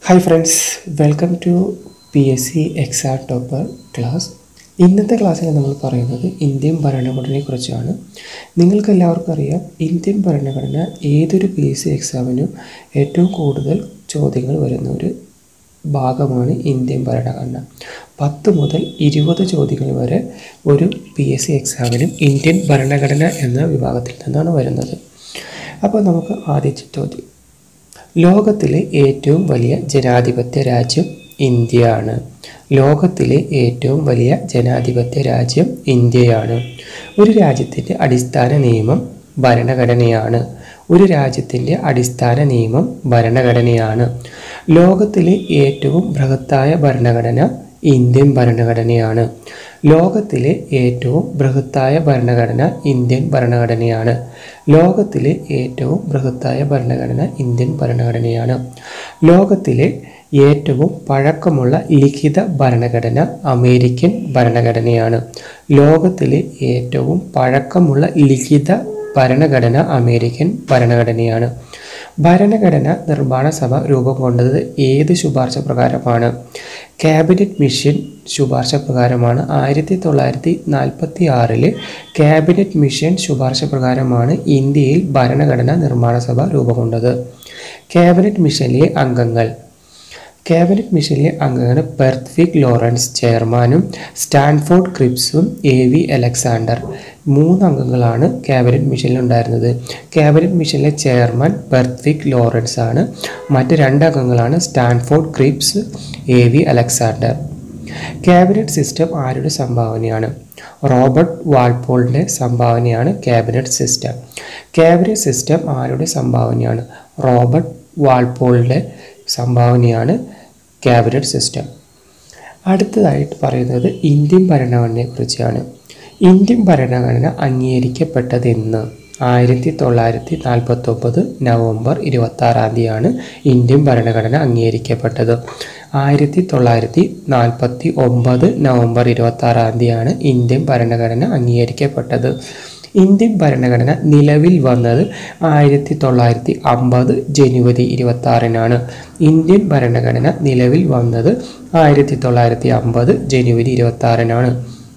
hi friends welcome to P S C exam topper class ഇന്നത്തെ ക്ലാസ്സിൽ നമ്മൾ പറയുന്നത് ഇന്ത്യൻ ഭരണഘടനയെ കുറിച്ചാണ് നിങ്ങൾക്ക് എല്ലാവർക്കും അറിയാം ഇന്ത്യൻ ഭരണഘടന ഏതൊരു പി എസ് സി എക്സാമിനും ഏറ്റവും കൂടുതൽ ചോദ്യങ്ങൾ വരുന്ന ഒരു ഭാഗമാണ് ഇന്ത്യൻ ഭരണഘടന പത്ത് മുതൽ ഇരുപത് ചോദ്യങ്ങൾ വരെ ഒരു പി എസ് സി എക്സാമിനും ഇന്ത്യൻ ഭരണഘടന എന്ന വിഭാഗത്തിൽ നിന്നാണ് വരുന്നത് അപ്പോൾ നമുക്ക് ആദ്യത്തെ ചോദ്യം ലോകത്തിലെ ഏറ്റവും വലിയ ജനാധിപത്യ രാജ്യം ഇന്ത്യയാണ് ലോകത്തിലെ ഏറ്റവും വലിയ ജനാധിപത്യ രാജ്യം ഇന്ത്യയാണ് ഒരു രാജ്യത്തിൻ്റെ അടിസ്ഥാന നിയമം ഭരണഘടനയാണ് ഒരു രാജ്യത്തിൻ്റെ അടിസ്ഥാന നിയമം ഭരണഘടനയാണ് ലോകത്തിലെ ഏറ്റവും ബൃഹത്തായ ഭരണഘടന ഇന്ത്യൻ ഭരണഘടനയാണ് ലോകത്തിലെ ഏറ്റവും ബൃഹത്തായ ഭരണഘടന ഇന്ത്യൻ ഭരണഘടനയാണ് ലോകത്തിലെ ഏറ്റവും ബൃഹത്തായ ഭരണഘടന ഇന്ത്യൻ ഭരണഘടനയാണ് ലോകത്തിലെ ഏറ്റവും പഴക്കമുള്ള ലിഖിത ഭരണഘടന അമേരിക്കൻ ഭരണഘടനയാണ് ലോകത്തിലെ ഏറ്റവും പഴക്കമുള്ള ലിഖിത ഭരണഘടന അമേരിക്കൻ ഭരണഘടനയാണ് ഭരണഘടന നിർമ്മാണ സഭ രൂപം കൊണ്ടത് ഏത് ശുപാർശ പ്രകാരമാണ് ക്യാബിനറ്റ് മിഷൻ ശുപാർശ പ്രകാരമാണ് ആയിരത്തി തൊള്ളായിരത്തി നാൽപ്പത്തി ആറില് ക്യാബിനറ്റ് മിഷൻ ശുപാർശ പ്രകാരമാണ് ഇന്ത്യയിൽ ഭരണഘടന നിർമ്മാണ സഭ രൂപം കൊണ്ടത് ക്യാബിനറ്റ് മിഷനിലെ അംഗങ്ങൾ ക്യാബിനറ്റ് മിഷനിലെ അംഗങ്ങൾ പെർത്വിക് ലോറൻസ് ചെയർമാനും സ്റ്റാൻഫോർഡ് ക്രിപ്സും എ വി അലക്സാണ്ടർ മൂന്ന് അംഗങ്ങളാണ് ക്യാബിനറ്റ് മിഷനിൽ ഉണ്ടായിരുന്നത് ക്യാബിനറ്റ് മിഷനിലെ ചെയർമാൻ പെർത്വിക് ലോറൻസ് ആണ് മറ്റ് രണ്ട് അംഗങ്ങളാണ് Stafford Cripps A V Alexander cabinet system ആരുടെ സംഭാവനയാണ് റോബർട്ട് വാൾപോളിൻ്റെ സംഭാവനയാണ് ക്യാബിനറ്റ് സിസ്റ്റം ക്യാബിനറ്റ് സിസ്റ്റം ആരുടെ സംഭാവനയാണ് റോബർട്ട് വാൾപോളിൻ്റെ സംഭാവനയാണ് ക്യാബിനറ്റ് സിസ്റ്റം അടുത്തതായിട്ട് പറയുന്നത് ഇന്ത്യൻ ഭരണഘടനയെക്കുറിച്ചാണ് ഇന്ത്യൻ ഭരണഘടന അംഗീകരിക്കപ്പെട്ടതെന്ന് ആയിരത്തി തൊള്ളായിരത്തി നാൽപ്പത്തൊമ്പത് നവംബർ ഇരുപത്തി ആറാം തീയതിയാണ് ഇന്ത്യൻ ഭരണഘടന അംഗീകരിക്കപ്പെട്ടത് ആയിരത്തി തൊള്ളായിരത്തി നാൽപ്പത്തി ഒമ്പത് നവംബർ ഇരുപത്തി ആറാം തീയതിയാണ് ഇന്ത്യൻ ഭരണഘടന അംഗീകരിക്കപ്പെട്ടത് ഇന്ത്യൻ ഭരണഘടന നിലവിൽ വന്നത് ആയിരത്തി തൊള്ളായിരത്തി അമ്പത് ജനുവരി ഇരുപത്തി ആറിനാണ് ഇന്ത്യൻ ഭരണഘടന നിലവിൽ വന്നത് ആയിരത്തി തൊള്ളായിരത്തി അമ്പത് ജനുവരി ഇരുപത്തി ആറിനാണ്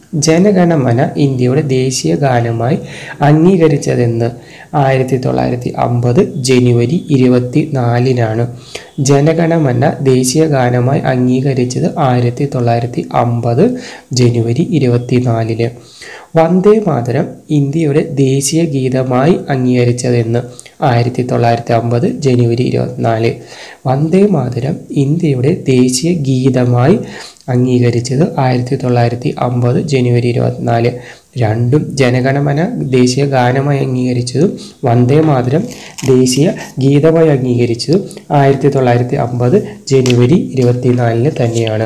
ജനഗണമന ഇന്ത്യയുടെ ദേശീയ ഗാനമായി അംഗീകരിച്ചതെന്ന് ആയിരത്തി തൊള്ളായിരത്തി അമ്പത് ജനുവരി ഇരുപത്തി നാലിനാണ് ജനഗണമന ദേശീയ ഗാനമായി അംഗീകരിച്ചത് ആയിരത്തി തൊള്ളായിരത്തി അമ്പത് ജനുവരി ഇരുപത്തി നാലിന് വന്ദേ മാതരം ഇന്ത്യയുടെ ദേശീയ ഗീതമായി അംഗീകരിച്ചതെന്ന് ആയിരത്തി തൊള്ളായിരത്തി അമ്പത് ജനുവരി ഇരുപത്തിനാല് വന്ദേ മാതരം ഇന്ത്യയുടെ ദേശീയ ഗീതമായി അംഗീകരിച്ചത് ആയിരത്തി തൊള്ളായിരത്തി അമ്പത് ജനുവരി ഇരുപത്തിനാല് രണ്ടും ജനഗണമന ദേശീയ ഗാനമായി അംഗീകരിച്ചതും വന്ദേ മാതരം ദേശീയ ഗീതമായി അംഗീകരിച്ചതും ആയിരത്തി തൊള്ളായിരത്തി അമ്പത് ജനുവരി ഇരുപത്തിനാലിന് തന്നെയാണ്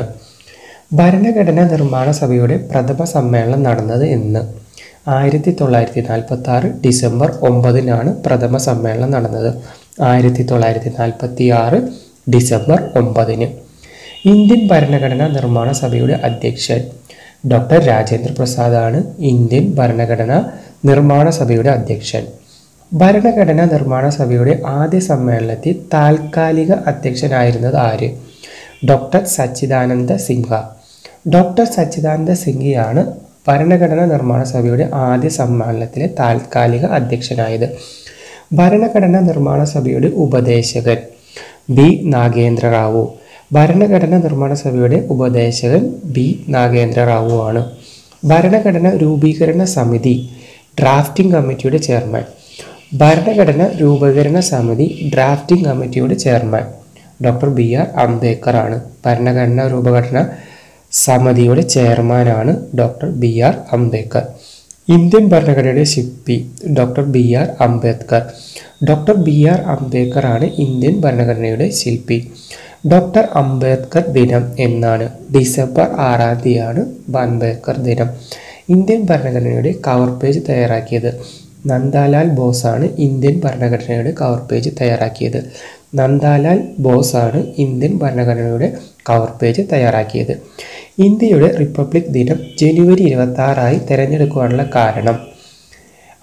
ഭരണഘടനാ നിർമ്മാണ സഭയുടെ പ്രഥമ സമ്മേളനം നടന്നത് എന്ന് ആയിരത്തി തൊള്ളായിരത്തി നാൽപ്പത്തി ആറ് ഡിസംബർ ഒമ്പതിനാണ് പ്രഥമ സമ്മേളനം നടന്നത് ആയിരത്തി തൊള്ളായിരത്തി നാൽപ്പത്തി ആറ് ഡിസംബർ ഒമ്പതിന് ഇന്ത്യൻ ഭരണഘടനാ നിർമ്മാണ സഭയുടെ അധ്യക്ഷൻ ഡോക്ടർ രാജേന്ദ്ര പ്രസാദാണ് ഇന്ത്യൻ ഭരണഘടനാ നിർമ്മാണ സഭയുടെ അധ്യക്ഷൻ ഭരണഘടനാ നിർമ്മാണ സഭയുടെ ആദ്യ സമ്മേളനത്തിൽ താൽക്കാലിക അധ്യക്ഷനായിരുന്നത് ആര് ഡോക്ടർ സച്ചിദാനന്ദ സിൻഹ ഡോക്ടർ സച്ചിദാനന്ദ സിൻഹയാണ് ഭരണഘടനാ നിർമ്മാണ സഭയുടെ ആദ്യ സമ്മേളനത്തിലെ താൽക്കാലിക അധ്യക്ഷനായത് ഭരണഘടനാ നിർമ്മാണ സഭയുടെ ഉപദേശകൻ ബി നാഗേന്ദ്ര റാവു ഭരണഘടനാ നിർമ്മാണ സഭയുടെ ഉപദേശകൻ ബി നാഗേന്ദ്ര റാവു ആണ് ഭരണഘടന രൂപീകരണ സമിതി ഡ്രാഫ്റ്റിംഗ് കമ്മിറ്റിയുടെ ചെയർമാൻ ഭരണഘടന രൂപീകരണ സമിതി ഡ്രാഫ്റ്റിംഗ് കമ്മിറ്റിയുടെ chairman doctor B R Ambedkar ആണ് ഭരണഘടനാ രൂപഘടന സമിതിയുടെ ചെയർമാനാണ് doctor B R Ambedkar Indian ഭരണഘടനയുടെ ശില്പി doctor B R Ambedkar doctor B R Ambedkar ആണ് ഇന്ത്യൻ ഭരണഘടനയുടെ ശില്പി ഡോക്ടർ അംബേദ്കർ ദിനം എന്നാണ് ഡിസംബർ ആറാം തീയതിയാണ് അംബേദ്കർ ദിനം ഇന്ത്യൻ ഭരണഘടനയുടെ കവർ പേജ് തയ്യാറാക്കിയത് നന്ദാലാൽ ബോസാണ് ഇന്ത്യൻ ഭരണഘടനയുടെ കവർ പേജ് തയ്യാറാക്കിയത് നന്ദാലാൽ ബോസാണ് ഇന്ത്യൻ ഭരണഘടനയുടെ കവർ പേജ് തയ്യാറാക്കിയത് ഇന്ത്യയുടെ റിപ്പബ്ലിക് ദിനം ജനുവരി ഇരുപത്തി ആറായി തിരഞ്ഞെടുക്കുവാനുള്ള കാരണം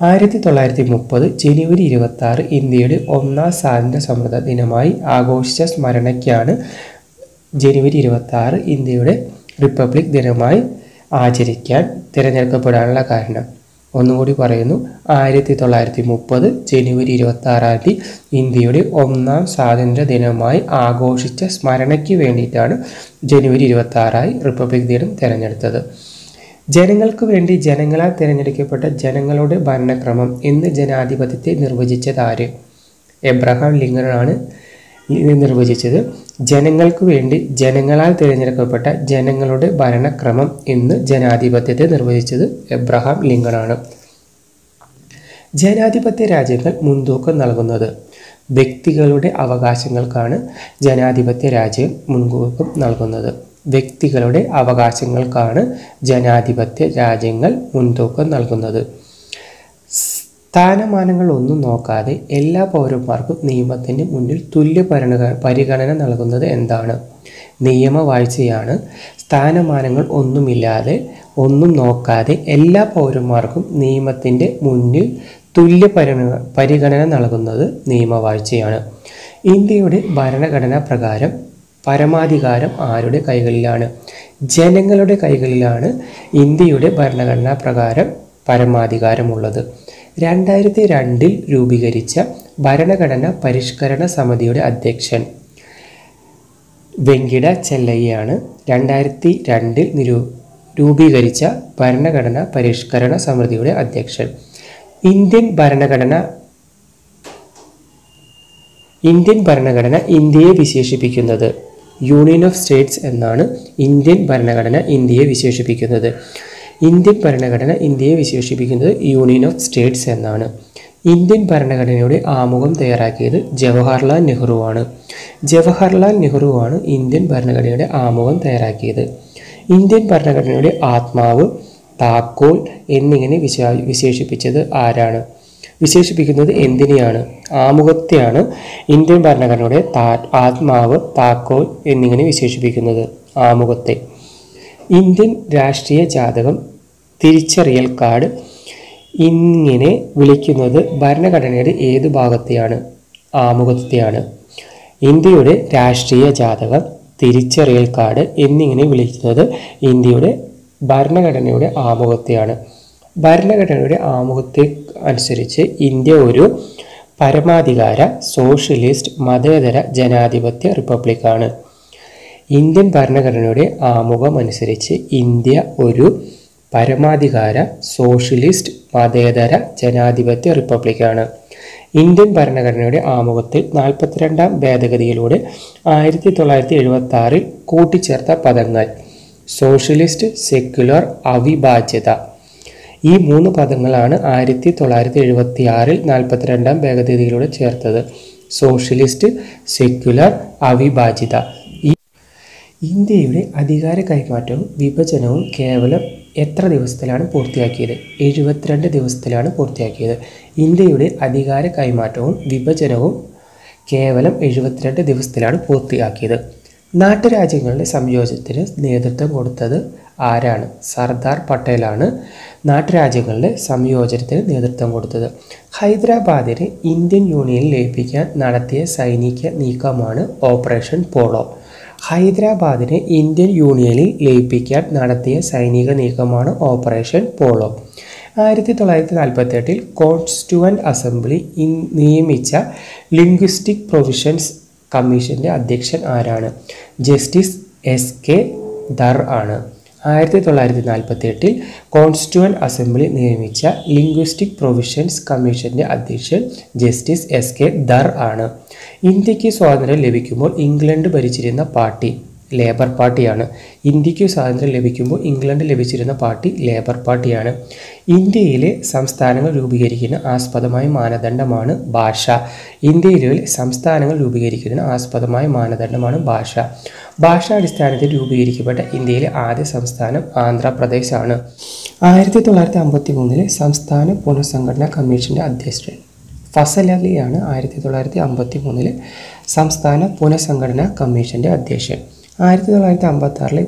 ആയിരത്തി തൊള്ളായിരത്തി മുപ്പത് ജനുവരി ഇരുപത്തി ആറ് ഇന്ത്യയുടെ ഒന്നാം സ്വാതന്ത്ര്യ സമൃദ്ധ ദിനമായി ആഘോഷിച്ച സ്മരണയ്ക്കാണ് ജനുവരി ഇരുപത്തി ആറ് ഇന്ത്യയുടെ റിപ്പബ്ലിക് ദിനമായി ആചരിക്കാൻ തിരഞ്ഞെടുക്കപ്പെടാനുള്ള കാരണം ഒന്നുകൂടി പറയുന്നു ആയിരത്തി തൊള്ളായിരത്തി മുപ്പത് ജനുവരി ഇരുപത്തി ആറാം തീയതി ഇന്ത്യയുടെ ഒന്നാം സ്വാതന്ത്ര്യ ദിനമായി ആഘോഷിച്ച സ്മരണയ്ക്ക് വേണ്ടിയിട്ടാണ് ജനുവരി ഇരുപത്തി ആറായി റിപ്പബ്ലിക് ദിനം തിരഞ്ഞെടുത്തത് ജനങ്ങൾക്ക് വേണ്ടി ജനങ്ങളാൽ തിരഞ്ഞെടുക്കപ്പെട്ട ജനങ്ങളുടെ ഭരണക്രമം എന്ന് ജനാധിപത്യത്തെ നിർവചിച്ചത് ആര് എബ്രഹാം ലിങ്കനാണ് ഇത് നിർവചിച്ചത് ജനങ്ങൾക്ക് വേണ്ടി ജനങ്ങളാൽ തിരഞ്ഞെടുക്കപ്പെട്ട ജനങ്ങളുടെ ഭരണക്രമം എന്ന് ജനാധിപത്യത്തെ നിർവചിച്ചത് എബ്രഹാം ലിങ്കനാണ് ജനാധിപത്യ രാജ്യങ്ങൾ മുൻതൂക്കം നൽകുന്നത് വ്യക്തികളുടെ അവകാശങ്ങൾക്കാണ് ജനാധിപത്യ രാജ്യം മുൻതൂക്കം നൽകുന്നത് വ്യക്തികളുടെ അവകാശങ്ങൾക്കാണ് ജനാധിപത്യ രാജ്യങ്ങൾ മുൻതൂക്കം നൽകുന്നത് സ്ഥാനമാനങ്ങൾ ഒന്നും നോക്കാതെ എല്ലാ പൗരന്മാർക്കും നിയമത്തിന് മുന്നിൽ തുല്യ പരിണ പരിഗണന നൽകുന്നത് എന്താണ് നിയമവാഴ്ചയാണ് സ്ഥാനമാനങ്ങൾ ഒന്നുമില്ലാതെ ഒന്നും നോക്കാതെ എല്ലാ പൗരന്മാർക്കും നിയമത്തിൻ്റെ മുന്നിൽ തുല്യ പരിണ പരിഗണന നൽകുന്നത് നിയമവാഴ്ചയാണ് ഇന്ത്യയുടെ ഭരണഘടനാ പ്രകാരം പരമാധികാരം ആരുടെ കൈകളിലാണ് ജനങ്ങളുടെ കൈകളിലാണ് ഇന്ത്യയുടെ ഭരണഘടനാ പ്രകാരം പരമാധികാരമുള്ളത് രണ്ടായിരത്തി രണ്ടിൽ രൂപീകരിച്ച ഭരണഘടന പരിഷ്കരണ സമിതിയുടെ അധ്യക്ഷൻ വെങ്കിട ചെല്ലയ്യാണ് രണ്ടായിരത്തി രണ്ടിൽ നിരൂ രൂപീകരിച്ച ഭരണഘടന പരിഷ്കരണ സമിതിയുടെ അധ്യക്ഷൻ ഇന്ത്യൻ ഭരണഘടന ഇന്ത്യൻ ഭരണഘടന ഇന്ത്യയെ വിശേഷിപ്പിക്കുന്നത് യൂണിയൻ ഓഫ് സ്റ്റേറ്റ്സ് എന്നാണ് ഇന്ത്യൻ ഭരണഘടന ഇന്ത്യയെ വിശേഷിപ്പിക്കുന്നത് ഇന്ത്യൻ ഭരണഘടന ഇന്ത്യയെ വിശേഷിപ്പിക്കുന്നത് യൂണിയൻ ഓഫ് സ്റ്റേറ്റ്സ് എന്നാണ് ഇന്ത്യൻ ഭരണഘടനയുടെ ആമുഖം തയ്യാറാക്കിയത് ജവഹർലാൽ നെഹ്റുവാണ് ജവഹർലാൽ നെഹ്റുവാണ് ഇന്ത്യൻ ഭരണഘടനയുടെ ആമുഖം തയ്യാറാക്കിയത് ഇന്ത്യൻ ഭരണഘടനയുടെ ആത്മാവ് താക്കോൽ എന്നിങ്ങനെ വിശാ വിശേഷിപ്പിച്ചത് ആരാണ് വിശേഷിപ്പിക്കുന്നത് എന്തിനെയാണ് ആമുഖത്തെയാണ് ഇന്ത്യൻ ഭരണഘടനയുടെ താ ആത്മാവ് താക്കോൽ എന്നിങ്ങനെ വിശേഷിപ്പിക്കുന്നത് ആമുഖത്തെ ഇന്ത്യൻ രാഷ്ട്രീയ ജാതകം തിരിച്ചറിയൽ കാർഡ് ഇങ്ങനെ വിളിക്കുന്നത് ഭരണഘടനയുടെ ഏത് ഭാഗത്തെയാണ് ആമുഖത്തെയാണ് ഇന്ത്യയുടെ രാഷ്ട്രീയ ജാതകം തിരിച്ചറിയൽ കാർഡ് എന്നിങ്ങനെ വിളിക്കുന്നത് ഇന്ത്യയുടെ ഭരണഘടനയുടെ ആമുഖത്തെയാണ് ഭരണഘടനയുടെ ആമുഖത്തെ അനുസരിച്ച് ഇന്ത്യ ഒരു പരമാധികാര സോഷ്യലിസ്റ്റ് മതേതര ജനാധിപത്യ റിപ്പബ്ലിക്കാണ് ഇന്ത്യൻ ഭരണഘടനയുടെ ആമുഖം അനുസരിച്ച് ഇന്ത്യ ഒരു പരമാധികാര സോഷ്യലിസ്റ്റ് മതേതര ജനാധിപത്യ റിപ്പബ്ലിക്കാണ് ഇന്ത്യൻ ഭരണഘടനയുടെ ആമുഖത്തിൽ നാൽപ്പത്തിരണ്ടാം ഭേദഗതിയിലൂടെ ആയിരത്തി തൊള്ളായിരത്തി എഴുപത്തി ആറിൽ കൂട്ടിച്ചേർത്ത പദങ്ങൾ സോഷ്യലിസ്റ്റ് സെക്യുലർ അവിഭാജ്യത ഈ മൂന്ന് പദങ്ങളാണ് ആയിരത്തി തൊള്ളായിരത്തി എഴുപത്തി ആറിൽ നാൽപ്പത്തിരണ്ടാം ഭേദഗതിയിലൂടെ ചേർത്തത് സോഷ്യലിസ്റ്റ് സെക്യുലർ അവിഭാജ്യത ഈ ഇന്ത്യയുടെ അധികാര കൈമാറ്റവും വിഭജനവും കേവലം എത്ര ദിവസത്തിലാണ് പൂർത്തിയാക്കിയത് എഴുപത്തിരണ്ട് ദിവസത്തിലാണ് പൂർത്തിയാക്കിയത് ഇന്ത്യയുടെ അധികാര കൈമാറ്റവും വിഭജനവും കേവലം എഴുപത്തിരണ്ട് ദിവസത്തിലാണ് പൂർത്തിയാക്കിയത് നാട്ടുരാജ്യങ്ങളുടെ സംയോജനത്തിന് നേതൃത്വം കൊടുത്തത് ആരാണ് സർദാർ പട്ടേലാണ് നാട്ടുരാജ്യങ്ങളുടെ സംയോജനത്തിന് നേതൃത്വം കൊടുത്തത് ഹൈദരാബാദിനെ ഇന്ത്യൻ യൂണിയനിൽ ലയിപ്പിക്കാൻ നടത്തിയ സൈനിക നീക്കമാണ് ഓപ്പറേഷൻ പോളോ ഹൈദരാബാദിനെ ഇന്ത്യൻ യൂണിയനിൽ ലയിപ്പിക്കാൻ നടത്തിയ സൈനിക നീക്കമാണ് ഓപ്പറേഷൻ പോളോ ആയിരത്തി തൊള്ളായിരത്തി നാൽപ്പത്തി എട്ടിൽ കോൺസ്റ്റുവൻ്റ് അസംബ്ലി ഇൻ നിയമിച്ച ലിംഗ്വിസ്റ്റിക് പ്രൊവിഷൻസ് കമ്മീഷൻ്റെ അധ്യക്ഷൻ ആരാണ് ജസ്റ്റിസ് എസ് കെ ദർ ആണ് ആയിരത്തി തൊള്ളായിരത്തി നാൽപ്പത്തി എട്ടിൽ കോൺസ്റ്റുവൻ്റ് അസംബ്ലി നിയമിച്ച ലിംഗ്വിസ്റ്റിക് പ്രൊവിഷൻസ് കമ്മീഷൻ്റെ അധ്യക്ഷൻ ജസ്റ്റിസ് എസ് കെ ദർ ആണ് ഇന്ത്യക്ക് സ്വാതന്ത്ര്യം ലഭിക്കുമ്പോൾ ഇംഗ്ലണ്ട് ഭരിച്ചിരുന്ന പാർട്ടി ലേബർ പാർട്ടിയാണ് ഇന്ത്യക്ക് സ്വാതന്ത്ര്യം ലഭിക്കുമ്പോൾ ഇംഗ്ലണ്ട് ലഭിച്ചിരുന്ന പാർട്ടി ലേബർ പാർട്ടിയാണ് ഇന്ത്യയിലെ സംസ്ഥാനങ്ങൾ രൂപീകരിക്കുന്ന ആസ്പദമായ മാനദണ്ഡമാണ് ഭാഷ ഇന്ത്യയിലെ സംസ്ഥാനങ്ങൾ രൂപീകരിക്കുന്ന ആസ്പദമായ മാനദണ്ഡമാണ് ഭാഷ ഭാഷാടിസ്ഥാനത്തിൽ രൂപീകരിക്കപ്പെട്ട ഇന്ത്യയിലെ ആദ്യ സംസ്ഥാനം ആന്ധ്രാപ്രദേശ് ആണ് ആയിരത്തി തൊള്ളായിരത്തി അമ്പത്തി മൂന്നിലെ സംസ്ഥാന പുനഃസംഘടനാ കമ്മീഷൻ്റെ അധ്യക്ഷൻ ഫസൽ അലിയാണ് ആയിരത്തി തൊള്ളായിരത്തി അമ്പത്തി മൂന്നിലെ സംസ്ഥാന പുനഃസംഘടനാ കമ്മീഷൻ്റെ അധ്യക്ഷൻ ആയിരത്തി തൊള്ളായിരത്തി അമ്പത്തി ആറിലെ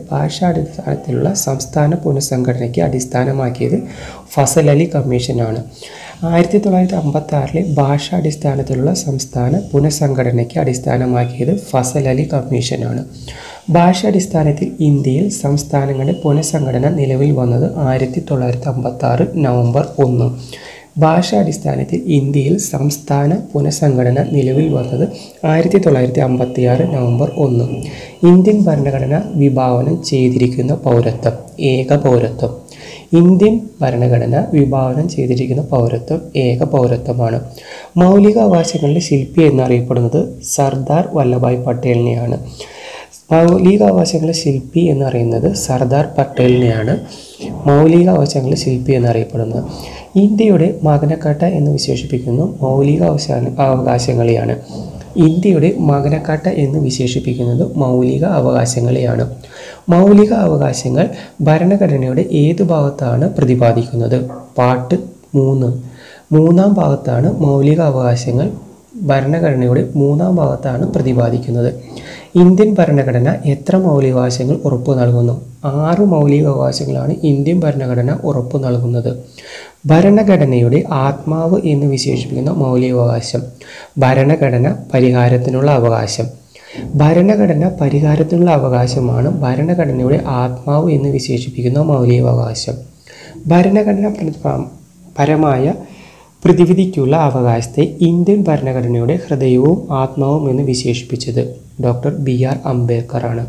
ഭാഷാടിസ്ഥാനത്തിലുള്ള സംസ്ഥാന പുനഃസംഘടനയ്ക്ക് അടിസ്ഥാനമാക്കിയത് ഫസൽ അലി കമ്മീഷനാണ് ആയിരത്തി തൊള്ളായിരത്തി അമ്പത്തി ആറിലെ ഭാഷാടിസ്ഥാനത്തിലുള്ള സംസ്ഥാന പുനഃസംഘടനയ്ക്ക് അടിസ്ഥാനമാക്കിയത് ഫസൽ അലി കമ്മീഷനാണ് ഭാഷാടിസ്ഥാനത്തിൽ ഇന്ത്യയിൽ സംസ്ഥാനങ്ങളുടെ പുനഃസംഘടന നിലവിൽ വന്നത് ആയിരത്തി തൊള്ളായിരത്തി അമ്പത്തി ആറ് നവംബർ ഒന്ന് ഭാഷാടിസ്ഥാനത്തിൽ ഇന്ത്യയിൽ സംസ്ഥാന പുനഃസംഘടന നിലവിൽ വന്നത് ആയിരത്തി തൊള്ളായിരത്തി അമ്പത്തി ആറ് നവംബർ ഒന്ന് ഇന്ത്യൻ ഭരണഘടന വിഭാവനം ചെയ്തിരിക്കുന്ന പൗരത്വം ഏക പൗരത്വം ഇന്ത്യൻ ഭരണഘടന വിഭാവനം ചെയ്തിരിക്കുന്ന പൗരത്വം ഏക പൗരത്വമാണ് മൗലിക അവകാശങ്ങളുടെ ശില്പി എന്നറിയപ്പെടുന്നത് സർദാർ വല്ലഭായ് പട്ടേലിനെയാണ് മൗലികാവകാശങ്ങളുടെ ശില്പി എന്ന് പറയുന്നത് സർദാർ പട്ടേലിനെയാണ് മൗലികാവകാശങ്ങളുടെ ശില്പി എന്നറിയപ്പെടുന്നത് ഇന്ത്യയുടെ മകനക്കാട്ട എന്ന് വിശേഷിപ്പിക്കുന്നു മൗലിക അവകാശങ്ങളെയാണ് ഇന്ത്യയുടെ മകനക്കാട്ട എന്ന് വിശേഷിപ്പിക്കുന്നത് മൗലിക അവകാശങ്ങളെയാണ് മൗലിക അവകാശങ്ങൾ ഭരണഘടനയുടെ ഏത് ഭാഗത്താണ് പ്രതിപാദിക്കുന്നത് പാട്ട് മൂന്ന് മൂന്നാം ഭാഗത്താണ് മൗലിക അവകാശങ്ങൾ ഭരണഘടനയുടെ മൂന്നാം ഭാഗത്താണ് പ്രതിപാദിക്കുന്നത് ഇന്ത്യൻ ഭരണഘടന എത്ര മൗലികാവകാശങ്ങൾ ഉറപ്പു നൽകുന്നു ആറ് മൗലികാവകാശങ്ങളാണ് ഇന്ത്യൻ ഭരണഘടന ഉറപ്പു നൽകുന്നത് ഭരണഘടനയുടെ ആത്മാവ് എന്ന് വിശേഷിപ്പിക്കുന്ന മൗലികാവകാശം ഭരണഘടന പരിഹാരത്തിനുള്ള അവകാശം ഭരണഘടന പരിഹാരത്തിനുള്ള അവകാശമാണ് ഭരണഘടനയുടെ ആത്മാവ് എന്ന് വിശേഷിപ്പിക്കുന്ന മൗലികാവകാശം ഭരണഘടന പ്ര- പരമായ പ്രതിവിധിക്കുള്ള അവകാശത്തെ ഇന്ത്യൻ ഭരണഘടനയുടെ ഹൃദയവും ആത്മാവും എന്ന് വിശേഷിപ്പിച്ചത് ഡോക്ടർ ബി ആർ അംബേദ്കറാണ്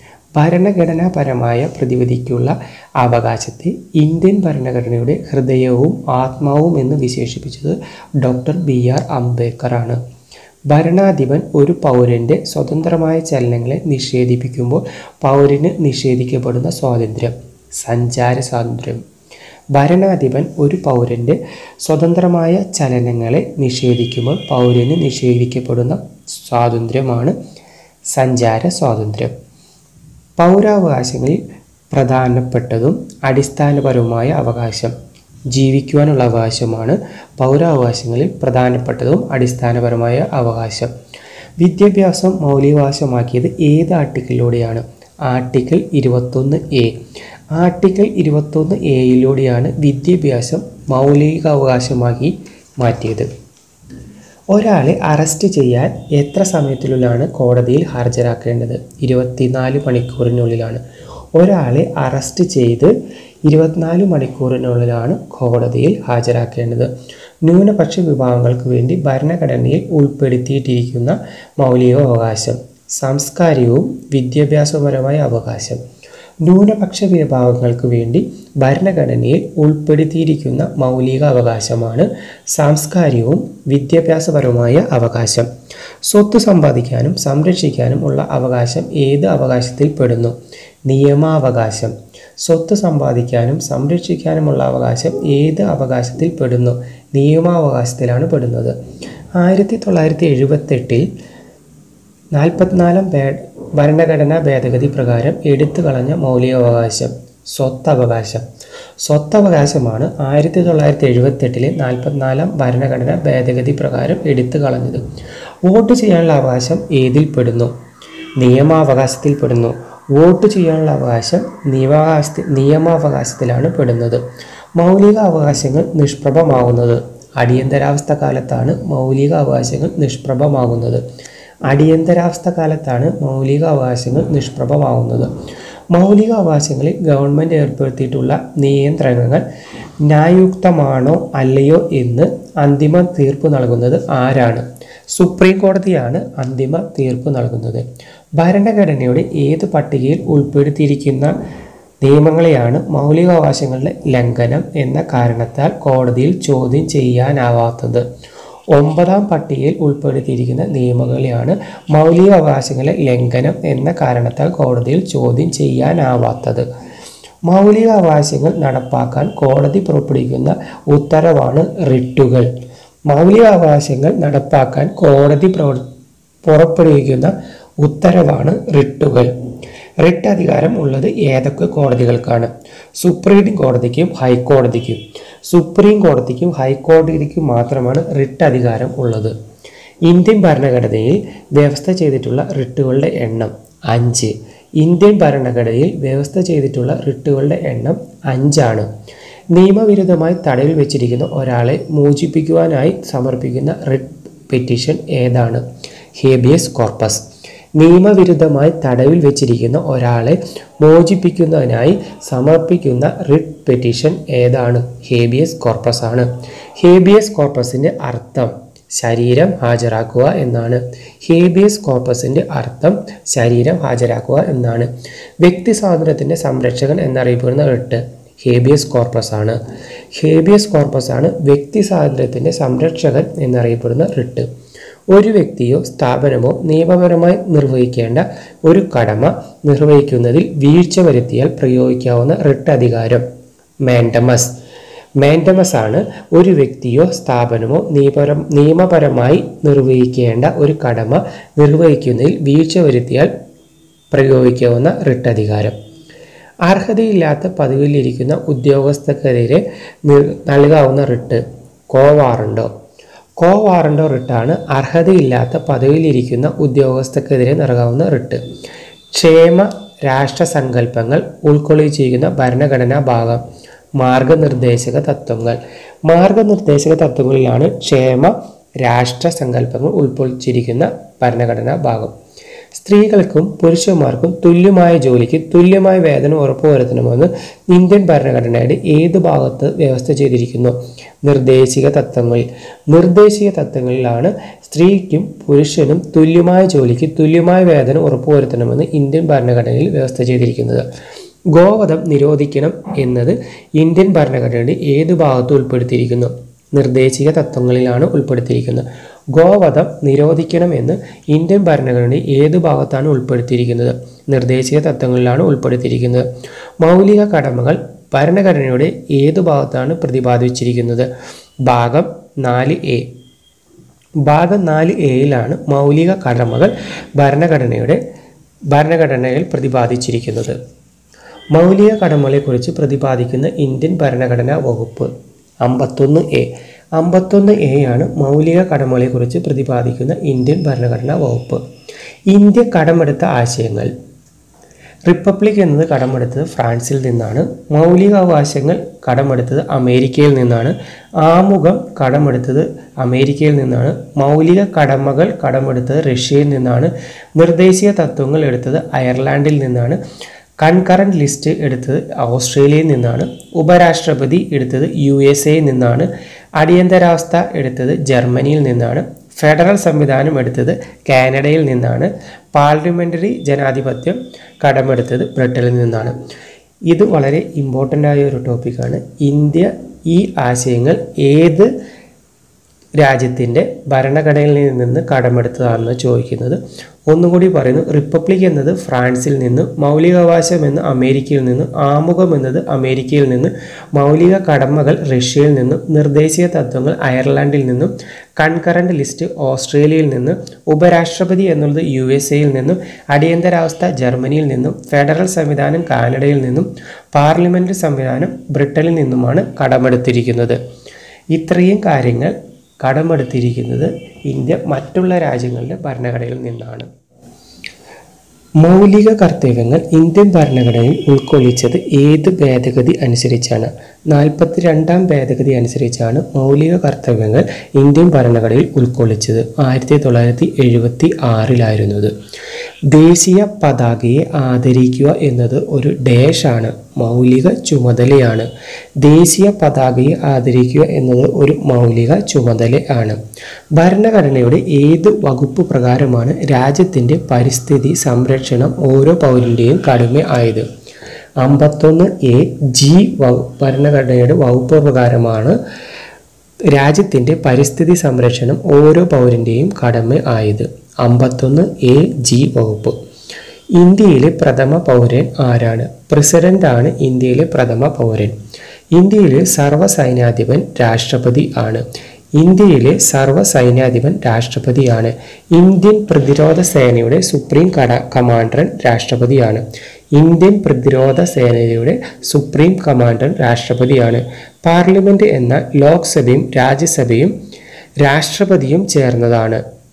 ഭരണഘടനാപരമായ പ്രതിവിധിക്കുള്ള അവകാശത്തെ ഇന്ത്യൻ ഭരണഘടനയുടെ ഹൃദയവും ആത്മാവും എന്ന് വിശേഷിപ്പിച്ചത് ഡോക്ടർ ബി ആർ അംബേദ്കറാണ് ഭരണാധിപൻ ഒരു പൗരൻ്റെ സ്വതന്ത്രമായ ചലനങ്ങളെ നിഷേധിപ്പിക്കുമ്പോൾ പൗരന് നിഷേധിക്കപ്പെടുന്ന സ്വാതന്ത്ര്യം സഞ്ചാര സ്വാതന്ത്ര്യം ഭരണാധിപൻ ഒരു പൗരൻ്റെ സ്വതന്ത്രമായ ചലനങ്ങളെ നിഷേധിക്കുമ്പോൾ പൗരന് നിഷേധിക്കപ്പെടുന്ന സ്വാതന്ത്ര്യമാണ് സഞ്ചാര സ്വാതന്ത്ര്യം പൗരാവകാശങ്ങളിൽ പ്രധാനപ്പെട്ടതും അടിസ്ഥാനപരവുമായ അവകാശം ജീവിക്കുവാനുള്ള അവകാശമാണ് പൗരാവകാശങ്ങളിൽ പ്രധാനപ്പെട്ടതും അടിസ്ഥാനപരമായ അവകാശം വിദ്യാഭ്യാസം മൗലികാവകാശമാക്കിയത് ഏത് ആർട്ടിക്കിളിലൂടെയാണ് ആർട്ടിക്കിൾ ഇരുപത്തൊന്ന് എ ആർട്ടിക്കിൾ ഇരുപത്തൊന്ന് എയിലൂടെയാണ് വിദ്യാഭ്യാസം മൗലികാവകാശമാക്കി മാറ്റിയത് ഒരാളെ അറസ്റ്റ് ചെയ്യാൻ എത്ര സമയത്തിനുള്ളിലാണ് കോടതിയിൽ ഹാജരാക്കേണ്ടത് ഇരുപത്തിനാല് മണിക്കൂറിനുള്ളിലാണ് ഒരാളെ അറസ്റ്റ് ചെയ്ത് ഇരുപത്തിനാല് മണിക്കൂറിനുള്ളിലാണ് കോടതിയിൽ ഹാജരാക്കേണ്ടത് ന്യൂനപക്ഷ വിഭാഗങ്ങൾക്ക് വേണ്ടി ഭരണഘടനയിൽ ഉൾപ്പെടുത്തിയിട്ടിരിക്കുന്ന മൗലിക അവകാശം സാംസ്കാരികവും വിദ്യാഭ്യാസപരമായ അവകാശം ന്യൂനപക്ഷ വിഭാഗങ്ങൾക്ക് വേണ്ടി ഭരണഘടനയിൽ ഉൾപ്പെടുത്തിയിരിക്കുന്ന മൗലിക അവകാശമാണ് സാംസ്കാരികവും വിദ്യാഭ്യാസപരവുമായ അവകാശം സ്വത്ത് സമ്പാദിക്കാനും സംരക്ഷിക്കാനും ഉള്ള അവകാശം ഏത് അവകാശത്തിൽ പെടുന്നു നിയമാവകാശം സ്വത്ത് സമ്പാദിക്കാനും സംരക്ഷിക്കാനുമുള്ള അവകാശം ഏത് അവകാശത്തിൽ പെടുന്നു നിയമാവകാശത്തിലാണ് പെടുന്നത് ആയിരത്തി തൊള്ളായിരത്തി എഴുപത്തെട്ടിൽ നാൽപ്പത്തിനാലാം ഭേ ഭരണഘടനാ ഭേദഗതി പ്രകാരം എടുത്തു കളഞ്ഞ മൗലികാവകാശം സ്വത്തവകാശം സ്വത്തവകാശമാണ് ആയിരത്തി തൊള്ളായിരത്തി എഴുപത്തെട്ടിലെ നാൽപ്പത്തിനാലാം ഭരണഘടനാ ഭേദഗതി പ്രകാരം എടുത്തു കളഞ്ഞത് വോട്ട് ചെയ്യാനുള്ള അവകാശം ഏതിൽ പെടുന്നു നിയമാവകാശത്തിൽ പെടുന്നു വോട്ട് ചെയ്യാനുള്ള അവകാശം നിയമാവകാശത്തിൽ നിയമാവകാശത്തിലാണ് പെടുന്നത് മൗലിക അവകാശങ്ങൾ നിഷ്പ്രഭമാകുന്നത് അടിയന്തരാവസ്ഥ കാലത്താണ് മൗലിക അവകാശങ്ങൾ നിഷ്പ്രഭമാകുന്നത് അടിയന്തരാവസ്ഥ കാലത്താണ് മൗലിക അവകാശങ്ങൾ നിഷ്പ്രഭമാവുന്നത് മൗലിക അവകാശങ്ങളിൽ ഗവൺമെൻറ് ഏർപ്പെടുത്തിയിട്ടുള്ള നിയന്ത്രണങ്ങൾ ന്യായയുക്തമാണോ അല്ലയോ എന്ന് അന്തിമ തീർപ്പ് നൽകുന്നത് ആരാണ് സുപ്രീം കോടതിയാണ് അന്തിമ തീർപ്പ് നൽകുന്നത് ഭരണഘടനയുടെ ഏത് പട്ടികയിൽ ഉൾപ്പെടുത്തിയിരിക്കുന്ന നിയമങ്ങളെയാണ് മൗലികാവകാശങ്ങളുടെ ലംഘനം എന്ന കാരണത്താൽ കോടതിയിൽ ചോദ്യം ചെയ്യാനാവാത്തത് ഒമ്പതാം പട്ടികയിൽ ഉൾപ്പെടുത്തിയിരിക്കുന്ന നിയമങ്ങളെയാണ് മൗലിക അവകാശങ്ങളെ ലംഘനം എന്ന കാരണത്താൽ കോടതിയിൽ ചോദ്യം ചെയ്യാനാവാത്തത് മൗലിക അവകാശങ്ങൾ നടപ്പാക്കാൻ കോടതി പുറപ്പെടുവിക്കുന്ന ഉത്തരവാണ് റിട്ടുകൾ മൗലിക അവകാശങ്ങൾ നടപ്പാക്കാൻ കോടതി പ്രവർ- പുറപ്പെടുവിക്കുന്ന ഉത്തരവാണ് റിട്ടുകൾ റിട്ട് അധികാരം ഉള്ളത് ഏതൊക്കെ കോടതികൾക്കാണ് സുപ്രീം കോടതിക്കും ഹൈക്കോടതിക്കും സുപ്രീം കോടതിക്കും ഹൈക്കോടതിക്കും മാത്രമാണ് റിട്ട് അധികാരം ഉള്ളത് ഇന്ത്യൻ ഭരണഘടനയിൽ വ്യവസ്ഥ ചെയ്തിട്ടുള്ള റിട്ടുകളുടെ എണ്ണം അഞ്ച് ഇന്ത്യൻ ഭരണഘടനയിൽ വ്യവസ്ഥ ചെയ്തിട്ടുള്ള റിട്ടുകളുടെ എണ്ണം അഞ്ചാണ് നിയമവിരുദ്ധമായി തടവിൽ വെച്ചിരിക്കുന്ന ഒരാളെ മോചിപ്പിക്കുവാനായി സമർപ്പിക്കുന്ന റിട്ട് പെറ്റീഷൻ ഏതാണ് ഹേബിയസ് കോർപ്പസ് നിയമവിരുദ്ധമായി തടവിൽ വെച്ചിരിക്കുന്ന ഒരാളെ മോചിപ്പിക്കുന്നതിനായി സമർപ്പിക്കുന്ന റിട്ട് പെറ്റീഷൻ ഏതാണ് ഹേബിയസ് കോർപ്പസ് ആണ് ഹേബിയസ് കോർപ്പസിൻ്റെ അർത്ഥം ശരീരം ഹാജരാക്കുക എന്നാണ് ഹേബിയസ് കോർപ്പസിൻ്റെ അർത്ഥം ശരീരം ഹാജരാക്കുക എന്നാണ് വ്യക്തി സ്വാതന്ത്ര്യത്തിൻ്റെ സംരക്ഷകൻ എന്നറിയപ്പെടുന്ന റിട്ട് ഹേബിയസ് കോർപ്പസ് ആണ് ഹേബിയസ് കോർപ്പസ് ആണ് വ്യക്തി സ്വാതന്ത്ര്യത്തിൻ്റെ സംരക്ഷകൻ എന്നറിയപ്പെടുന്ന റിട്ട് ഒരു വ്യക്തിയോ സ്ഥാപനമോ നിയമപരമായി നിർവഹിക്കേണ്ട ഒരു കടമ നിർവഹിക്കുന്നതിൽ വീഴ്ച വരുത്തിയാൽ പ്രയോഗിക്കാവുന്ന റിട്ട് അധികാരം മാൻഡമസ് മാൻഡമസ് ആണ് ഒരു വ്യക്തിയോ സ്ഥാപനമോ നിയമപരം നിയമപരമായി നിർവഹിക്കേണ്ട ഒരു കടമ നിർവഹിക്കുന്നതിൽ വീഴ്ച വരുത്തിയാൽ പ്രയോഗിക്കാവുന്ന റിട്ട് അധികാരം അർഹതയില്ലാത്ത പദവിയിലിരിക്കുന്ന ഉദ്യോഗസ്ഥർക്കെതിരെ നി- നൽകാവുന്ന writ quo warranto quo warranto റിട്ടാണ് അർഹതയില്ലാത്ത പദവിയിലിരിക്കുന്ന ഉദ്യോഗസ്ഥർക്കെതിരെ നൽകാവുന്ന റിട്ട് ക്ഷേമ രാഷ്ട്ര സങ്കല്പങ്ങൾ ഉൾക്കൊള്ളിച്ചിരിക്കുന്ന ഭരണഘടനാ ഭാഗം മാർഗനിർദ്ദേശക തത്വങ്ങൾ മാർഗനിർദ്ദേശക തത്വങ്ങളിലാണ് ക്ഷേമ രാഷ്ട്ര സങ്കല്പങ്ങൾ ഉൾക്കൊള്ളിച്ചിരിക്കുന്ന ഭരണഘടനാ ഭാഗം സ്ത്രീകൾക്കും പുരുഷന്മാർക്കും തുല്യമായ ജോലിക്ക് തുല്യമായ വേതനം ഉറപ്പുവരുത്തണമെന്ന് ഇന്ത്യൻ ഭരണഘടനയുടെ ഏത് ഭാഗത്ത് വ്യവസ്ഥ ചെയ്തിരിക്കുന്നു നിർദ്ദേശിക തത്വങ്ങളിൽ നിർദ്ദേശിക തത്വങ്ങളിലാണ് സ്ത്രീക്കും പുരുഷനും തുല്യമായ ജോലിക്ക് തുല്യമായ വേതനം ഉറപ്പുവരുത്തണമെന്ന് ഇന്ത്യൻ ഭരണഘടനയിൽ വ്യവസ്ഥ ചെയ്തിരിക്കുന്നത് ഗോവധം നിരോധിക്കണം എന്നത് ഇന്ത്യൻ ഭരണഘടനയുടെ ഏത് ഭാഗത്ത് ഉൾപ്പെടുത്തിയിരിക്കുന്നു നിർദ്ദേശിക തത്വങ്ങളിലാണ് ഉൾപ്പെടുത്തിയിരിക്കുന്നത് ഗോവധം നിരോധിക്കണമെന്ന് ഇന്ത്യൻ ഭരണഘടനയുടെ ഏത് ഭാഗത്താണ് ഉൾപ്പെടുത്തിയിരിക്കുന്നത് നിർദ്ദേശിക തത്വങ്ങളിലാണ് ഉൾപ്പെടുത്തിയിരിക്കുന്നത് മൗലിക കടമകൾ ഭരണഘടനയുടെ ഏത് ഭാഗത്താണ് പ്രതിപാദിച്ചിരിക്കുന്നത് ഭാഗം നാല് എ ഭാഗം നാല് എയിലാണ് മൗലിക കടമകൾ ഭരണഘടനയുടെ ഭരണഘടനയിൽ പ്രതിപാദിച്ചിരിക്കുന്നത് മൗലിക കടമകളെക്കുറിച്ച് പ്രതിപാദിക്കുന്ന ഇന്ത്യൻ ഭരണഘടനാ വകുപ്പ് അമ്പത്തൊന്ന് എ അമ്പത്തൊന്ന് എ ആണ് മൗലിക കടമകളെക്കുറിച്ച് പ്രതിപാദിക്കുന്ന ഇന്ത്യൻ ഭരണഘടനാ വകുപ്പ് ഇന്ത്യ കടമെടുത്ത ആശയങ്ങൾ റിപ്പബ്ലിക് എന്നത് കടമെടുത്തത് ഫ്രാൻസിൽ നിന്നാണ് മൗലികാവകാശങ്ങൾ കടമെടുത്തത് അമേരിക്കയിൽ നിന്നാണ് ആമുഖം കടമെടുത്തത് അമേരിക്കയിൽ നിന്നാണ് മൗലിക കടമകൾ കടമെടുത്തത് റഷ്യയിൽ നിന്നാണ് നിർദ്ദേശീയ തത്വങ്ങൾ എടുത്തത് അയർലാൻഡിൽ നിന്നാണ് കൺകറന്റ് ലിസ്റ്റ് എടുത്തത് ഓസ്ട്രേലിയയിൽ നിന്നാണ് ഉപരാഷ്ട്രപതി എടുത്തത് യു എസ് എയിൽ നിന്നാണ് അടിയന്തരാവസ്ഥ എടുത്തത് ജർമ്മനിയിൽ നിന്നാണ് ഫെഡറൽ സംവിധാനം എടുത്തത് കാനഡയിൽ നിന്നാണ് പാർലമെൻ്ററി ജനാധിപത്യം കടമെടുത്തത് ബ്രിട്ടനിൽ നിന്നാണ് ഇത് വളരെ ഇമ്പോർട്ടൻ്റ് ആയ ഒരു ടോപ്പിക്കാണ് ഇന്ത്യ ഈ ആശയങ്ങൾ ഏത് രാജ്യത്തിൻ്റെ ഭരണഘടനയിൽ നിന്ന് കടമെടുത്തതാണെന്ന് ചോദിക്കുന്നത് ഒന്നുകൂടി പറയുന്നു റിപ്പബ്ലിക് എന്നത് ഫ്രാൻസിൽ നിന്ന് മൗലികാവകാശം എന്ന് അമേരിക്കയിൽ നിന്ന് ആമുഖം എന്നത് അമേരിക്കയിൽ നിന്ന് മൗലിക കടമകൾ റഷ്യയിൽ നിന്നും നിർദ്ദേശീയ തത്വങ്ങൾ അയർലൻഡിൽ നിന്നും കൺകറന്റ് ലിസ്റ്റ് ഓസ്ട്രേലിയയിൽ നിന്നും ഉപരാഷ്ട്രപതി എന്നുള്ളത് യു എസ് എയിൽ നിന്നും അടിയന്തരാവസ്ഥ ജർമ്മനിയിൽ നിന്നും ഫെഡറൽ സംവിധാനം കാനഡയിൽ നിന്നും പാർലമെൻറ്റ് സംവിധാനം ബ്രിട്ടനിൽ നിന്നുമാണ് കടമെടുത്തിരിക്കുന്നത് ഇത്രയും കാര്യങ്ങൾ കടമെടുത്തിരിക്കുന്നത് ഇന്ത്യ മറ്റുള്ള രാജ്യങ്ങളുടെ ഭരണഘടനയിൽ നിന്നാണ് മൗലിക കർത്തവ്യങ്ങൾ ഇന്ത്യൻ ഭരണഘടനയിൽ ഉൾക്കൊള്ളിച്ചത് ഏത് ഭേദഗതി അനുസരിച്ചാണ് നാൽപ്പത്തി രണ്ടാം ഭേദഗതി അനുസരിച്ചാണ് മൗലിക കർത്തവ്യങ്ങൾ ഇന്ത്യൻ ഭരണഘടനയിൽ ഉൾക്കൊള്ളിച്ചത് ആയിരത്തി തൊള്ളായിരത്തി എഴുപത്തി ആറിലായിരുന്നത് ദേശീയ പതാകയെ ആദരിക്കുക എന്നത് ഒരു ഡേഷാണ് മൗലിക ചുമതലയാണ് ദേശീയ പതാകയെ ആദരിക്കുക എന്നത് ഒരു മൗലിക ചുമതലയാണ് ഭരണഘടനയുടെ ഏത് വകുപ്പ് പ്രകാരമാണ് രാജ്യത്തിൻ്റെ പരിസ്ഥിതി സംരക്ഷണം ഓരോ പൗരൻ്റെയും കടമ ആയത് അമ്പത്തൊന്ന് എ ജി വകു ഭരണഘടനയുടെ വകുപ്പ് പ്രകാരമാണ് രാജ്യത്തിൻ്റെ പരിസ്ഥിതി സംരക്ഷണം ഓരോ പൗരൻ്റെയും കടമ ആയത് അമ്പത്തൊന്ന് എ ജി വകുപ്പ് ഇന്ത്യയിലെ പ്രഥമ പൗരൻ ആരാണ് പ്രസിഡന്റ് ആണ് ഇന്ത്യയിലെ പ്രഥമ പൗരൻ ഇന്ത്യയിലെ സർവ്വ സൈന്യാധിപൻ രാഷ്ട്രപതി ആണ് ഇന്ത്യയിലെ സർവ്വ സൈന്യാധിപൻ രാഷ്ട്രപതിയാണ് ഇന്ത്യൻ പ്രതിരോധ സേനയുടെ സുപ്രീം കട കമാൻഡർ രാഷ്ട്രപതിയാണ് ഇന്ത്യൻ പ്രതിരോധ സേനയുടെ സുപ്രീം കമാൻഡർ രാഷ്ട്രപതിയാണ് പാർലമെന്റ് എന്ന ലോക്സഭയും രാജ്യസഭയും രാഷ്ട്രപതിയും ചേർന്നതാണ്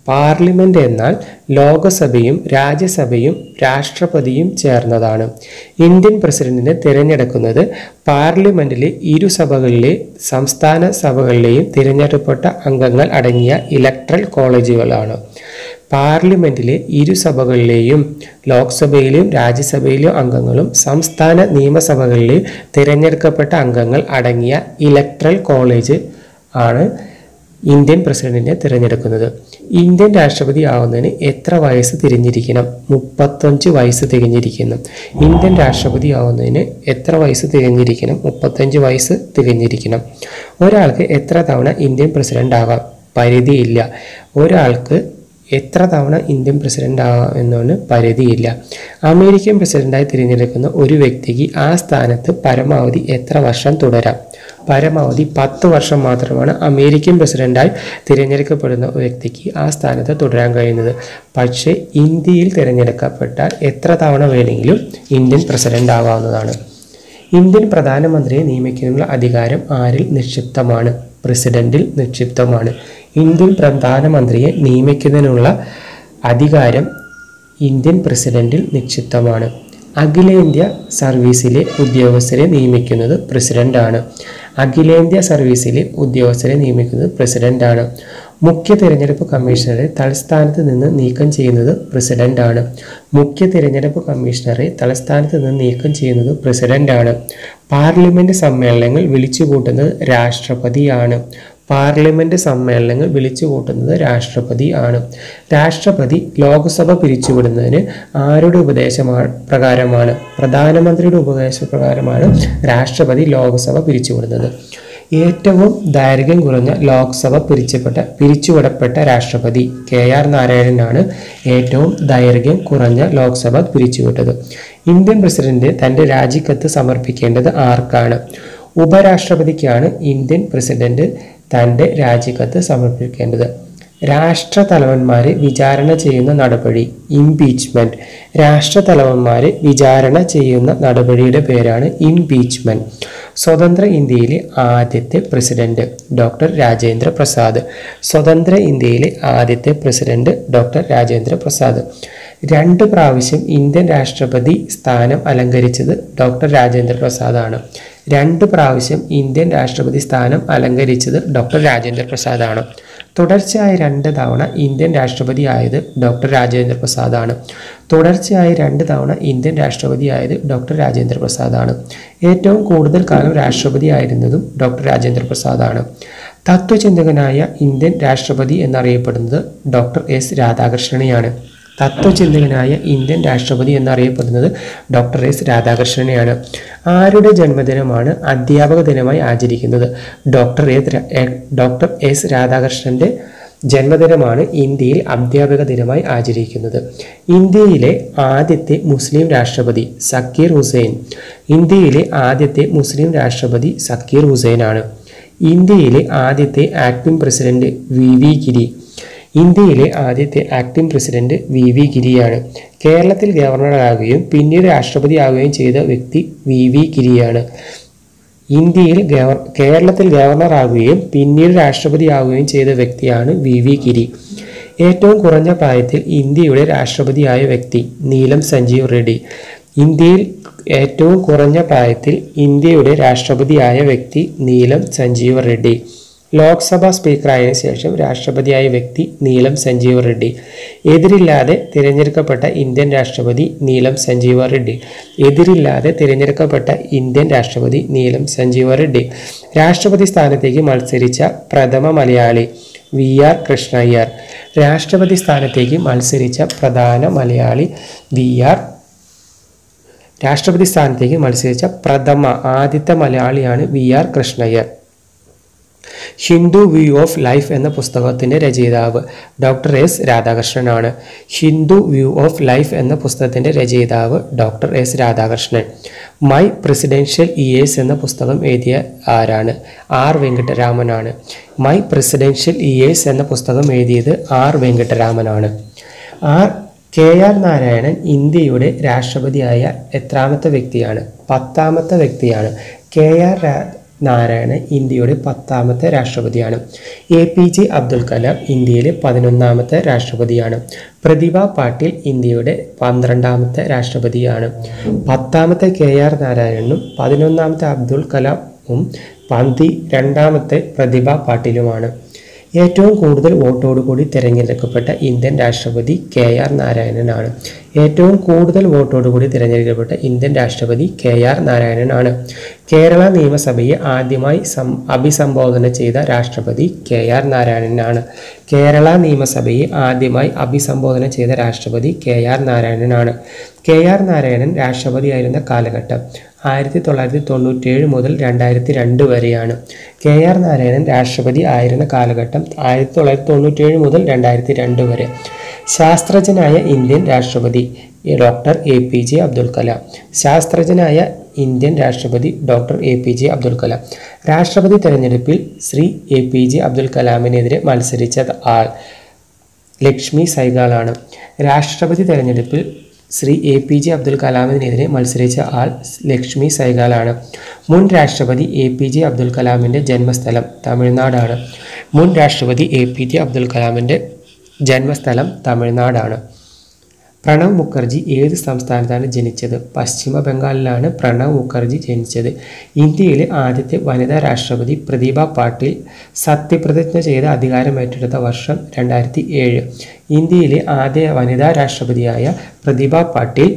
പാർലമെന്റ് എന്നാൽ ലോകസഭയും രാജ്യസഭയും രാഷ്ട്രപതിയും ചേർന്നതാണ് ഇന്ത്യൻ പ്രസിഡന്റിനെ തിരഞ്ഞെടുക്കുന്നത് പാർലമെന്റിലെ ഇരു സഭകളിലെ സംസ്ഥാന സഭകളിലെയും തിരഞ്ഞെടുക്കപ്പെട്ട അംഗങ്ങൾ അടങ്ങിയ ഇലക്ട്രൽ കോളേജുകളാണ് പാർലമെന്റിലെ ഇരു സഭകളിലെയും ലോക്സഭയിലെയും രാജ്യസഭയിലെയും അംഗങ്ങളും സംസ്ഥാന നിയമസഭകളിലെയും തിരഞ്ഞെടുക്കപ്പെട്ട അംഗങ്ങൾ അടങ്ങിയ ഇലക്ട്രൽ കോളേജ് ആണ് ഇന്ത്യൻ പ്രസിഡന്റിനെ തിരഞ്ഞെടുക്കുന്നത് ഇന്ത്യൻ രാഷ്ട്രപതി ആവുന്നതിന് എത്ര വയസ്സ് തിരിഞ്ഞിരിക്കണം മുപ്പത്തഞ്ച് വയസ്സ് തികഞ്ഞിരിക്കണം ഇന്ത്യൻ രാഷ്ട്രപതി ആവുന്നതിന് എത്ര വയസ്സ് തികഞ്ഞിരിക്കണം മുപ്പത്തഞ്ച് വയസ്സ് തികഞ്ഞിരിക്കണം ഒരാൾക്ക് എത്ര തവണ ഇന്ത്യൻ പ്രസിഡന്റ് ആവാം പരിധിയില്ല ഒരാൾക്ക് എത്ര തവണ ഇന്ത്യൻ പ്രസിഡന്റ് ആവാം എന്നൊന്ന് പരിധിയില്ല അമേരിക്കൻ പ്രസിഡന്റായി തിരഞ്ഞെടുക്കുന്ന ഒരു വ്യക്തിക്ക് ആ സ്ഥാനത്ത് പരമാവധി എത്ര വർഷം തുടരാം പരമാവധി പത്ത് വർഷം മാത്രമാണ് അമേരിക്കൻ പ്രസിഡന്റായി തിരഞ്ഞെടുക്കപ്പെടുന്ന വ്യക്തിക്ക് ആ സ്ഥാനത്ത് തുടരാൻ കഴിയുന്നത് പക്ഷേ ഇന്ത്യയിൽ തിരഞ്ഞെടുക്കപ്പെട്ടാൽ എത്ര തവണ വേണമെങ്കിലും ഇന്ത്യൻ പ്രസിഡന്റ് ആവാവുന്നതാണ് ഇന്ത്യൻ പ്രധാനമന്ത്രിയെ നിയമിക്കുന്നതിനുള്ള അധികാരം ആരിൽ നിക്ഷിപ്തമാണ് പ്രസിഡന്റിൽ നിക്ഷിപ്തമാണ് ഇന്ത്യൻ പ്രധാനമന്ത്രിയെ നിയമിക്കുന്നതിനുള്ള അധികാരം ഇന്ത്യൻ പ്രസിഡന്റിൽ നിക്ഷിപ്തമാണ് അഖിലേന്ത്യാ സർവീസിലെ ഉദ്യോഗസ്ഥരെ നിയമിക്കുന്നത് പ്രസിഡന്റാണ് അഖിലേന്ത്യാ സർവീസിലെ ഉദ്യോഗസ്ഥരെ നിയമിക്കുന്നത് പ്രസിഡന്റാണ് മുഖ്യ തിരഞ്ഞെടുപ്പ് കമ്മീഷണറെ തലസ്ഥാനത്ത് നിന്ന് നീക്കം ചെയ്യുന്നത് പ്രസിഡന്റാണ് മുഖ്യ തിരഞ്ഞെടുപ്പ് കമ്മീഷണറെ തലസ്ഥാനത്ത് നിന്ന് നീക്കം ചെയ്യുന്നത് പ്രസിഡന്റാണ് പാർലമെന്റ് സമ്മേളനങ്ങൾ വിളിച്ചുകൂട്ടുന്നത് രാഷ്ട്രപതിയാണ് പാർലമെന്റ് സമ്മേളനങ്ങൾ വിളിച്ചു കൂട്ടുന്നത് രാഷ്ട്രപതി ആണ് രാഷ്ട്രപതി ലോക്സഭ പിരിച്ചുവിടുന്നതിന് ആരുടെ ഉപദേശമാ പ്രകാരമാണ് പ്രധാനമന്ത്രിയുടെ ഉപദേശപ്രകാരമാണ് രാഷ്ട്രപതി ലോക്സഭ പിരിച്ചുവിടുന്നത് ഏറ്റവും ദൈർഘ്യം കുറഞ്ഞ ലോക്സഭ പിരിച്ചപ്പെട്ട പിരിച്ചുവിടപ്പെട്ട രാഷ്ട്രപതി കെ ആർ നാരായണനാണ് ഏറ്റവും ദൈർഘ്യം കുറഞ്ഞ ലോക്സഭ പിരിച്ചുവിട്ടത് ഇന്ത്യൻ പ്രസിഡന്റ് തന്റെ രാജിക്കത്ത് സമർപ്പിക്കേണ്ടത് ആർക്കാണ് ഉപരാഷ്ട്രപതിക്കാണ് ഇന്ത്യൻ പ്രസിഡന്റ് തൻ്റെ രാജിക്കത്ത് സമർപ്പിക്കേണ്ടത് രാഷ്ട്രതലവന്മാരെ വിചാരണ ചെയ്യുന്ന നടപടി ഇംപീച്ച്മെന്റ് രാഷ്ട്രതലവന്മാരെ വിചാരണ ചെയ്യുന്ന നടപടിയുടെ പേരാണ് ഇംപീച്ച്മെന്റ് സ്വതന്ത്ര ഇന്ത്യയിലെ ആദ്യത്തെ പ്രസിഡന്റ് ഡോക്ടർ രാജേന്ദ്ര പ്രസാദ് സ്വതന്ത്ര ഇന്ത്യയിലെ ആദ്യത്തെ പ്രസിഡന്റ് ഡോക്ടർ രാജേന്ദ്ര പ്രസാദ് രണ്ട് പ്രാവശ്യം ഇന്ത്യൻ രാഷ്ട്രപതി സ്ഥാനം അലങ്കരിച്ചത് ഡോക്ടർ രാജേന്ദ്ര പ്രസാദ് ആണ് രണ്ട് പ്രാവശ്യം ഇന്ത്യൻ രാഷ്ട്രപതി സ്ഥാനം അലങ്കരിച്ചത് ഡോക്ടർ രാജേന്ദ്ര പ്രസാദ് ആണ് തുടർച്ചയായ രണ്ട് തവണ ഇന്ത്യൻ രാഷ്ട്രപതി ആയത് ഡോക്ടർ രാജേന്ദ്ര പ്രസാദ് ആണ് തുടർച്ചയായി രണ്ട് തവണ ഇന്ത്യൻ രാഷ്ട്രപതി ആയത് ഡോക്ടർ രാജേന്ദ്ര പ്രസാദ് ആണ് ഏറ്റവും കൂടുതൽ കാലം രാഷ്ട്രപതി ആയിരുന്നതും ഡോക്ടർ രാജേന്ദ്ര പ്രസാദ് ആണ് തത്വചിന്തകനായ ഇന്ത്യൻ രാഷ്ട്രപതി എന്നറിയപ്പെടുന്നത് ഡോക്ടർ എസ് രാധാകൃഷ്ണനെയാണ് തത്വചിന്തകനായ ഇന്ത്യൻ രാഷ്ട്രപതി എന്നറിയപ്പെടുന്നത് ഡോക്ടർ എസ് രാധാകൃഷ്ണനെയാണ് ആരുടെ ജന്മദിനമാണ് അധ്യാപക ദിനമായി ആചരിക്കുന്നത് ഡോക്ടർ എ ഡോക്ടർ എസ് രാധാകൃഷ്ണന്റെ ജന്മദിനമാണ് ഇന്ത്യയിൽ അധ്യാപക ദിനമായി ആചരിക്കുന്നത് ഇന്ത്യയിലെ ആദ്യത്തെ മുസ്ലിം രാഷ്ട്രപതി സക്കീർ ഹുസൈൻ ഇന്ത്യയിലെ ആദ്യത്തെ മുസ്ലിം രാഷ്ട്രപതി സക്കീർ ഹുസൈനാണ് ഇന്ത്യയിലെ ആദ്യത്തെ acting president V V Giri ഇന്ത്യയിലെ ആദ്യത്തെ ആക്ടിംഗ് പ്രസിഡന്റ് വി വി ഗിരിയാണ് കേരളത്തിൽ ഗവർണറാകുകയും പിന്നീട് രാഷ്ട്രപതിയാവുകയും ചെയ്ത വ്യക്തി വി വി ഗിരിയാണ് ഇന്ത്യയിൽ ഗവർ കേരളത്തിൽ ഗവർണറാകുകയും പിന്നീട് രാഷ്ട്രപതിയാവുകയും ചെയ്ത വ്യക്തിയാണ് വി വി ഗിരി ഏറ്റവും കുറഞ്ഞ പ്രായത്തിൽ ഇന്ത്യയുടെ രാഷ്ട്രപതിയായ വ്യക്തി നീലം സഞ്ജീവ് റെഡ്ഡി ഇന്ത്യയിൽ ഏറ്റവും കുറഞ്ഞ പ്രായത്തിൽ ഇന്ത്യയുടെ രാഷ്ട്രപതിയായ വ്യക്തി നീലം സഞ്ജീവ് റെഡ്ഡി ലോക്സഭാ സ്പീക്കറായതിനു ശേഷം രാഷ്ട്രപതിയായ വ്യക്തി നീലം സഞ്ജീവ റെഡ്ഡി എതിരില്ലാതെ തിരഞ്ഞെടുക്കപ്പെട്ട ഇന്ത്യൻ രാഷ്ട്രപതി നീലം സഞ്ജീവ റെഡ്ഡി എതിരില്ലാതെ തിരഞ്ഞെടുക്കപ്പെട്ട ഇന്ത്യൻ രാഷ്ട്രപതി നീലം സഞ്ജീവ റെഡ്ഡി രാഷ്ട്രപതി സ്ഥാനത്തേക്ക് മത്സരിച്ച പ്രഥമ മലയാളി വി ആർ കൃഷ്ണയ്യർ രാഷ്ട്രപതി സ്ഥാനത്തേക്ക് മത്സരിച്ച പ്രധാന മലയാളി വി ആർ രാഷ്ട്രപതി സ്ഥാനത്തേക്ക് മത്സരിച്ച പ്രഥമ ആദ്യത്തെ മലയാളിയാണ് V R Krishna Iyer Hindu view of life എന്ന പുസ്തകത്തിൻ്റെ രചയിതാവ് ഡോക്ടർ എസ് രാധാകൃഷ്ണനാണ് ഹിന്ദു വ്യൂ ഓഫ് ലൈഫ് എന്ന പുസ്തകത്തിൻ്റെ രചയിതാവ് doctor S Radhakrishnan my presidential years എന്ന പുസ്തകം എഴുതിയ ആരാണ് ആർ വെങ്കട്ടരാമനാണ് മൈ പ്രസിഡൻഷ്യൽ ഇയേഴ്സ് എന്ന പുസ്തകം എഴുതിയത് ആർ വെങ്കട്ടരാമനാണ് ആർ കെ ആർ നാരായണൻ ഇന്ത്യയുടെ രാഷ്ട്രപതിയായ എത്രാമത്തെ വ്യക്തിയാണ് പത്താമത്തെ വ്യക്തിയാണ് കെ ആർ രാ നാരായണൻ ഇന്ത്യയുടെ പത്താമത്തെ രാഷ്ട്രപതിയാണ് A P J Abdul Kalam ഇന്ത്യയിലെ പതിനൊന്നാമത്തെ രാഷ്ട്രപതിയാണ് പ്രതിഭ പാട്ടീൽ ഇന്ത്യയുടെ പന്ത്രണ്ടാമത്തെ രാഷ്ട്രപതിയാണ് പത്താമത്തെ കെ ആർ നാരായണനും പതിനൊന്നാമത്തെ അബ്ദുൽ കലാമും പന്തി രണ്ടാമത്തെ പ്രതിഭ പാട്ടീലുമാണ് ഏറ്റവും കൂടുതൽ വോട്ടോടുകൂടി തിരഞ്ഞെടുക്കപ്പെട്ട ഇന്ത്യൻ രാഷ്ട്രപതി കെ ആർ നാരായണനാണ് ഏറ്റവും കൂടുതൽ വോട്ടോടുകൂടി തിരഞ്ഞെടുക്കപ്പെട്ട ഇന്ത്യൻ രാഷ്ട്രപതി കെ ആർ നാരായണനാണ് കേരള നിയമസഭയെ ആദ്യമായി സം അഭിസംബോധന ചെയ്ത രാഷ്ട്രപതി കെ ആർ നാരായണനാണ് കേരള നിയമസഭയെ ആദ്യമായി അഭിസംബോധന ചെയ്ത രാഷ്ട്രപതി കെ ആർ നാരായണനാണ് കെ ആർ നാരായണൻ രാഷ്ട്രപതിയായിരുന്ന കാലഘട്ടം ആയിരത്തി തൊള്ളായിരത്തി തൊണ്ണൂറ്റേഴ് മുതൽ രണ്ടായിരത്തി രണ്ട് വരെയാണ് കെ ആർ നാരായണൻ രാഷ്ട്രപതി ആയിരുന്ന കാലഘട്ടം ആയിരത്തി തൊള്ളായിരത്തി തൊണ്ണൂറ്റേഴ് മുതൽ രണ്ടായിരത്തി രണ്ട് വരെ ശാസ്ത്രജ്ഞനായ ഇന്ത്യൻ രാഷ്ട്രപതി doctor A P J Abdul Kalam ശാസ്ത്രജ്ഞനായ ഇന്ത്യൻ രാഷ്ട്രപതി doctor A P J Abdul Kalam രാഷ്ട്രപതി തെരഞ്ഞെടുപ്പിൽ Shri A P J Abdul കലാമിനെതിരെ മത്സരിച്ച ആൾ ലക്ഷ്മി സൈഗാളാണ് രാഷ്ട്രപതി തെരഞ്ഞെടുപ്പിൽ Shri A P J Abdul കലാമിനെതിരെ മത്സരിച്ച ആൾ ലക്ഷ്മി സൈഗാളാണ് മുൻ രാഷ്ട്രപതി എ പി ജെ അബ്ദുൽ കലാമിൻ്റെ ജന്മസ്ഥലം തമിഴ്നാടാണ് മുൻ രാഷ്ട്രപതി എ പി ജെ അബ്ദുൽ കലാമിൻ്റെ ജന്മസ്ഥലം തമിഴ്നാടാണ് പ്രണവ് മുഖർജി ഏത് സംസ്ഥാനത്താണ് ജനിച്ചത് പശ്ചിമ ബംഗാളിലാണ് പ്രണവ് മുഖർജി ജനിച്ചത് ഇന്ത്യയിലെ ആദ്യത്തെ വനിതാ രാഷ്ട്രപതി പ്രതിഭ പാട്ടീൽ സത്യപ്രതിജ്ഞ ചെയ്ത് അധികാരം ഏറ്റെടുത്ത വർഷം രണ്ടായിരത്തി ഏഴ് ഇന്ത്യയിലെ ആദ്യ വനിതാ രാഷ്ട്രപതിയായ പ്രതിഭ പാട്ടീൽ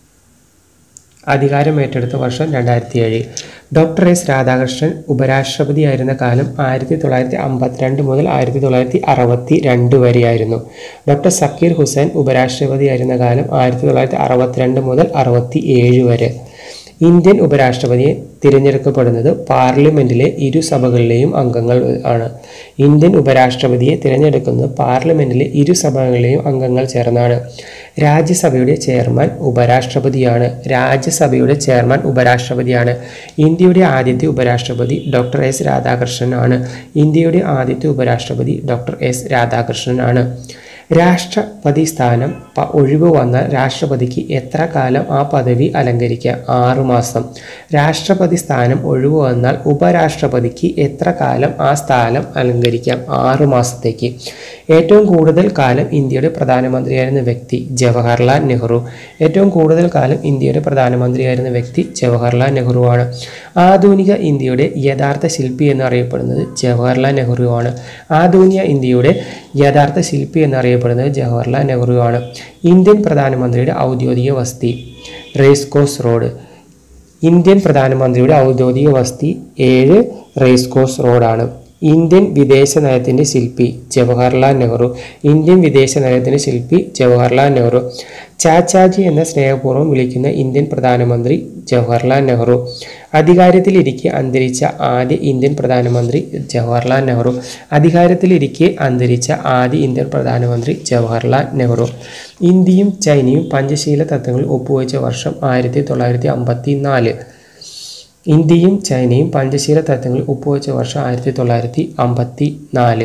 അധികാരം ഏറ്റെടുത്ത വർഷം രണ്ടായിരത്തി ഏഴ് ഡോക്ടർ എസ് രാധാകൃഷ്ണൻ ഉപരാഷ്ട്രപതിയായിരുന്ന കാലം ആയിരത്തി തൊള്ളായിരത്തി അമ്പത്തിരണ്ട് മുതൽ ആയിരത്തി തൊള്ളായിരത്തി അറുപത്തി രണ്ട് വരെയായിരുന്നു ഡോക്ടർ സക്കീർ ഹുസൈൻ ഉപരാഷ്ട്രപതിയായിരുന്ന കാലം ആയിരത്തി തൊള്ളായിരത്തി അറുപത്തിരണ്ട് മുതൽ അറുപത്തി ഏഴ് വരെ ഇന്ത്യൻ ഉപരാഷ്ട്രപതിയെ തിരഞ്ഞെടുക്കപ്പെടുന്നത് പാർലമെന്റിലെ ഇരു സഭകളിലെയും അംഗങ്ങൾ ആണ് ഇന്ത്യൻ ഉപരാഷ്ട്രപതിയെ തിരഞ്ഞെടുക്കുന്നത് പാർലമെന്റിലെ ഇരു സഭകളിലെയും അംഗങ്ങൾ ചേർന്നാണ് രാജ്യസഭയുടെ ചെയർമാൻ ഉപരാഷ്ട്രപതിയാണ് രാജ്യസഭയുടെ ചെയർമാൻ ഉപരാഷ്ട്രപതിയാണ് ഇന്ത്യയുടെ ആദ്യത്തെ ഉപരാഷ്ട്രപതി ഡോക്ടർ എസ് രാധാകൃഷ്ണനാണ് ഇന്ത്യയുടെ ആദ്യത്തെ ഉപരാഷ്ട്രപതി ഡോക്ടർ എസ് രാധാകൃഷ്ണനാണ് രാഷ്ട്രപതി സ്ഥാനം പ- ഒഴിവ് വന്നാൽ രാഷ്ട്രപതിക്ക് എത്ര കാലം ആ പദവി അലങ്കരിക്കാം ആറു മാസം രാഷ്ട്രപതി സ്ഥാനം ഒഴിവ് വന്നാൽ ഉപരാഷ്ട്രപതിക്ക് എത്ര കാലം ആ സ്ഥാനം അലങ്കരിക്കാം ആറു മാസത്തേക്ക് ഏറ്റവും കൂടുതൽ കാലം ഇന്ത്യയുടെ പ്രധാനമന്ത്രിയായിരുന്ന വ്യക്തി ജവഹർലാൽ നെഹ്റു ഏറ്റവും കൂടുതൽ കാലം ഇന്ത്യയുടെ പ്രധാനമന്ത്രിയായിരുന്ന വ്യക്തി ജവഹർലാൽ നെഹ്റുവാണ് ആധുനിക ഇന്ത്യയുടെ യഥാർത്ഥ ശില്പി എന്നറിയപ്പെടുന്നത് ജവഹർലാൽ നെഹ്റുവാണ് ആധുനിക ഇന്ത്യയുടെ യഥാർത്ഥ ശില്പി എന്നറിയപ്പെടുന്നത് ജവഹർലാൽ നെഹ്റുവാണ് ഇന്ത്യൻ പ്രധാനമന്ത്രിയുടെ ഔദ്യോഗിക വസതി റേസ് കോഴ്സ് റോഡ് ഇന്ത്യൻ പ്രധാനമന്ത്രിയുടെ ഔദ്യോഗിക വസതി ഏഴ് റേസ് കോഴ്സ് റോഡാണ് ഇന്ത്യൻ വിദേശ നയത്തിൻ്റെ ശില്പി ജവഹർലാൽ നെഹ്റു ഇന്ത്യൻ വിദേശ നയത്തിൻ്റെ ശില്പി ജവഹർലാൽ നെഹ്റു ചാച്ചാജി എന്ന സ്നേഹപൂർവ്വം വിളിക്കുന്ന ഇന്ത്യൻ പ്രധാനമന്ത്രി ജവഹർലാൽ നെഹ്റു അധികാരത്തിലിരിക്കെ അന്തരിച്ച ആദ്യ ഇന്ത്യൻ പ്രധാനമന്ത്രി ജവഹർലാൽ നെഹ്റു അധികാരത്തിലിരിക്കെ അന്തരിച്ച ആദ്യ ഇന്ത്യൻ പ്രധാനമന്ത്രി ജവഹർലാൽ നെഹ്റു ഇന്ത്യയും ചൈനയും പഞ്ചശീല തത്വങ്ങൾ ഒപ്പുവെച്ച വർഷം ആയിരത്തി തൊള്ളായിരത്തി അമ്പത്തി നാല് ഇന്ത്യയും ചൈനയും പഞ്ചശീല തത്വങ്ങൾ ഒപ്പുവെച്ച വർഷം ആയിരത്തി തൊള്ളായിരത്തി അമ്പത്തി നാല്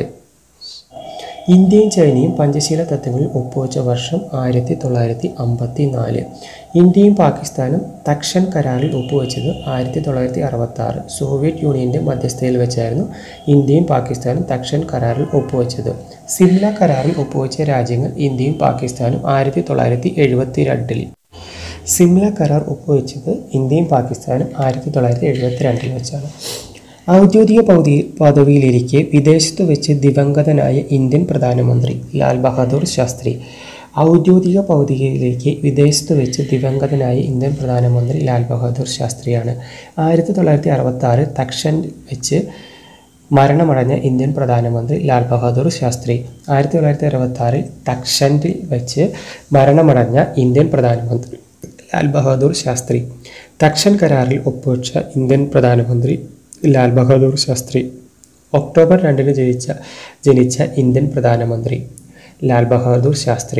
ഇന്ത്യയും ചൈനയും പഞ്ചശീല തത്വങ്ങളിൽ ഒപ്പുവെച്ച വർഷം ആയിരത്തി തൊള്ളായിരത്തി അമ്പത്തി നാല് ഇന്ത്യയും പാകിസ്ഥാനും തക്ഷൻ കരാറിൽ ഒപ്പുവെച്ചത് ആയിരത്തി തൊള്ളായിരത്തി അറുപത്തി ആറ് സോവിയറ്റ് യൂണിയൻ്റെ മധ്യസ്ഥതയിൽ വെച്ചായിരുന്നു ഇന്ത്യയും പാകിസ്ഥാനും തക്ഷൻ കരാറിൽ ഒപ്പുവെച്ചത് സിംല കരാറിൽ ഒപ്പുവെച്ച രാജ്യങ്ങൾ ഇന്ത്യയും പാകിസ്ഥാനും ആയിരത്തി തൊള്ളായിരത്തി എഴുപത്തി രണ്ടിൽ സിംല കരാർ ഒപ്പുവെച്ചത് ഇന്ത്യയും പാകിസ്ഥാനും ആയിരത്തി തൊള്ളായിരത്തി എഴുപത്തി രണ്ടിൽ വെച്ചാണ് ഔദ്യോഗിക പൗതി പദവിയിലിരിക്കെ വിദേശത്ത് വെച്ച് ദിവംഗതനായ ഇന്ത്യൻ പ്രധാനമന്ത്രി ലാൽ ബഹാദൂർ ശാസ്ത്രി ഔദ്യോഗിക പൗതികയിലേക്ക് വിദേശത്ത് വെച്ച് ദിവംഗതനായ ഇന്ത്യൻ പ്രധാനമന്ത്രി ലാൽ ബഹാദൂർ ശാസ്ത്രിയാണ് ആയിരത്തി തൊള്ളായിരത്തി അറുപത്തി ആറ് തക്ഷൻ വെച്ച് മരണമടഞ്ഞ ഇന്ത്യൻ പ്രധാനമന്ത്രി ലാൽ ബഹാദൂർ ശാസ്ത്രി ആയിരത്തി തൊള്ളായിരത്തി അറുപത്തി ആറിൽ തക്ഷനിൽ വെച്ച് മരണമടഞ്ഞ ഇന്ത്യൻ പ്രധാനമന്ത്രി ലാൽ ബഹാദൂർ ശാസ്ത്രി തക്ഷൻ കരാറിൽ ഒപ്പുവെച്ച ഇന്ത്യൻ പ്രധാനമന്ത്രി ലാൽ ബഹാദൂർ ശാസ്ത്രി ഒക്ടോബർ രണ്ടിന് ജനിച്ച ജനിച്ച ഇന്ത്യൻ പ്രധാനമന്ത്രി ലാൽ ബഹാദൂർ ശാസ്ത്രി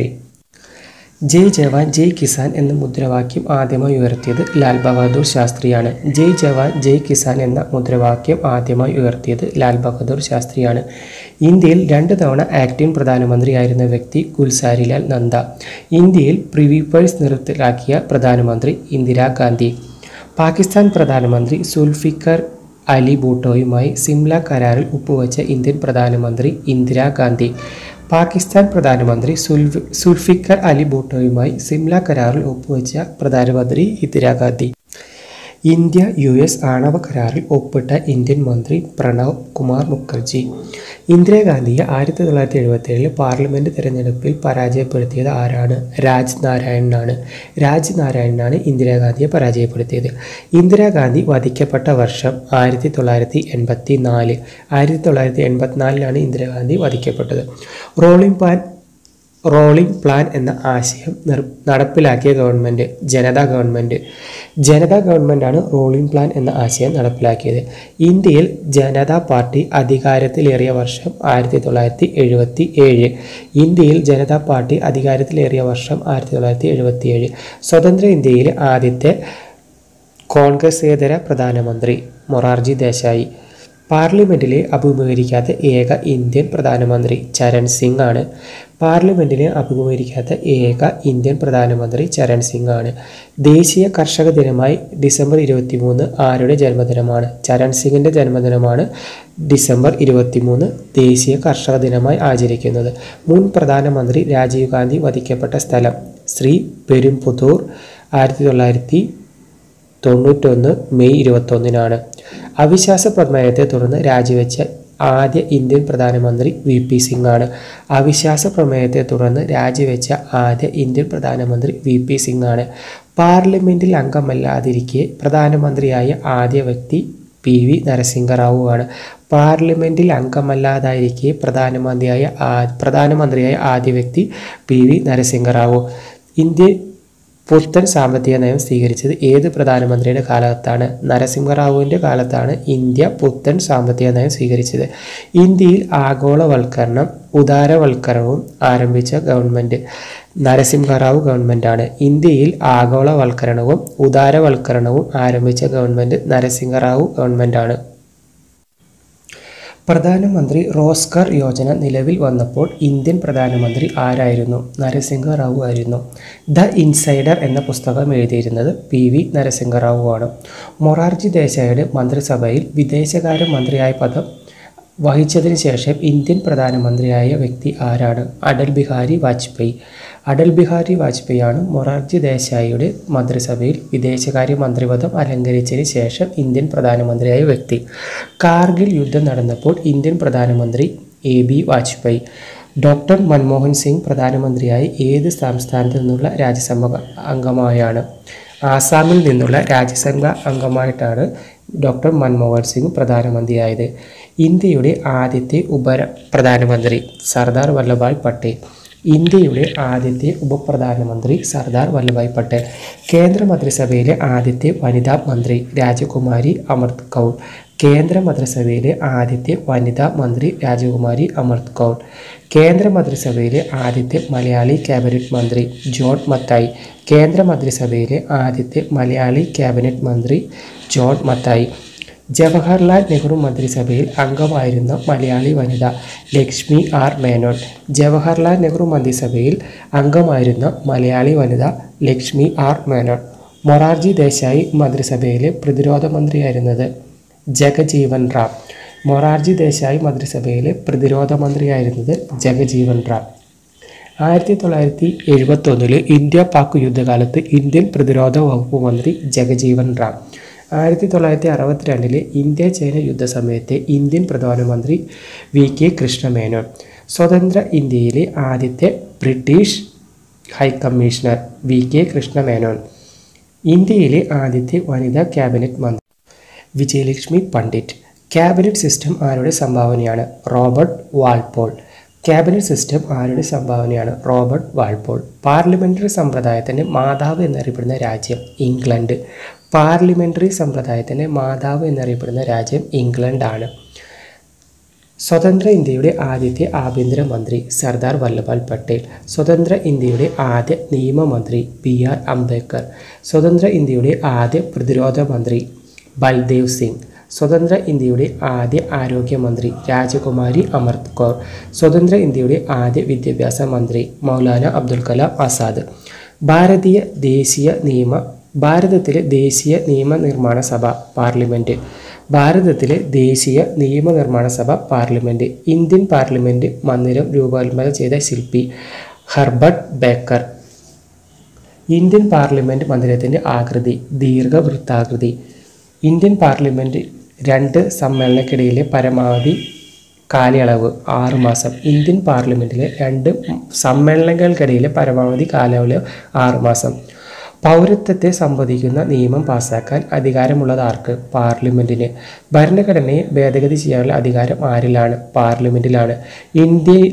ജയ് ജവാൻ ജയ് കിസാൻ എന്ന മുദ്രാവാക്യം ആദ്യമായി ഉയർത്തിയത് ലാൽ ബഹാദൂർ ശാസ്ത്രിയാണ് ജയ് ജവാൻ ജയ് കിസാൻ എന്ന മുദ്രാവാക്യം ആദ്യമായി ഉയർത്തിയത് ലാൽ ബഹാദൂർ ശാസ്ത്രിയാണ് ഇന്ത്യയിൽ രണ്ട് തവണ ആക്ടിംഗ് പ്രധാനമന്ത്രിയായിരുന്ന വ്യക്തി ഗുൽസാരിലാൽ നന്ദ ഇന്ത്യയിൽ പ്രിവി പേഴ്സ് നിർത്തലാക്കിയ പ്രധാനമന്ത്രി ഇന്ദിരാഗാന്ധി പാകിസ്ഥാൻ പ്രധാനമന്ത്രി സുൽഫിക്കർ അലി ഭൂട്ടോയുമായി സിംല കരാറിൽ ഒപ്പുവെച്ച ഇന്ത്യൻ പ്രധാനമന്ത്രി ഇന്ദിരാഗാന്ധി പാകിസ്ഥാൻ പ്രധാനമന്ത്രി സുൽഫ് സുൽഫിക്കർ അലി ഭൂട്ടോയുമായി സിംല കരാറിൽ ഒപ്പുവെച്ച പ്രധാനമന്ത്രി ഇന്ദിരാഗാന്ധി ഇന്ത്യ യു എസ് ആണവ കരാറിൽ ഒപ്പിട്ട ഇന്ത്യൻ മന്ത്രി പ്രണവ് കുമാർ മുഖർജി ഇന്ദിരാഗാന്ധിയെ ആയിരത്തി തൊള്ളായിരത്തി എഴുപത്തി ഏഴിൽ പാർലമെൻറ്റ് തിരഞ്ഞെടുപ്പിൽ പരാജയപ്പെടുത്തിയത് ആരാണ് രാജ് നാരായണനാണ് രാജ് നാരായണനാണ് ഇന്ദിരാഗാന്ധിയെ പരാജയപ്പെടുത്തിയത് ഇന്ദിരാഗാന്ധി വധിക്കപ്പെട്ട വർഷം ആയിരത്തി തൊള്ളായിരത്തി എൺപത്തി നാല് ആയിരത്തി തൊള്ളായിരത്തി എൺപത്തിനാലിലാണ് ഇന്ദിരാഗാന്ധി വധിക്കപ്പെട്ടത് റോളിംഗ് പാൻ റോളിംഗ് പ്ലാൻ എന്ന ആശയം നിർ നടപ്പിലാക്കിയ ഗവൺമെൻറ് ജനതാ ഗവൺമെൻറ് ജനതാ ഗവൺമെൻറ്റാണ് റോളിംഗ് പ്ലാൻ എന്ന ആശയം നടപ്പിലാക്കിയത് ഇന്ത്യയിൽ ജനതാ പാർട്ടി അധികാരത്തിലേറിയ വർഷം ആയിരത്തി തൊള്ളായിരത്തി എഴുപത്തി ഏഴ് ഇന്ത്യയിൽ ജനതാ പാർട്ടി അധികാരത്തിലേറിയ വർഷം ആയിരത്തി തൊള്ളായിരത്തി എഴുപത്തി ഏഴ് സ്വതന്ത്ര ഇന്ത്യയിലെ ആദ്യത്തെ കോൺഗ്രസേതര പ്രധാനമന്ത്രി മൊറാർജി ദേശായി പാർലമെൻറ്റിലെ അഭിമുഖീകരിക്കാത്ത ഏക ഇന്ത്യൻ പ്രധാനമന്ത്രി ചരൺ സിംഗ് ആണ് പാർലമെൻറ്റിനെ അഭിമുഖീകരിക്കാത്ത ഏക ഇന്ത്യൻ പ്രധാനമന്ത്രി ചരൺ സിംഗ് ആണ് ദേശീയ കർഷക ദിനമായി ഡിസംബർ ഇരുപത്തി മൂന്ന് ആരുടെ ജന്മദിനമാണ് ചരൺ സിംഗിൻ്റെ ജന്മദിനമാണ് ഡിസംബർ ഇരുപത്തി മൂന്ന് ദേശീയ കർഷക ദിനമായി ആചരിക്കുന്നത് മുൻ പ്രധാനമന്ത്രി രാജീവ് ഗാന്ധി വധിക്കപ്പെട്ട സ്ഥലം ശ്രീ പെരുംപുതൂർ ആയിരത്തി തൊള്ളായിരത്തി തൊണ്ണൂറ്റൊന്ന് മെയ് ഇരുപത്തൊന്നിനാണ് അവിശ്വാസ പ്രമേയത്തെ തുടർന്ന് രാജിവെച്ച ആദ്യ ഇന്ത്യൻ പ്രധാനമന്ത്രി വി പി സിംഗ് ആണ് അവിശ്വാസ പ്രമേയത്തെ തുടർന്ന് രാജിവെച്ച ആദ്യ ഇന്ത്യൻ പ്രധാനമന്ത്രി വി പി സിംഗ് ആണ് പാർലമെൻറ്റിൽ അംഗമല്ലാതിരിക്കെ പ്രധാനമന്ത്രിയായ ആദ്യ വ്യക്തി പി വി നരസിംഹറാവു ആണ് പാർലമെൻറ്റിൽ അംഗമല്ലാതായിരിക്കെ പ്രധാനമന്ത്രിയായ ആ പ്രധാനമന്ത്രിയായ ആദ്യ വ്യക്തി പി വി നരസിംഹറാവു ഇന്ത്യ പുത്തൻ സാമ്പത്തിക നയം സ്വീകരിച്ചത് ഏത് പ്രധാനമന്ത്രിയുടെ കാലത്താണ് നരസിംഹറാവുവിൻ്റെ കാലത്താണ് ഇന്ത്യ പുത്തൻ സാമ്പത്തിക നയം സ്വീകരിച്ചത് ഇന്ത്യയിൽ ആഗോളവൽക്കരണം ഉദാരവൽക്കരണവും ആരംഭിച്ച ഗവൺമെൻറ് നരസിംഹറാവു ഗവൺമെൻറ്റാണ് ഇന്ത്യയിൽ ആഗോളവൽക്കരണവും ഉദാരവൽക്കരണവും ആരംഭിച്ച ഗവൺമെൻറ് നരസിംഹറാവു ഗവൺമെൻറ്റാണ് പ്രധാനമന്ത്രി റോസ്കർ യോജന നിലവിൽ വന്നപ്പോൾ ഇന്ത്യൻ പ്രധാനമന്ത്രി ആരായിരുന്നു നരസിംഹ റാവു ആയിരുന്നു ദ ഇൻസൈഡർ എന്ന പുസ്തകം എഴുതിയിരുന്നത് പി വി നരസിംഹറാവു ആണ് മൊറാർജി ദേശായിയുടെ മന്ത്രിസഭയിൽ വിദേശകാര്യ മന്ത്രിയായ പദം വഹിച്ചതിന് ശേഷം ഇന്ത്യൻ പ്രധാനമന്ത്രിയായ വ്യക്തി ആരാണ് അടൽ ബിഹാരി വാജ്പേയി അടൽ ബിഹാരി വാജ്പേയിയാണ് മൊറാർജി ദേശായിയുടെ മന്ത്രിസഭയിൽ വിദേശകാര്യ മന്ത്രിപദം അലങ്കരിച്ചതിന് ശേഷം ഇന്ത്യൻ പ്രധാനമന്ത്രിയായ വ്യക്തി കാർഗിൽ യുദ്ധം നടന്നപ്പോൾ ഇന്ത്യൻ പ്രധാനമന്ത്രി A B Vajpayee doctor Manmohan Singh പ്രധാനമന്ത്രിയായി ഏത് സംസ്ഥാനത്ത് നിന്നുള്ള രാജ്യസഭ അംഗമായാണ് ആസാമിൽ നിന്നുള്ള രാജ്യസഭ അംഗമായിട്ടാണ് ഡോക്ടർ മൻമോഹൻ സിംഗ് പ്രധാനമന്ത്രിയായത് ഇന്ത്യയുടെ ആദ്യത്തെ ഉപ പ്രധാനമന്ത്രി സർദാർ വല്ലഭായ് പട്ടേൽ ഇന്ത്യയുടെ ആദ്യത്തെ ഉപപ്രധാനമന്ത്രി സർദാർ വല്ലഭായ് പട്ടേൽ കേന്ദ്ര മന്ത്രിസഭയിലെ ആദ്യത്തെ വനിതാ മന്ത്രി രാജകുമാരി അമൃത് കൗർ കേന്ദ്ര മന്ത്രിസഭയിലെ ആദ്യത്തെ വനിതാ മന്ത്രി രാജകുമാരി അമൃത് കൗർ കേന്ദ്ര മന്ത്രിസഭയിലെ ആദ്യത്തെ മലയാളി ക്യാബിനറ്റ് മന്ത്രി ജോൺ മത്തായി കേന്ദ്ര മന്ത്രിസഭയിലെ ആദ്യത്തെ മലയാളി ക്യാബിനറ്റ് മന്ത്രി ജോൺ മത്തായി ജവഹർലാൽ നെഹ്റു മന്ത്രിസഭയിൽ അംഗമായിരുന്ന മലയാളി വനിത ലക്ഷ്മി ആർ മേനോൻ ജവഹർലാൽ നെഹ്റു മന്ത്രിസഭയിൽ അംഗമായിരുന്ന മലയാളി വനിത ലക്ഷ്മി ആർ മേനോൻ മൊറാർജി ദേശായി മന്ത്രിസഭയിലെ പ്രതിരോധ മന്ത്രിയായിരുന്നത് ജഗജീവൻ റാം മൊറാർജി ദേശായി മന്ത്രിസഭയിലെ പ്രതിരോധ മന്ത്രിയായിരുന്നത് ജഗജീവൻ റാം ആയിരത്തി തൊള്ളായിരത്തി എഴുപത്തൊന്നില് ഇന്ത്യ പാക് യുദ്ധകാലത്ത് ഇന്ത്യൻ പ്രതിരോധ വകുപ്പ് മന്ത്രി ജഗജീവൻ റാം ആയിരത്തി തൊള്ളായിരത്തി അറുപത്തിരണ്ടിലെ ഇന്ത്യ ചൈന യുദ്ധസമയത്തെ ഇന്ത്യൻ പ്രധാനമന്ത്രി വി കെ കൃഷ്ണമേനോൻ സ്വതന്ത്ര ഇന്ത്യയിലെ ആദ്യത്തെ British high commissioner V K Krishna Menon ഇന്ത്യയിലെ ആദ്യത്തെ വനിതാ ക്യാബിനറ്റ് മന്ത്രി വിജയലക്ഷ്മി പണ്ഡിറ്റ് ക്യാബിനറ്റ് സിസ്റ്റം ആരുടെ സംഭാവനയാണ് റോബർട്ട് വാൾപോൾ ക്യാബിനറ്റ് സിസ്റ്റം ആരുടെ സംഭാവനയാണ് റോബർട്ട് വാൾപോൾ പാർലമെൻ്ററി സമ്പ്രദായത്തിൻ്റെ മാതാവ് എന്നറിയപ്പെടുന്ന രാജ്യം ഇംഗ്ലണ്ട് പാർലമെൻ്ററി സമ്പ്രദായത്തിൻ്റെ മാതാവ് എന്നറിയപ്പെടുന്ന രാജ്യം ഇംഗ്ലണ്ടാണ് സ്വതന്ത്ര ഇന്ത്യയുടെ ആദ്യത്തെ ആഭ്യന്തരമന്ത്രി സർദാർ വല്ലഭായ് പട്ടേൽ സ്വതന്ത്ര ഇന്ത്യയുടെ ആദ്യ നിയമമന്ത്രി ബി ആർ അംബേദ്കർ സ്വതന്ത്ര ഇന്ത്യയുടെ ആദ്യ പ്രതിരോധ മന്ത്രി ബൽദേവ് സിംഗ് സ്വതന്ത്ര ഇന്ത്യയുടെ ആദ്യ ആരോഗ്യമന്ത്രി രാജകുമാരി അമൃത് കൗർ സ്വതന്ത്ര ഇന്ത്യയുടെ ആദ്യ വിദ്യാഭ്യാസ മന്ത്രി മൗലാന അബ്ദുൽ കലാം ആസാദ് ഭാരതീയ ദേശീയ നിയമ ഭാരതത്തിലെ ദേശീയ നിയമനിർമ്മാണ സഭ പാർലമെൻറ്റ് ഭാരതത്തിലെ ദേശീയ നിയമനിർമ്മാണ സഭ പാർലമെൻറ്റ് ഇന്ത്യൻ പാർലമെൻറ്റ് മന്ദിരം രൂപകൽപ്പന ചെയ്ത ശില്പി ഹെർബർട്ട് ബേക്കർ ഇന്ത്യൻ പാർലമെൻറ്റ് മന്ദിരത്തിൻ്റെ ആകൃതി ദീർഘവൃത്താകൃതി ഇന്ത്യൻ പാർലമെൻറ്റ് രണ്ട് സമ്മേളനക്കിടയിലെ പരമാവധി കാലയളവ് ആറ് മാസം ഇന്ത്യൻ പാർലമെൻറ്റിലെ രണ്ട് സമ്മേളനങ്ങൾക്കിടയിലെ പരമാവധി കാലയളവ് ആറ് മാസം പൗരത്വത്തെ സംബന്ധിക്കുന്ന നിയമം പാസാക്കാൻ അധികാരമുള്ളത് ആർക്ക് പാർലമെൻറ്റിന് ഭരണഘടനയെ ഭേദഗതി ചെയ്യാനുള്ള അധികാരം ആരിലാണ് പാർലമെൻറ്റിലാണ് ഇന്ത്യയിൽ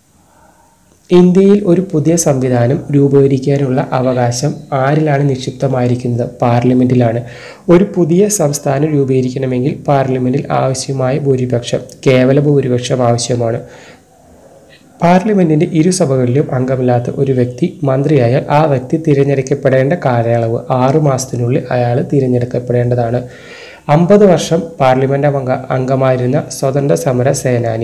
ഇന്ത്യയിൽ ഒരു പുതിയ സംവിധാനം രൂപീകരിക്കാനുള്ള അവകാശം ആരിലാണ് നിക്ഷിപ്തമായിരിക്കുന്നത് പാർലമെൻറ്റിലാണ് ഒരു പുതിയ സംസ്ഥാനം രൂപീകരിക്കണമെങ്കിൽ പാർലമെൻറ്റിൽ ആവശ്യമായ ഭൂരിപക്ഷം കേവല ഭൂരിപക്ഷം ആവശ്യമാണ് പാർലമെൻറ്റിൻ്റെ ഇരുസഭകളിലും അംഗമില്ലാത്ത ഒരു വ്യക്തി മന്ത്രിയായാൽ ആ വ്യക്തി തിരഞ്ഞെടുക്കപ്പെടേണ്ട കാലയളവ് ആറു മാസത്തിനുള്ളിൽ അയാൾ തിരഞ്ഞെടുക്കപ്പെടേണ്ടതാണ് അമ്പത് വർഷം പാർലമെൻറ്റ് അംഗ അംഗമായിരുന്ന സ്വതന്ത്ര സമര സേനാനി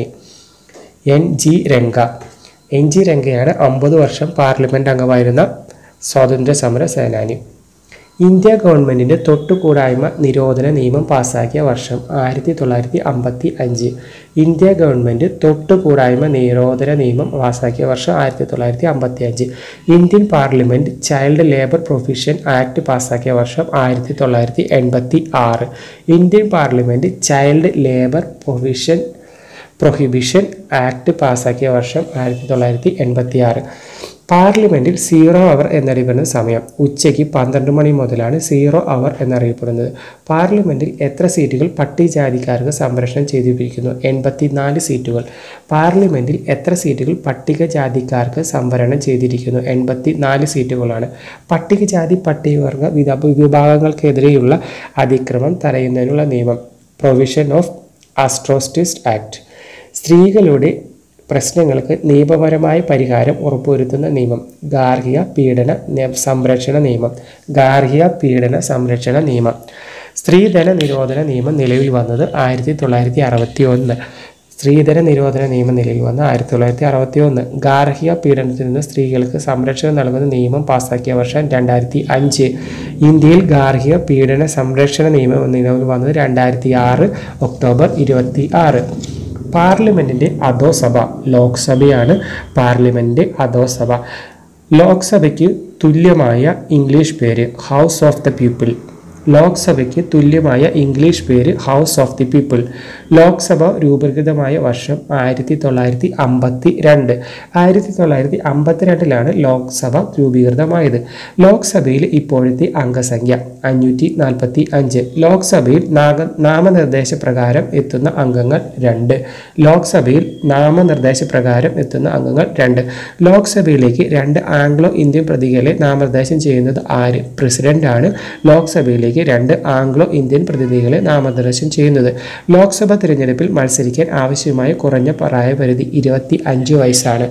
N G Ranga N G രംഗയാണ് അമ്പത് വർഷം പാർലമെൻറ്റ് അംഗമായിരുന്ന സ്വാതന്ത്ര്യ സമര സേനാനി ഇന്ത്യ ഗവൺമെൻറ്റിൻ്റെ തൊട്ടുകൂടായ്മ നിരോധന നിയമം പാസാക്കിയ വർഷം ആയിരത്തി തൊള്ളായിരത്തി അമ്പത്തി അഞ്ച് ഇന്ത്യ ഗവൺമെൻറ് തൊട്ടുകൂടായ്മ നിരോധന നിയമം പാസാക്കിയ വർഷം ആയിരത്തി തൊള്ളായിരത്തി അമ്പത്തി അഞ്ച് Indian parliament child labour provision act പാസാക്കിയ വർഷം ആയിരത്തി തൊള്ളായിരത്തി എൺപത്തി ആറ് Indian parliament child labour provision prohibition act പാസാക്കിയ വർഷം ആയിരത്തി തൊള്ളായിരത്തി എൺപത്തി ആറ് പാർലമെൻറ്റിൽ സീറോ അവർ എന്നറിയപ്പെടുന്ന സമയം ഉച്ചയ്ക്ക് പന്ത്രണ്ട് മണി മുതലാണ് സീറോ അവർ എന്നറിയപ്പെടുന്നത് പാർലമെൻറ്റിൽ എത്ര സീറ്റുകൾ പട്ടികജാതിക്കാർക്ക് സംരക്ഷണം ചെയ്തിരിക്കുന്നു എൺപത്തിനാല് സീറ്റുകൾ പാർലമെൻറ്റിൽ എത്ര സീറ്റുകൾ പട്ടികജാതിക്കാർക്ക് സംവരണം ചെയ്തിരിക്കുന്നു എൺപത്തി നാല് സീറ്റുകളാണ് പട്ടികജാതി പട്ടികവർഗ വിധ വിഭാഗങ്ങൾക്കെതിരെയുള്ള അതിക്രമം തടയുന്നതിനുള്ള നിയമം പ്രൊവിഷൻ ഓഫ് അസ്ട്രോസ്റ്റിസ്റ്റ് ആക്ട് സ്ത്രീകളുടെ പ്രശ്നങ്ങൾക്ക് നിയമപരമായ പരിഹാരം ഉറപ്പുവരുത്തുന്ന നിയമം ഗാർഹിക പീഡന നെ- സംരക്ഷണ നിയമം ഗാർഹിക പീഡന സംരക്ഷണ നിയമം സ്ത്രീധന നിരോധന നിയമം നിലവിൽ വന്നത് ആയിരത്തി തൊള്ളായിരത്തി അറുപത്തി ഒന്ന് സ്ത്രീധന നിരോധന നിയമം നിലവിൽ വന്ന ആയിരത്തി തൊള്ളായിരത്തി അറുപത്തി ഒന്ന് ഗാർഹിക പീഡനത്തിൽ നിന്ന് സ്ത്രീകൾക്ക് സംരക്ഷണം നൽകുന്ന നിയമം പാസാക്കിയ വർഷം രണ്ടായിരത്തി അഞ്ച് ഇന്ത്യയിൽ ഗാർഹിക പീഡന സംരക്ഷണ നിയമം നിലവിൽ വന്നത് രണ്ടായിരത്തി ആറ് ഒക്ടോബർ ഇരുപത്തി ആറ് പാർലമെൻറ്റിൻ്റെ അധോസഭ ലോക്സഭയാണ് പാർലമെൻറ്റ് അധോസഭ ലോക്സഭയ്ക്ക് തുല്യമായ ഇംഗ്ലീഷ് പേര് ഹൗസ് ഓഫ് ദ പീപ്പിൾ ലോക്സഭയ്ക്ക് തുല്യമായ ഇംഗ്ലീഷ് പേര് house of the people Lok Sabha രൂപീകൃതമായ വർഷം ആയിരത്തി തൊള്ളായിരത്തി അമ്പത്തി രണ്ട് ആയിരത്തി തൊള്ളായിരത്തി അമ്പത്തിരണ്ടിലാണ് ലോക്സഭ രൂപീകൃതമായത് ലോക്സഭയിൽ ഇപ്പോഴത്തെ അംഗസംഖ്യ അഞ്ഞൂറ്റി നാൽപ്പത്തി അഞ്ച് ലോക്സഭയിൽ നാഗ നാമനിർദ്ദേശ പ്രകാരം എത്തുന്ന അംഗങ്ങൾ രണ്ട് ലോക്സഭയിൽ നാമനിർദ്ദേശ പ്രകാരം എത്തുന്ന അംഗങ്ങൾ രണ്ട് ലോക്സഭയിലേക്ക് രണ്ട് ആംഗ്ലോ ഇന്ത്യൻ പ്രതികളെ നാമനിർദ്ദേശം ചെയ്യുന്നത് ആര് പ്രസിഡന്റ് ആണ് ലോക്സഭയിലേക്ക് രണ്ട് ആംഗ്ലോ ഇന്ത്യൻ പ്രതിനിധികളെ നാമനിർദ്ദേശം ചെയ്യുന്നത് ലോക്സഭ തിരഞ്ഞെടുപ്പിൽ മത്സരിക്കാൻ ആവശ്യമായ കുറഞ്ഞ പ്രായപരിധി ഇരുപത്തി അഞ്ച് വയസ്സാണ്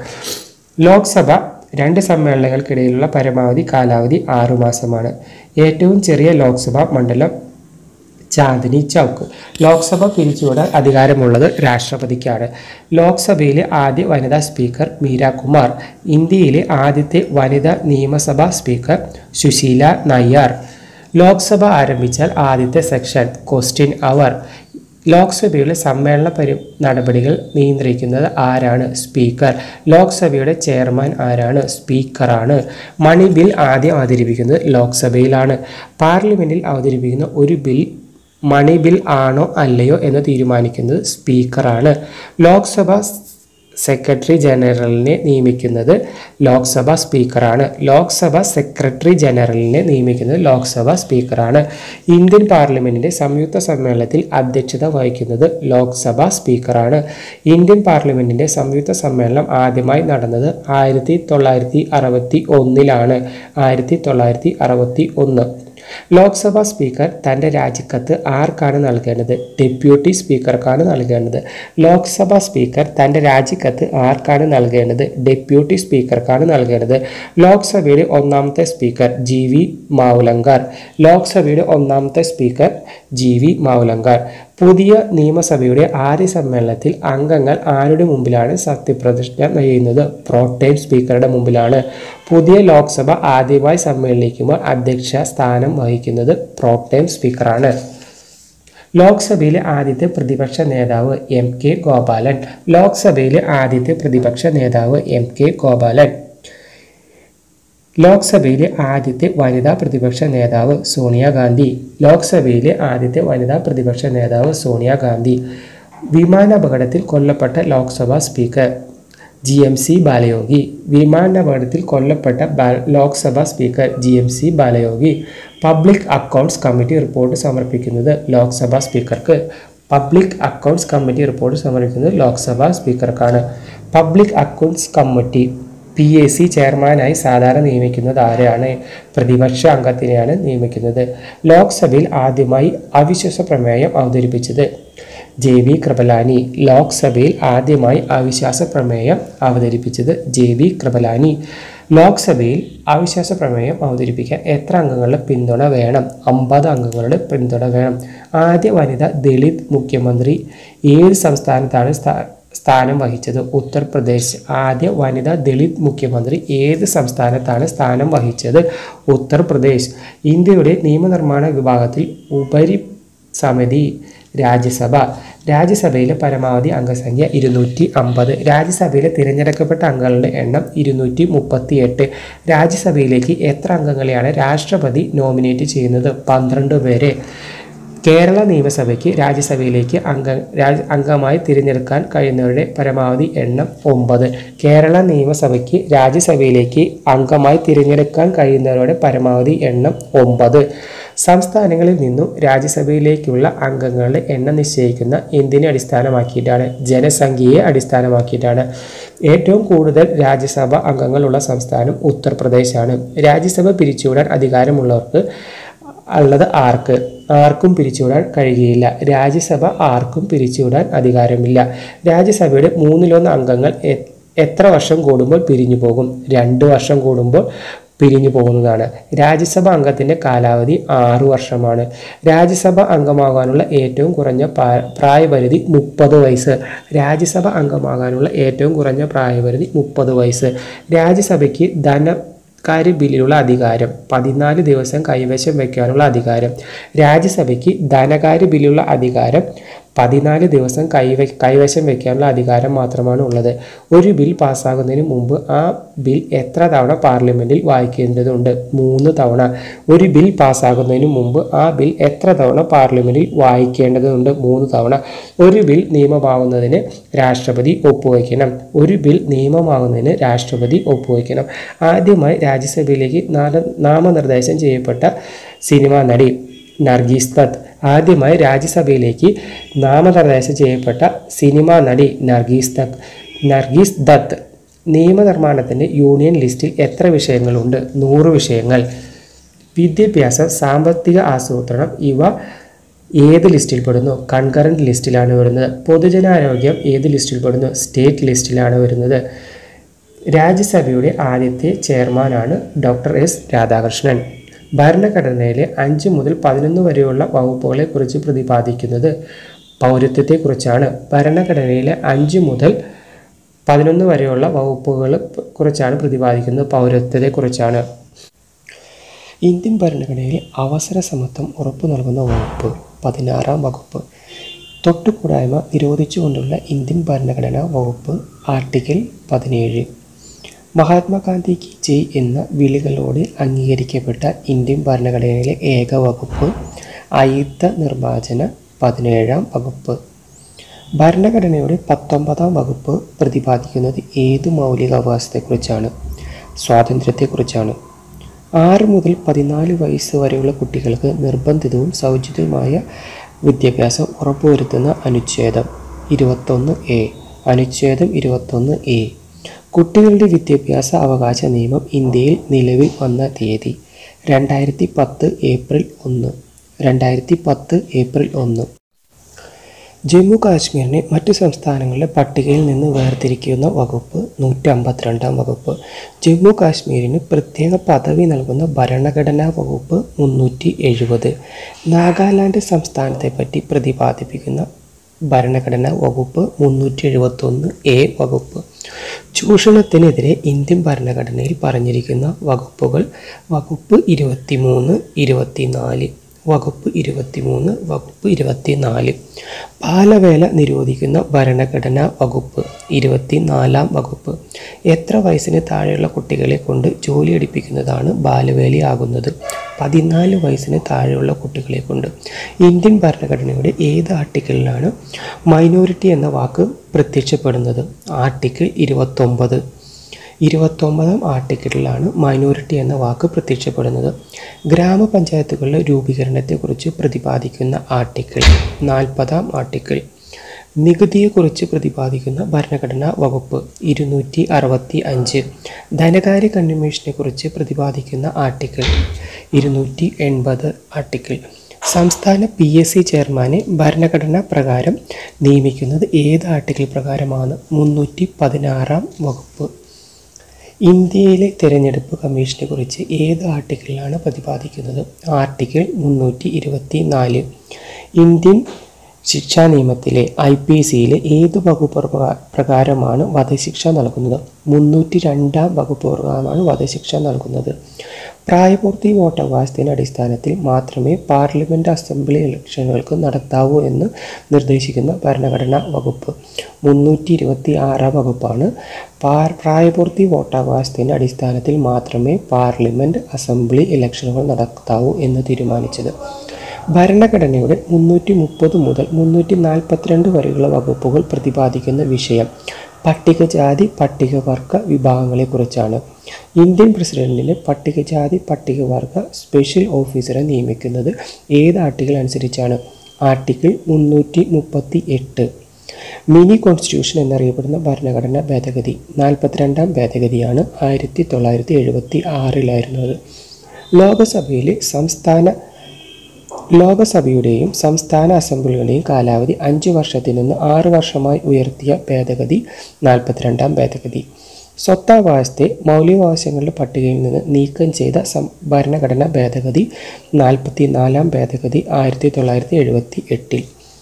ലോക്സഭ രണ്ട് സമ്മേളനങ്ങൾക്കിടയിലുള്ള പരമാവധി കാലാവധി ആറുമാസമാണ് ഏറ്റവും ചെറിയ ലോക്സഭാ മണ്ഡലം ചാന്ദിനി ചൗക്ക് ലോക്സഭ പിരിച്ചുവിടാൻ അധികാരമുള്ളത് രാഷ്ട്രപതിക്കാണ് ലോക്സഭയിലെ ആദ്യ വനിതാ സ്പീക്കർ മീര കുമാർ ഇന്ത്യയിലെ ആദ്യത്തെ വനിതാ നിയമസഭാ സ്പീക്കർ സുശീല നയ്യാർ ലോക്സഭ ആരംഭിച്ചാൽ ആദ്യത്തെ സെക്ഷൻ ക്വസ്റ്റ്യൻ അവർ ലോക്സഭയുടെ സമ്മേളന പരി നടപടികൾ നിയന്ത്രിക്കുന്നത് ആരാണ് സ്പീക്കർ ലോക്സഭയുടെ ചെയർമാൻ ആരാണ് സ്പീക്കറാണ് മണി ബിൽ ആദ്യം അവതരിപ്പിക്കുന്നത് ലോക്സഭയിലാണ് പാർലമെൻറ്റിൽ അവതരിപ്പിക്കുന്ന ഒരു ബിൽ മണി ബിൽ ആണോ അല്ലയോ എന്ന് തീരുമാനിക്കുന്നത് സ്പീക്കറാണ് ലോക്സഭ സെക്രട്ടറി ജനറലിനെ നിയമിക്കുന്നത് ലോക്സഭ സ്പീക്കറാണ് ലോക്സഭ സെക്രട്ടറി ജനറലിനെ നിയമിക്കുന്നത് ലോക്സഭ സ്പീക്കറാണ് ഇന്ത്യൻ പാർലമെന്റിന്റെ സംയുക്ത സമ്മേളനത്തിൽ അധ്യക്ഷത വഹിക്കുന്നത് ലോക്സഭ സ്പീക്കറാണ് ഇന്ത്യൻ പാർലമെന്റിന്റെ സംയുക്ത സമ്മേളനം ആദ്യമായി നടന്നത് ആയിരത്തി തൊള്ളായിരത്തി അറുപത്തി ഒന്നിലാണ് ആയിരത്തി തൊള്ളായിരത്തി അറുപത്തി ഒന്ന് ലോക്സഭാ സ്പീക്കർ തൻ്റെ രാജിക്കത്ത് ആർക്കാണ് നൽകേണ്ടത് ഡെപ്യൂട്ടി സ്പീക്കർക്കാണ് നൽകേണ്ടത് ലോക്സഭാ സ്പീക്കർ തൻ്റെ രാജിക്കത്ത് ആർക്കാണ് നൽകേണ്ടത് ഡെപ്യൂട്ടി സ്പീക്കർക്കാണ് നൽകേണ്ടത് ലോക്സഭയുടെ ഒന്നാമത്തെ സ്പീക്കർ ജി വി മാവുലങ്കർ ലോക്സഭയുടെ ഒന്നാമത്തെ സ്പീക്കർ ജി വി മാവുലങ്കർ പുതിയ നിയമസഭയുടെ ആദ്യ സമ്മേളനത്തിൽ അംഗങ്ങൾ ആരുടെ മുമ്പിലാണ് സത്യപ്രതിജ്ഞ ചെയ്യുന്നത് പ്രോട്ടേം സ്പീക്കറുടെ മുമ്പിലാണ് പുതിയ ലോക്സഭ ആദ്യമായി സമ്മേളിക്കുമ്പോൾ അധ്യക്ഷ സ്ഥാനം വഹിക്കുന്നത് പ്രോട്ടേം സ്പീക്കറാണ് ലോക്സഭയിലെ ആദ്യത്തെ പ്രതിപക്ഷ നേതാവ് എം കെ ഗോപാലൻ ലോക്സഭയിലെ ആദ്യത്തെ പ്രതിപക്ഷ നേതാവ് എം കെ ഗോപാലൻ ലോക്സഭയിലെ ആദ്യത്തെ വനിതാ പ്രതിപക്ഷ നേതാവ് സോണിയാഗാന്ധി ലോക്സഭയിലെ ആദ്യത്തെ വനിതാ പ്രതിപക്ഷ നേതാവ് സോണിയാഗാന്ധി വിമാനാപകടത്തിൽ കൊല്ലപ്പെട്ട Lok Sabha speaker G M C Balayogi വിമാനാപകടത്തിൽ കൊല്ലപ്പെട്ട ബാ- Lok Sabha speaker G M C Balayogi public accounts committee report സമർപ്പിക്കുന്നത് ലോക്സഭാ സ്പീക്കർക്ക് പബ്ലിക് അക്കൗണ്ട്സ് കമ്മിറ്റി റിപ്പോർട്ട് സമർപ്പിക്കുന്നത് Lok Sabha സ്പീക്കർക്കാണ് public accounts committee P A C ചെയർമാനായി സാധാരണ നിയമിക്കുന്നത് ആരെയാണ് പ്രതിപക്ഷ അംഗത്തിനെയാണ് നിയമിക്കുന്നത് ലോക്സഭയിൽ ആദ്യമായി അവിശ്വാസ പ്രമേയം അവതരിപ്പിച്ചത് ജെ വി കൃപലാനി ലോക്സഭയിൽ ആദ്യമായി അവിശ്വാസ പ്രമേയം അവതരിപ്പിച്ചത് ജെ വി കൃപലാനി ലോക്സഭയിൽ അവിശ്വാസ പ്രമേയം അവതരിപ്പിക്കാൻ എത്ര അംഗങ്ങളുടെ പിന്തുണ വേണം അമ്പത് അംഗങ്ങളുടെ പിന്തുണ വേണം ആദ്യ വനിത ദളിത് മുഖ്യമന്ത്രി ഏത് സംസ്ഥാനത്താണ് സ്ഥാ- സ്ഥാനം വഹിച്ചത് ഉത്തർപ്രദേശ് ആദ്യ വനിതാ ദളിത് മുഖ്യമന്ത്രി ഏത് സംസ്ഥാനത്താണ് സ്ഥാനം വഹിച്ചത് ഉത്തർപ്രദേശ് ഇന്ത്യയുടെ നിയമനിർമ്മാണ വിഭാഗത്തിൽ ഉപരി സമിതി രാജ്യസഭ രാജ്യസഭയിലെ പരമാവധി അംഗസംഖ്യ ഇരുന്നൂറ്റി അമ്പത് രാജ്യസഭയിലെ തിരഞ്ഞെടുക്കപ്പെട്ട അംഗങ്ങളുടെ എണ്ണം ഇരുന്നൂറ്റി മുപ്പത്തി എട്ട് രാജ്യസഭയിലേക്ക് എത്ര അംഗങ്ങളെയാണ് രാഷ്ട്രപതി നോമിനേറ്റ് ചെയ്യുന്നത് പന്ത്രണ്ട് പേരെ കേരള നിയമസഭയ്ക്ക് രാജ്യസഭയിലേക്ക് അംഗ രാജ് അംഗമായി തിരഞ്ഞെടുക്കാൻ കഴിയുന്നവരുടെ പരമാവധി എണ്ണം ഒമ്പത് കേരള നിയമസഭയ്ക്ക് രാജ്യസഭയിലേക്ക് അംഗമായി തിരഞ്ഞെടുക്കാൻ കഴിയുന്നവരുടെ പരമാവധി എണ്ണം ഒമ്പത് സംസ്ഥാനങ്ങളിൽ നിന്നും രാജ്യസഭയിലേക്കുള്ള അംഗങ്ങളുടെ എണ്ണം നിശ്ചയിക്കുന്ന എന്തിനെ അടിസ്ഥാനമാക്കിയിട്ടാണ് ജനസംഖ്യയെ അടിസ്ഥാനമാക്കിയിട്ടാണ് ഏറ്റവും കൂടുതൽ രാജ്യസഭ അംഗങ്ങളുള്ള സംസ്ഥാനം ഉത്തർപ്രദേശാണ് രാജ്യസഭ പിരിച്ചുവിടാൻ അധികാരമുള്ളവർക്ക് ഉള്ളത് ആർക്ക് ആർക്കും പിരിച്ചുവിടാൻ കഴിയുകയില്ല രാജ്യസഭ ആർക്കും പിരിച്ചുവിടാൻ അധികാരമില്ല രാജ്യസഭയുടെ മൂന്നിലൊന്ന് അംഗങ്ങൾ എ- എത്ര വർഷം കൂടുമ്പോൾ പിരിഞ്ഞു പോകും രണ്ട് വർഷം കൂടുമ്പോൾ പിരിഞ്ഞു പോകുന്നതാണ് രാജ്യസഭ അംഗത്തിൻ്റെ കാലാവധി ആറു വർഷമാണ് രാജ്യസഭ അംഗമാകാനുള്ള ഏറ്റവും കുറഞ്ഞ പാ- പ്രായപരിധി മുപ്പത് വയസ്സ് രാജ്യസഭ അംഗമാകാനുള്ള ഏറ്റവും കുറഞ്ഞ പ്രായപരിധി മുപ്പത് വയസ്സ് രാജ്യസഭയ്ക്ക് ധന കാര്യ ബില്ലിലുള്ള അധികാരം പതിനാല് ദിവസം കൈവശം വയ്ക്കാനുള്ള അധികാരം രാജ്യസഭയ്ക്ക് ധനകാര്യ ബില്ലുള്ള അധികാരം പതിനാല് ദിവസം കൈവ കൈവശം വയ്ക്കാനുള്ള അധികാരം മാത്രമാണ് ഉള്ളത് ഒരു ബിൽ പാസ്സാകുന്നതിന് മുമ്പ് ആ ബിൽ എത്ര തവണ പാർലമെൻറ്റിൽ വായിക്കേണ്ടതുണ്ട് മൂന്ന് തവണ ഒരു ബിൽ പാസ്സാകുന്നതിന് മുമ്പ് ആ ബിൽ എത്ര തവണ പാർലമെൻറ്റിൽ വായിക്കേണ്ടതുണ്ട് മൂന്ന് തവണ ഒരു ബിൽ നിയമമാവുന്നതിന് രാഷ്ട്രപതി ഒപ്പുവയ്ക്കണം ഒരു ബിൽ നിയമമാകുന്നതിന് രാഷ്ട്രപതി ഒപ്പുവയ്ക്കണം ആദ്യമായി രാജ്യസഭയിലേക്ക് നാമ- നാമനിർദ്ദേശം ചെയ്യപ്പെട്ട സിനിമാ നടി നർഗീസ് ദത്ത് ആദ്യമായി രാജ്യസഭയിലേക്ക് നാമനിർദ്ദേശം ചെയ്യപ്പെട്ട സിനിമാ നടി നർഗീസ് ദത്ത് നർഗീസ് ദത്ത് നിയമനിർമ്മാണത്തിൻ്റെ യൂണിയൻ ലിസ്റ്റിൽ എത്ര വിഷയങ്ങളുണ്ട് നൂറ് വിഷയങ്ങൾ വിദ്യാഭ്യാസം സാമ്പത്തിക ആസൂത്രണം ഇവ ഏത് ലിസ്റ്റിൽ പെടുന്നു കൺകറന്റ് ലിസ്റ്റിലാണ് വരുന്നത് പൊതുജനാരോഗ്യം ഏത് ലിസ്റ്റിൽ പെടുന്നു സ്റ്റേറ്റ് ലിസ്റ്റിലാണ് വരുന്നത് രാജ്യസഭയുടെ ആദ്യത്തെ ചെയർമാനാണ് ഡോക്ടർ എസ് രാധാകൃഷ്ണൻ ഭരണഘടനയിലെ അഞ്ച് മുതൽ പതിനൊന്ന് വരെയുള്ള വകുപ്പുകളെക്കുറിച്ച് പ്രതിപാദിക്കുന്നത് പൗരത്വത്തെക്കുറിച്ചാണ് ഭരണഘടനയിലെ അഞ്ച് മുതൽ പതിനൊന്ന് വരെയുള്ള വകുപ്പുകളെ കുറിച്ചാണ് പ്രതിപാദിക്കുന്നത് പൗരത്വത്തെക്കുറിച്ചാണ് ഇന്ത്യൻ ഭരണഘടനയിൽ അവസര സമത്വം ഉറപ്പു നൽകുന്ന വകുപ്പ് പതിനാറാം വകുപ്പ് തൊട്ടുകൂടായ്മ നിരോധിച്ചുകൊണ്ടുള്ള ഇന്ത്യൻ ഭരണഘടനാ വകുപ്പ് ആർട്ടിക്കിൾ പതിനേഴ് മഹാത്മാഗാന്ധി കി ജയ് എന്ന വിളികളോട് അംഗീകരിക്കപ്പെട്ട ഇന്ത്യൻ ഭരണഘടനയിലെ ഏക വകുപ്പ് അയിത്ത നിർമ്മാർജ്ജന പതിനേഴാം വകുപ്പ് ഭരണഘടനയുടെ പത്തൊമ്പതാം വകുപ്പ് പ്രതിപാദിക്കുന്നത് ഏത് മൗലികാവകാശത്തെക്കുറിച്ചാണ് സ്വാതന്ത്ര്യത്തെക്കുറിച്ചാണ് ആറ് മുതൽ പതിനാല് വയസ്സ് വരെയുള്ള കുട്ടികൾക്ക് നിർബന്ധിതവും സൗജന്യവുമായ വിദ്യാഭ്യാസം ഉറപ്പുവരുത്തുന്ന അനുച്ഛേദം ഇരുപത്തൊന്ന് എ അനുച്ഛേദം ഇരുപത്തൊന്ന് എ കുട്ടികളുടെ വിദ്യാഭ്യാസ അവകാശ നിയമം ഇന്ത്യയിൽ നിലവിൽ വന്ന തീയതി രണ്ടായിരത്തി പത്ത് ഏപ്രിൽ ഒന്ന് രണ്ടായിരത്തി പത്ത് ഏപ്രിൽ ഒന്ന് ജമ്മു കാശ്മീരിനെ മറ്റു സംസ്ഥാനങ്ങളുടെ പട്ടികയിൽ നിന്ന് വേർതിരിക്കുന്ന വകുപ്പ് നൂറ്റി അമ്പത്തിരണ്ടാം വകുപ്പ് ജമ്മു കാശ്മീരിന് പ്രത്യേക പദവി നൽകുന്ന ഭരണഘടനാ വകുപ്പ് മുന്നൂറ്റി എഴുപത് നാഗാലാൻഡ് സംസ്ഥാനത്തെപ്പറ്റി പ്രതിപാദിപ്പിക്കുന്ന ഭരണഘടനാ വകുപ്പ് മുന്നൂറ്റി എഴുപത്തൊന്ന് എ വകുപ്പ് ചൂഷണത്തിനെതിരെ ഇന്ത്യൻ ഭരണഘടനയിൽ പറഞ്ഞിരിക്കുന്ന വകുപ്പുകൾ വകുപ്പ് ഇരുപത്തിമൂന്ന് ഇരുപത്തിനാല് വകുപ്പ് ഇരുപത്തിമൂന്ന് വകുപ്പ് ഇരുപത്തിനാല് ബാലവേല നിരോധിക്കുന്ന ഭരണഘടനാ വകുപ്പ് ഇരുപത്തിനാലാം വകുപ്പ് എത്ര വയസ്സിന് താഴെയുള്ള കുട്ടികളെ കൊണ്ട് ജോലി എടുപ്പിക്കുന്നതാണ് ബാലവേലയാകുന്നത് പതിനാല് വയസ്സിന് താഴെയുള്ള കുട്ടികളെ കൊണ്ട് ഇന്ത്യൻ ഭരണഘടനയുടെ ഏത് ആർട്ടിക്കിളിലാണ് മൈനോറിറ്റി എന്ന വാക്ക് പ്രത്യക്ഷപ്പെടുന്നത് ആർട്ടിക്കിൾ ഇരുപത്തൊമ്പത് ഇരുപത്തൊമ്പതാം ആർട്ടിക്കിളിലാണ് മൈനോറിറ്റി എന്ന വാക്ക് പ്രത്യക്ഷപ്പെടുന്നത് ഗ്രാമപഞ്ചായത്തുകളുടെ രൂപീകരണത്തെക്കുറിച്ച് പ്രതിപാദിക്കുന്ന ആർട്ടിക്കിൾ നാൽപ്പതാം ആർട്ടിക്കിൾ നികുതിയെക്കുറിച്ച് പ്രതിപാദിക്കുന്ന ഭരണഘടനാ വകുപ്പ് ഇരുന്നൂറ്റി അറുപത്തി അഞ്ച് ധനകാര്യ കൺവെൻഷനെക്കുറിച്ച് പ്രതിപാദിക്കുന്ന ആർട്ടിക്കിൾ ഇരുന്നൂറ്റി എൺപത് ആർട്ടിക്കിൾ സംസ്ഥാന പി എസ് സി ചെയർമാനെ ഭരണഘടനാ പ്രകാരം നിയമിക്കുന്നത് ഏത് ആർട്ടിക്കിൾ പ്രകാരമാണ് മുന്നൂറ്റി പതിനാറാം വകുപ്പ് ഇന്ത്യയിലെ തിരഞ്ഞെടുപ്പ് കമ്മീഷനെ കുറിച്ച് ഏത് ആർട്ടിക്കിളിലാണ് പ്രതിപാദിക്കുന്നത് ആർട്ടിക്കിൾ മുന്നൂറ്റി ഇരുപത്തി നാല് ഇന്ത്യൻ ശിക്ഷാ നിയമത്തിലെ ഐ പി സിയിലെ ഏത് വകുപ്പ് പ്രകാ- പ്രകാരമാണ് വധശിക്ഷ നൽകുന്നത് മുന്നൂറ്റി രണ്ടാം വകുപ്പ് പ്രകാരമാണ് വധശിക്ഷ നൽകുന്നത് പ്രായപൂർത്തി വോട്ടവകാശത്തിൻ്റെ അടിസ്ഥാനത്തിൽ മാത്രമേ പാർലമെൻറ്റ് അസംബ്ലി ഇലക്ഷനുകൾക്ക് നടത്താവൂ എന്ന് നിർദ്ദേശിക്കുന്ന ഭരണഘടനാ വകുപ്പ് മുന്നൂറ്റി ഇരുപത്തി ആറാം വകുപ്പാണ് പാർ പ്രായപൂർത്തി വോട്ടവകാശത്തിൻ്റെ അടിസ്ഥാനത്തിൽ മാത്രമേ പാർലമെൻറ്റ് അസംബ്ലി ഇലക്ഷനുകൾ നടത്താവൂ എന്ന് തീരുമാനിച്ചത് ഭരണഘടനയുടെ മുന്നൂറ്റി മുപ്പത് മുതൽ മുന്നൂറ്റി നാൽപ്പത്തിരണ്ട് വരെയുള്ള വകുപ്പുകൾ പ്രതിപാദിക്കുന്ന വിഷയം പട്ടികജാതി പട്ടികവർഗ വിഭാഗങ്ങളെക്കുറിച്ചാണ് ഇന്ത്യൻ പ്രസിഡന്റിനെ പട്ടികജാതി പട്ടികവർഗ സ്പെഷ്യൽ ഓഫീസറെ നിയമിക്കുന്നത് ഏത് ആർട്ടിക്കിൾ അനുസരിച്ചാണ് ആർട്ടിക്കിൾ മുന്നൂറ്റി മുപ്പത്തി എട്ട് മിനി കോൺസ്റ്റിറ്റ്യൂഷൻ എന്നറിയപ്പെടുന്ന ഭരണഘടനാ ഭേദഗതി നാൽപ്പത്തിരണ്ടാം ഭേദഗതിയാണ് ആയിരത്തി തൊള്ളായിരത്തി എഴുപത്തി ആറിലായിരുന്നത് ലോകസഭയിലെ സംസ്ഥാന ലോകസഭയുടെയും സംസ്ഥാന അസംബ്ലികളുടെയും കാലാവധി അഞ്ച് വർഷത്തിൽ നിന്ന് ആറ് വർഷമായി ഉയർത്തിയ ഭേദഗതി നാൽപ്പത്തിരണ്ടാം ഭേദഗതി സ്വത്താവകാശത്തെ മൗലികാവകാശങ്ങളുടെ പട്ടികയിൽ നിന്ന് നീക്കം ചെയ്ത സം ഭരണഘടനാ ഭേദഗതി നാൽപ്പത്തി നാലാം ഭേദഗതി ആയിരത്തി തൊള്ളായിരത്തി എഴുപത്തി എട്ടിൽ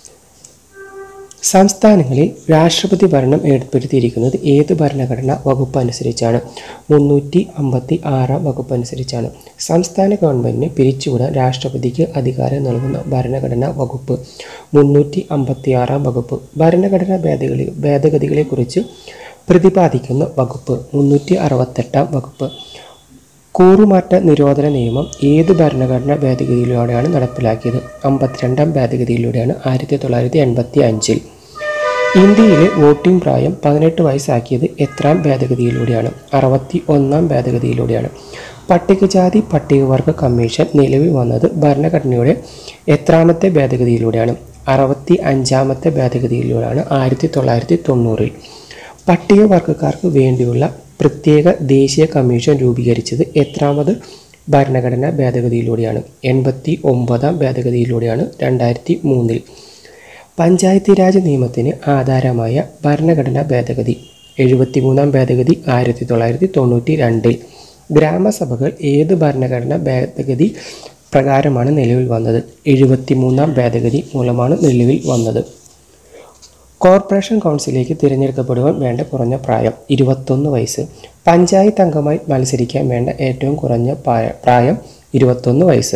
സംസ്ഥാനങ്ങളിൽ രാഷ്ട്രപതി ഭരണം ഏർപ്പെടുത്തിയിരിക്കുന്നത് ഏത് ഭരണഘടനാ വകുപ്പ് അനുസരിച്ചാണ് മുന്നൂറ്റി അമ്പത്തി ആറാം വകുപ്പ് അനുസരിച്ചാണ് സംസ്ഥാന ഗവൺമെൻറ്റിനെ പിരിച്ചുവിടാൻ രാഷ്ട്രപതിക്ക് അധികാരം നൽകുന്ന ഭരണഘടനാ വകുപ്പ് മുന്നൂറ്റി അമ്പത്തി ആറാം വകുപ്പ് ഭരണഘടനാ ഭേദഗതി ഭേദഗതികളെക്കുറിച്ച് പ്രതിപാദിക്കുന്ന വകുപ്പ് മുന്നൂറ്റി അറുപത്തെട്ടാം വകുപ്പ് കൂറുമാറ്റ നിരോധന നിയമം ഏത് ഭരണഘടനാ ഭേദഗതിയിലൂടെയാണ് നടപ്പിലാക്കിയത് അമ്പത്തിരണ്ടാം ഭേദഗതിയിലൂടെയാണ് ആയിരത്തി തൊള്ളായിരത്തി എൺപത്തി അഞ്ചിൽ ഇന്ത്യയിലെ വോട്ടിംഗ് പ്രായം പതിനെട്ട് വയസ്സാക്കിയത് എത്രാം ഭേദഗതിയിലൂടെയാണ് അറുപത്തി ഒന്നാം ഭേദഗതിയിലൂടെയാണ് പട്ടികജാതി പട്ടികവർഗ കമ്മീഷൻ നിലവിൽ വന്നത് ഭരണഘടനയുടെ എത്രാമത്തെ ഭേദഗതിയിലൂടെയാണ് അറുപത്തി അഞ്ചാമത്തെ ഭേദഗതിയിലൂടെയാണ് ആയിരത്തി തൊള്ളായിരത്തി തൊണ്ണൂറിൽ പട്ടികവർഗക്കാർക്ക് വേണ്ടിയുള്ള പ്രത്യേക ദേശീയ കമ്മീഷൻ രൂപീകരിച്ചത് എത്രാമത് ഭരണഘടനാ ഭേദഗതിയിലൂടെയാണ് എൺപത്തി ഒമ്പതാം ഭേദഗതിയിലൂടെയാണ് രണ്ടായിരത്തി മൂന്നിൽ പഞ്ചായത്തി രാജ് നിയമത്തിന് ആധാരമായ ഭരണഘടനാ ഭേദഗതി എഴുപത്തിമൂന്നാം ഭേദഗതി ആയിരത്തി തൊള്ളായിരത്തി തൊണ്ണൂറ്റി രണ്ടിൽ ഗ്രാമസഭകൾ ഏത് ഭരണഘടനാ ഭേദഗതി പ്രകാരമാണ് നിലവിൽ വന്നത് എഴുപത്തിമൂന്നാം ഭേദഗതി മൂലമാണ് നിലവിൽ വന്നത് കോർപ്പറേഷൻ കൗൺസിലേക്ക് തിരഞ്ഞെടുക്കപ്പെടുവാൻ വേണ്ട കുറഞ്ഞ പ്രായം ഇരുപത്തൊന്ന് വയസ്സ് പഞ്ചായത്ത് അംഗമായി മത്സരിക്കാൻ വേണ്ട ഏറ്റവും കുറഞ്ഞ പ്രായ- പ്രായം ഇരുപത്തൊന്ന് വയസ്സ്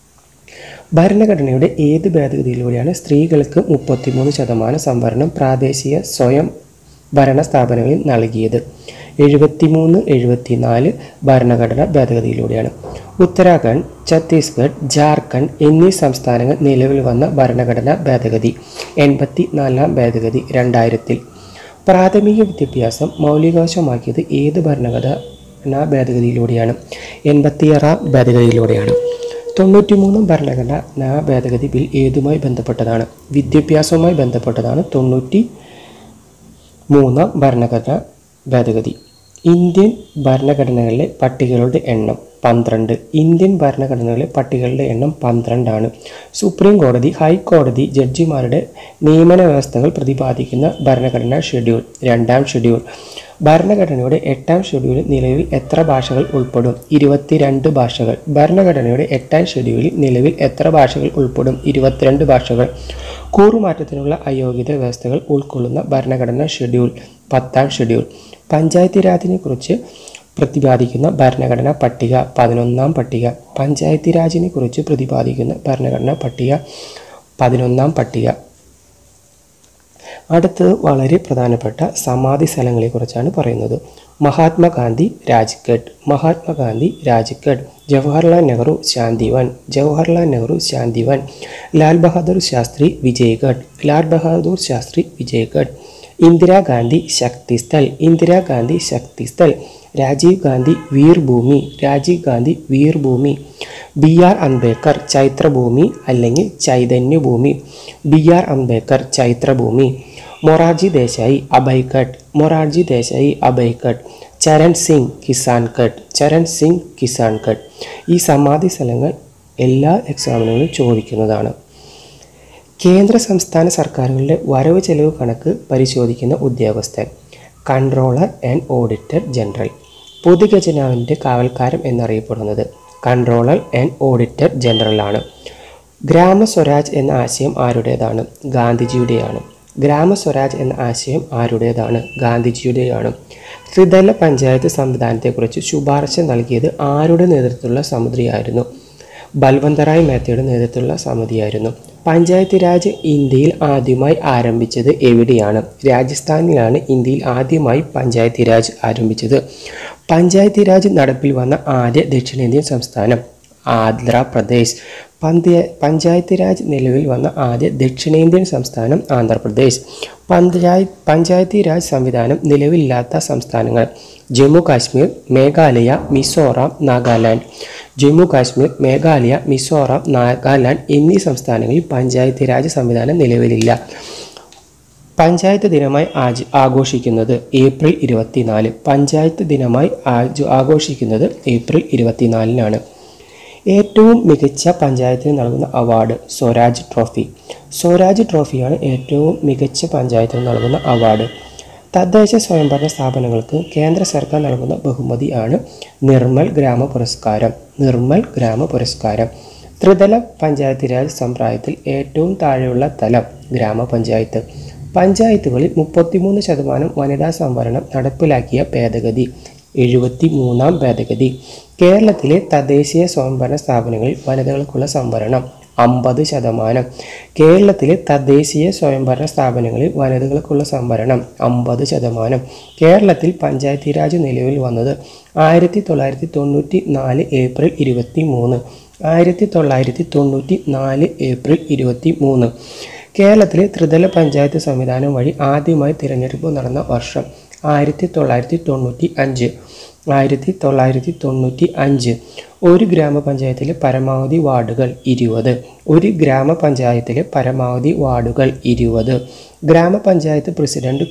ഭരണഘടനയുടെ ഏത് ഭേദഗതിയിലൂടെയാണ് സ്ത്രീകൾക്ക് മുപ്പത്തിമൂന്ന് ശതമാനം സംവരണം പ്രാദേശിക സ്വയം ഭരണ സ്ഥാപനങ്ങളിൽ നൽകിയത് എഴുപത്തിമൂന്ന് എഴുപത്തിനാല് ഭരണഘടന ഭേദഗതിയിലൂടെയാണ് ഉത്തരാഖണ്ഡ് ഛത്തീസ്ഗഡ് ജാർഖണ്ഡ് എന്നീ സംസ്ഥാനങ്ങൾ നിലവിൽ വന്ന ഭരണഘടനാ ഭേദഗതി എൺപത്തി നാലാം ഭേദഗതി രണ്ടായിരത്തിൽ പ്രാഥമിക വിദ്യാഭ്യാസം മൗലികാവകാശമാക്കിയത് ഏത് ഭരണഘടനാ ഭേദഗതിയിലൂടെയാണ് എൺപത്തിയാറാം ഭേദഗതിയിലൂടെയാണ് തൊണ്ണൂറ്റിമൂന്നാം ഭരണഘടനാ ഭേദഗതി ബിൽ ഏതുമായി ബന്ധപ്പെട്ടതാണ് വിദ്യാഭ്യാസവുമായി ബന്ധപ്പെട്ടതാണ് തൊണ്ണൂറ്റി മൂന്നാം ഭരണഘടന ഭേദഗതി ഇന്ത്യൻ ഭരണഘടനകളിലെ പട്ടികകളുടെ എണ്ണം പന്ത്രണ്ട് ഇന്ത്യൻ ഭരണഘടനകളിലെ പട്ടികകളുടെ എണ്ണം പന്ത്രണ്ടാണ് സുപ്രീം കോടതി ഹൈക്കോടതി ജഡ്ജിമാരുടെ നിയമന വ്യവസ്ഥകൾ പ്രതിപാദിക്കുന്ന ഭരണഘടനാ ഷെഡ്യൂൾ രണ്ടാം ഷെഡ്യൂൾ ഭരണഘടനയുടെ എട്ടാം ഷെഡ്യൂളിൽ നിലവിൽ എത്ര ഭാഷകൾ ഉൾപ്പെടും ഇരുപത്തിരണ്ട് ഭാഷകൾ ഭരണഘടനയുടെ എട്ടാം ഷെഡ്യൂളിൽ നിലവിൽ എത്ര ഭാഷകൾ ഉൾപ്പെടും ഇരുപത്തിരണ്ട് ഭാഷകൾ കൂറുമാറ്റത്തിനുള്ള അയോഗ്യത വ്യവസ്ഥകൾ ഉൾക്കൊള്ളുന്ന ഭരണഘടനാ ഷെഡ്യൂൾ പത്താം ഷെഡ്യൂൾ പഞ്ചായത്തി രാജിനെ കുറിച്ച് പ്രതിപാദിക്കുന്ന ഭരണഘടനാ പട്ടിക പതിനൊന്നാം പട്ടിക പഞ്ചായത്തി രാജിനെ കുറിച്ച് പ്രതിപാദിക്കുന്ന ഭരണഘടനാ പട്ടിക പതിനൊന്നാം പട്ടിക അടുത്തത് വളരെ പ്രധാനപ്പെട്ട സമാധി സ്ഥലങ്ങളെക്കുറിച്ചാണ് പറയുന്നത് മഹാത്മാഗാന്ധി രാജ്ഘട്ട് മഹാത്മാഗാന്ധി രാജ്ഘട്ട് ജവഹർലാൽ നെഹ്റു ശാന്തിവൻ ജവഹർലാൽ നെഹ്റു ശാന്തിവൻ ലാൽ ബഹാദൂർ ശാസ്ത്രി വിജയ്ഘട്ട് ലാൽ ബഹാദൂർ ശാസ്ത്രി വിജയ്ഘട്ട് ഇന്ദിരാഗാന്ധി ശക്തിസ്ഥൽ ഇന്ദിരാഗാന്ധി ശക്തിസ്ഥൽ രാജീവ് ഗാന്ധി വീർഭൂമി രാജീവ് ഗാന്ധി വീർഭൂമി ബി ആർ അംബേദ്കർ ചൈത്രഭൂമി അല്ലെങ്കിൽ ചൈതന്യഭൂമി ബി ആർ അംബേദ്കർ ചൈത്രഭൂമി മൊറാർജി ദേശായി അഭയ്ഘട്ട് മൊറാർജി ദേശായി അഭയ്ഘട്ട് ചരൺ സിംഗ് കിസാൻഘട്ട് ചരൺ സിംഗ് കിസാൻഘട്ട് ഈ സമാധി സ്ഥലങ്ങൾ എല്ലാ എക്സാമിനുകളും ചോദിക്കുന്നതാണ് കേന്ദ്ര സംസ്ഥാന സർക്കാരുകളുടെ വരവ് ചെലവ് കണക്ക് പരിശോധിക്കുന്ന ഉദ്യോഗസ്ഥൻ കൺട്രോളർ ആൻഡ് ഓഡിറ്റർ ജനറൽ പൊതുഖജനാവിൻ്റെ കാവൽക്കാരൻ എന്നറിയപ്പെടുന്നത് കൺട്രോളർ ആൻഡ് ഓഡിറ്റർ ജനറലാണ് ഗ്രാമസ്വരാജ് എന്ന ആശയം ആരുടേതാണ് ഗാന്ധിജിയുടെയാണ് ഗ്രാമസ്വരാജ് എന്ന ആശയം ആരുടേതാണ് ഗാന്ധിജിയുടെയാണ് ത്രിതല പഞ്ചായത്ത് സംവിധാനത്തെക്കുറിച്ച് ശുപാർശ നൽകിയത് ആരുടെ നേതൃത്വത്തിലുള്ള സമിതിയായിരുന്നു ബൽവന്തറായ് മേത്തയുടെ നേതൃത്വത്തിലുള്ള സമിതിയായിരുന്നു പഞ്ചായത്ത് രാജ് ഇന്ത്യയിൽ ആദ്യമായി ആരംഭിച്ചത് എവിടെയാണ് രാജസ്ഥാനിലാണ് ഇന്ത്യയിൽ ആദ്യമായി പഞ്ചായത്ത് രാജ് ആരംഭിച്ചത് പഞ്ചായത്ത് രാജ് നടപ്പിൽ വന്ന ആദ്യ ദക്ഷിണേന്ത്യൻ സംസ്ഥാനം ആന്ധ്രാപ്രദേശ് പന്ത്യ പഞ്ചായത്ത് രാജ് നിലവിൽ വന്ന ആദ്യ ദക്ഷിണേന്ത്യൻ സംസ്ഥാനം ആന്ധ്രാപ്രദേശ് പഞ്ചായത്ത് പഞ്ചായത്തി രാജ് സംവിധാനം നിലവിലില്ലാത്ത സംസ്ഥാനങ്ങൾ ജമ്മു കാശ്മീർ മേഘാലയ മിസോറാം നാഗാലാൻഡ് ജമ്മു കാശ്മീർ മേഘാലയ മിസോറാം നാഗാലാൻഡ് എന്നീ സംസ്ഥാനങ്ങളിൽ പഞ്ചായത്ത് രാജ് സംവിധാനം നിലവിലില്ല പഞ്ചായത്ത് ദിനമായി ആജ് ആഘോഷിക്കുന്നത് ഏപ്രിൽ ഇരുപത്തിനാല് പഞ്ചായത്ത് ദിനമായി ആജ് ആഘോഷിക്കുന്നത് ഏപ്രിൽ ഇരുപത്തിനാലിനാണ് ഏറ്റവും മികച്ച പഞ്ചായത്തിന് നൽകുന്ന അവാർഡ് സ്വരാജ് ട്രോഫി സ്വരാജ് ട്രോഫിയാണ് ഏറ്റവും മികച്ച പഞ്ചായത്തിന് നൽകുന്ന അവാർഡ് തദ്ദേശ സ്വയംഭരണ സ്ഥാപനങ്ങൾക്ക് കേന്ദ്ര സർക്കാർ നൽകുന്ന ബഹുമതിയാണ് നിർമ്മൽ ഗ്രാമ പുരസ്കാരം നിർമ്മൽ ഗ്രാമ പുരസ്കാരം ത്രിതല പഞ്ചായത്ത് രാജ് സമ്പ്രദായത്തിൽ ഏറ്റവും താഴെയുള്ള തലം ഗ്രാമപഞ്ചായത്ത് പഞ്ചായത്തുകളിൽ മുപ്പത്തിമൂന്ന് ശതമാനം വനിതാ സംവരണം നടപ്പിലാക്കിയ ഭേദഗതി എഴുപത്തി മൂന്നാം ഭേദഗതി കേരളത്തിലെ തദ്ദേശീയ സ്വയംഭരണ സ്ഥാപനങ്ങളിൽ വനിതകൾക്കുള്ള സംവരണം അമ്പത് ശതമാനം കേരളത്തിലെ തദ്ദേശീയ സ്വയംഭരണ സ്ഥാപനങ്ങളിൽ വനിതകൾക്കുള്ള സംവരണം അമ്പത് ശതമാനം കേരളത്തിൽ പഞ്ചായത്തി രാജ് നിലവിൽ വന്നത് ആയിരത്തി തൊള്ളായിരത്തി തൊണ്ണൂറ്റി നാല് ഏപ്രിൽ ഇരുപത്തി മൂന്ന് ആയിരത്തി തൊള്ളായിരത്തി തൊണ്ണൂറ്റി നാല് ഏപ്രിൽ ഇരുപത്തി മൂന്ന് കേരളത്തിലെ ത്രിതല പഞ്ചായത്ത് സംവിധാനം വഴി ആദ്യമായി തിരഞ്ഞെടുപ്പ് നടന്ന വർഷം ആയിരത്തി തൊള്ളായിരത്തി തൊണ്ണൂറ്റി അഞ്ച് ആയിരത്തി തൊള്ളായിരത്തി തൊണ്ണൂറ്റി അഞ്ച് ഒരു ഗ്രാമപഞ്ചായത്തിലെ പരമാവധി വാർഡുകൾ ഇരുപത് ഒരു ഗ്രാമപഞ്ചായത്തിലെ പരമാവധി വാർഡുകൾ ഇരുപത് ഗ്രാമപഞ്ചായത്ത് പ്രസിഡന്റ്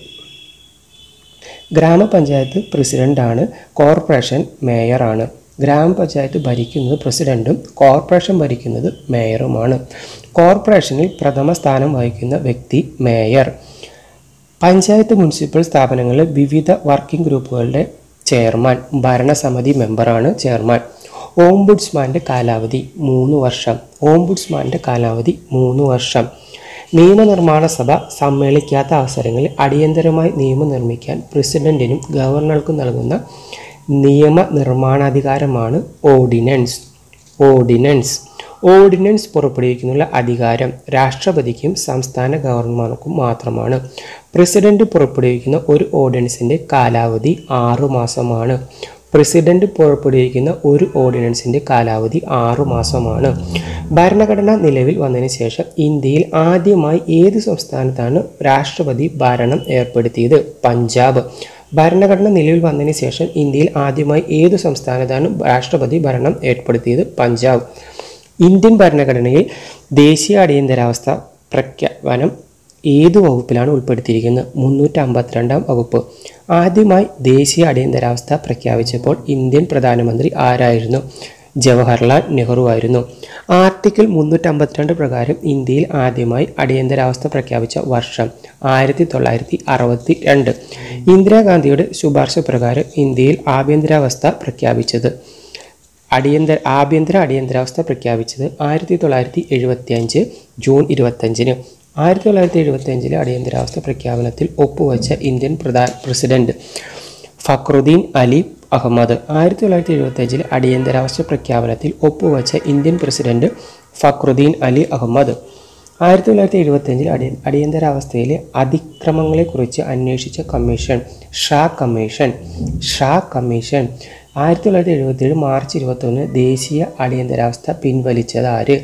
ഗ്രാമപഞ്ചായത്ത് പ്രസിഡന്റാണ് കോർപ്പറേഷൻ മേയറാണ് ഗ്രാമപഞ്ചായത്ത് ഭരിക്കുന്നത് പ്രസിഡന്റും കോർപ്പറേഷൻ ഭരിക്കുന്നത് മേയറുമാണ് കോർപ്പറേഷനിൽ പ്രഥമ സ്ഥാനം വഹിക്കുന്ന വ്യക്തി മേയർ പഞ്ചായത്ത് മുനിസിപ്പൽ സ്ഥാപനങ്ങളിലെ വിവിധ വർക്കിംഗ് ഗ്രൂപ്പുകളുടെ ചെയർമാൻ ഭരണസമിതി മെമ്പറാണ് ചെയർമാൻ ഓംബുഡ്സ്മാൻ്റെ കാലാവധി മൂന്ന് വർഷം ഓംബുഡ്സ്മാൻ്റെ കാലാവധി മൂന്ന് വർഷം നിയമനിർമ്മാണ സഭ സമ്മേളിക്കാത്ത അവസരങ്ങളിൽ അടിയന്തരമായി നിയമം നിർമ്മിക്കാൻ പ്രസിഡന്റിനും ഗവർണർക്കും നൽകുന്ന നിയമ നിർമ്മാണാധികാരമാണ് ഓർഡിനൻസ് ഓർഡിനൻസ് ഓർഡിനൻസ് പുറപ്പെടുവിക്കുന്നതിനുള്ള അധികാരം രാഷ്ട്രപതിക്കും സംസ്ഥാന ഗവർണർമാർക്കും മാത്രമാണ് പ്രസിഡന്റ് പുറപ്പെടുവിക്കുന്ന ഒരു ഓർഡിനൻസിൻ്റെ കാലാവധി ആറു മാസമാണ് പ്രസിഡന്റ് പുറപ്പെടുവിക്കുന്ന ഒരു ഓർഡിനൻസിൻ്റെ കാലാവധി ആറു മാസമാണ് ഭരണഘടന നിലവിൽ വന്നതിന് ശേഷം ഇന്ത്യയിൽ ആദ്യമായി ഏത് സംസ്ഥാനത്താണ് രാഷ്ട്രപതി ഭരണം ഏർപ്പെടുത്തിയത് പഞ്ചാബ് ഭരണഘടന നിലവിൽ വന്നതിന് ശേഷം ഇന്ത്യയിൽ ആദ്യമായി ഏത് സംസ്ഥാനത്താണ് രാഷ്ട്രപതി ഭരണം ഏർപ്പെടുത്തിയത് പഞ്ചാബ് ഇന്ത്യൻ ഭരണഘടനയിൽ ദേശീയ അടിയന്തരാവസ്ഥ പ്രഖ്യാപനം ഏത് വകുപ്പിലാണ് ഉൾപ്പെടുത്തിയിരിക്കുന്നത് മുന്നൂറ്റി അമ്പത്തിരണ്ടാം വകുപ്പ് ആദ്യമായി ദേശീയ അടിയന്തരാവസ്ഥ പ്രഖ്യാപിച്ചപ്പോൾ ഇന്ത്യൻ പ്രധാനമന്ത്രി ആരായിരുന്നു ജവഹർലാൽ നെഹ്റു ആയിരുന്നു ആർട്ടിക്കിൾ മുന്നൂറ്റമ്പത്തിരണ്ട് പ്രകാരം ഇന്ത്യയിൽ ആദ്യമായി അടിയന്തരാവസ്ഥ പ്രഖ്യാപിച്ച വർഷം ആയിരത്തി തൊള്ളായിരത്തി അറുപത്തി രണ്ട് ഇന്ദിരാഗാന്ധിയുടെ ശുപാർശ പ്രകാരം ഇന്ത്യയിൽ ആഭ്യന്തരാവസ്ഥ പ്രഖ്യാപിച്ചത് അടിയന്തര ആഭ്യന്തര അടിയന്തരാവസ്ഥ പ്രഖ്യാപിച്ചത് ആയിരത്തി തൊള്ളായിരത്തി എഴുപത്തി അഞ്ച് ജൂൺ ഇരുപത്തഞ്ചിന് ആയിരത്തി തൊള്ളായിരത്തി എഴുപത്തി അഞ്ചിലെ അടിയന്തരാവസ്ഥ പ്രഖ്യാപനത്തിൽ ഒപ്പുവെച്ച ഇന്ത്യൻ പ്രധാന പ്രസിഡന്റ് ഫക്രുദ്ദീൻ അലി അഹമ്മദ് ആയിരത്തി തൊള്ളായിരത്തി എഴുപത്തഞ്ചിൽ അടിയന്തരാവസ്ഥ പ്രഖ്യാപനത്തിൽ ഒപ്പുവച്ച ഇന്ത്യൻ പ്രസിഡന്റ് ഫക്രുദ്ദീൻ അലി അഹമ്മദ് ആയിരത്തി തൊള്ളായിരത്തി എഴുപത്തഞ്ചിൽ അടി അടിയന്തരാവസ്ഥയിലെ അതിക്രമങ്ങളെക്കുറിച്ച് അന്വേഷിച്ച commission Shah commission Shah commission ആയിരത്തി തൊള്ളായിരത്തി എഴുപത്തേഴ് മാർച്ച് ഇരുപത്തൊന്ന് ദേശീയ അടിയന്തരാവസ്ഥ പിൻവലിച്ചത് ആര്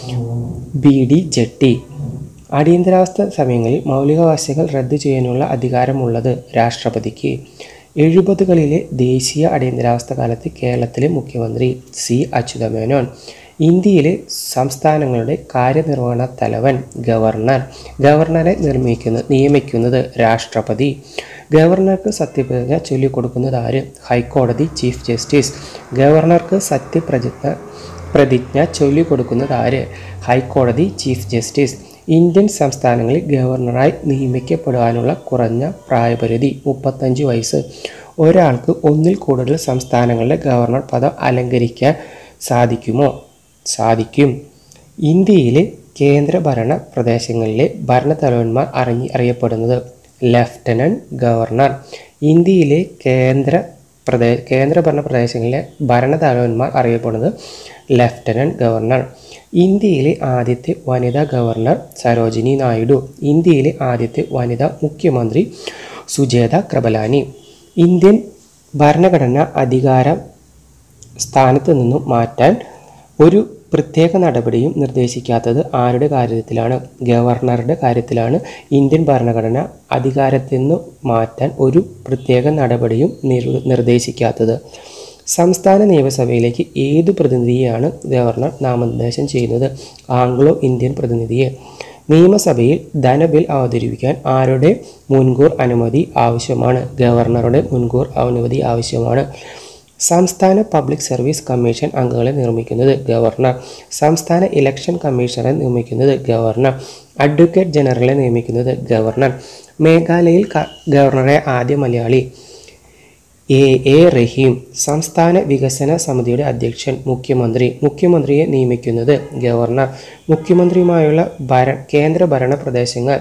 ബി ഡി ജെട്ടി അടിയന്തരാവസ്ഥ സമയങ്ങളിൽ മൗലികാവകാശങ്ങൾ റദ്ദു ചെയ്യാനുള്ള അധികാരമുള്ളത് രാഷ്ട്രപതിക്ക് എഴുപതുകളിലെ ദേശീയ അടിയന്തരാവസ്ഥ കാലത്ത് കേരളത്തിലെ മുഖ്യമന്ത്രി സി അച്യുതമേനോൻ ഇന്ത്യയിലെ സംസ്ഥാനങ്ങളുടെ കാര്യനിർവഹണ തലവൻ ഗവർണർ ഗവർണറെ നിർമ്മിക്കുന്ന നിയമിക്കുന്നത് രാഷ്ട്രപതി ഗവർണർക്ക് സത്യപ്രതിജ്ഞ ചൊല്ലിക്കൊടുക്കുന്നത് ആര് ഹൈക്കോടതി ചീഫ് ജസ്റ്റിസ് ഗവർണർക്ക് സത്യപ്രതിജ്ഞ പ്രതിജ്ഞ ചൊല്ലിക്കൊടുക്കുന്നത് ആര് ഹൈക്കോടതി ചീഫ് ജസ്റ്റിസ് ഇന്ത്യൻ സംസ്ഥാനങ്ങളിൽ ഗവർണറായി നിയമിക്കപ്പെടാനുള്ള കുറഞ്ഞ പ്രായപരിധി മുപ്പത്തഞ്ച് വയസ്സ് ഒരാൾക്ക് ഒന്നിൽ കൂടുതൽ സംസ്ഥാനങ്ങളിലെ ഗവർണർ പദം അലങ്കരിക്കാൻ സാധിക്കുമോ സാധിക്കും ഇന്ത്യയിലെ കേന്ദ്രഭരണ പ്രദേശങ്ങളിലെ ഭരണത്തലവന്മാർ അറിഞ്ഞി അറിയപ്പെടുന്നത് ലഫ്റ്റനന്റ് ഗവർണർ ഇന്ത്യയിലെ കേന്ദ്ര പ്രദേ കേന്ദ്രഭരണ പ്രദേശങ്ങളിലെ ഭരണതലവന്മാർ അറിയപ്പെടുന്നത് ലഫ്റ്റനന്റ് ഗവർണർ ഇന്ത്യയിലെ ആദ്യത്തെ വനിതാ ഗവർണർ സരോജിനി നായിഡു ഇന്ത്യയിലെ ആദ്യത്തെ വനിതാ മുഖ്യമന്ത്രി സുജേത കൃപലാനി ഇന്ത്യൻ ഭരണഘടന അധികാര സ്ഥാനത്ത് നിന്നും മാറ്റാൻ ഒരു പ്രത്യേക നടപടിയും നിർദ്ദേശിക്കാത്തത് ആരുടെ കാര്യത്തിലാണ് ഗവർണറുടെ കാര്യത്തിലാണ് ഇന്ത്യൻ ഭരണഘടന അധികാരത്തിൽ നിന്ന് മാറ്റാൻ ഒരു പ്രത്യേക നടപടിയും നിർ- നിർദ്ദേശിക്കാത്തത് സംസ്ഥാന നിയമസഭയിലേക്ക് ഏത് പ്രതിനിധിയെയാണ് ഗവർണർ നാമനിർദ്ദേശം ചെയ്യുന്നത് ആംഗ്ലോ ഇന്ത്യൻ പ്രതിനിധിയെ നിയമസഭയിൽ ധനബിൽ അവതരിപ്പിക്കാൻ ആരുടെ മുൻകൂർ അനുമതി ആവശ്യമാണ് ഗവർണറുടെ മുൻകൂർ അനുമതി ആവശ്യമാണ് സംസ്ഥാന പബ്ലിക് സർവീസ് കമ്മീഷൻ അംഗങ്ങളെ നിയമിക്കുന്നത് ഗവർണർ സംസ്ഥാന ഇലക്ഷൻ കമ്മീഷണറെ നിയമിക്കുന്നത് ഗവർണർ അഡ്വക്കേറ്റ് ജനറലെ നിയമിക്കുന്നത് ഗവർണർ മേഘാലയയിൽ ക- ഗവർണറെ ആദ്യ മലയാളി എ എ റഹീം സംസ്ഥാന വികസന സമിതിയുടെ അധ്യക്ഷൻ മുഖ്യമന്ത്രി മുഖ്യമന്ത്രിയെ നിയമിക്കുന്നത് ഗവർണർ മുഖ്യമന്ത്രിയുമായുള്ള ഭര കേന്ദ്ര ഭരണ പ്രദേശങ്ങൾ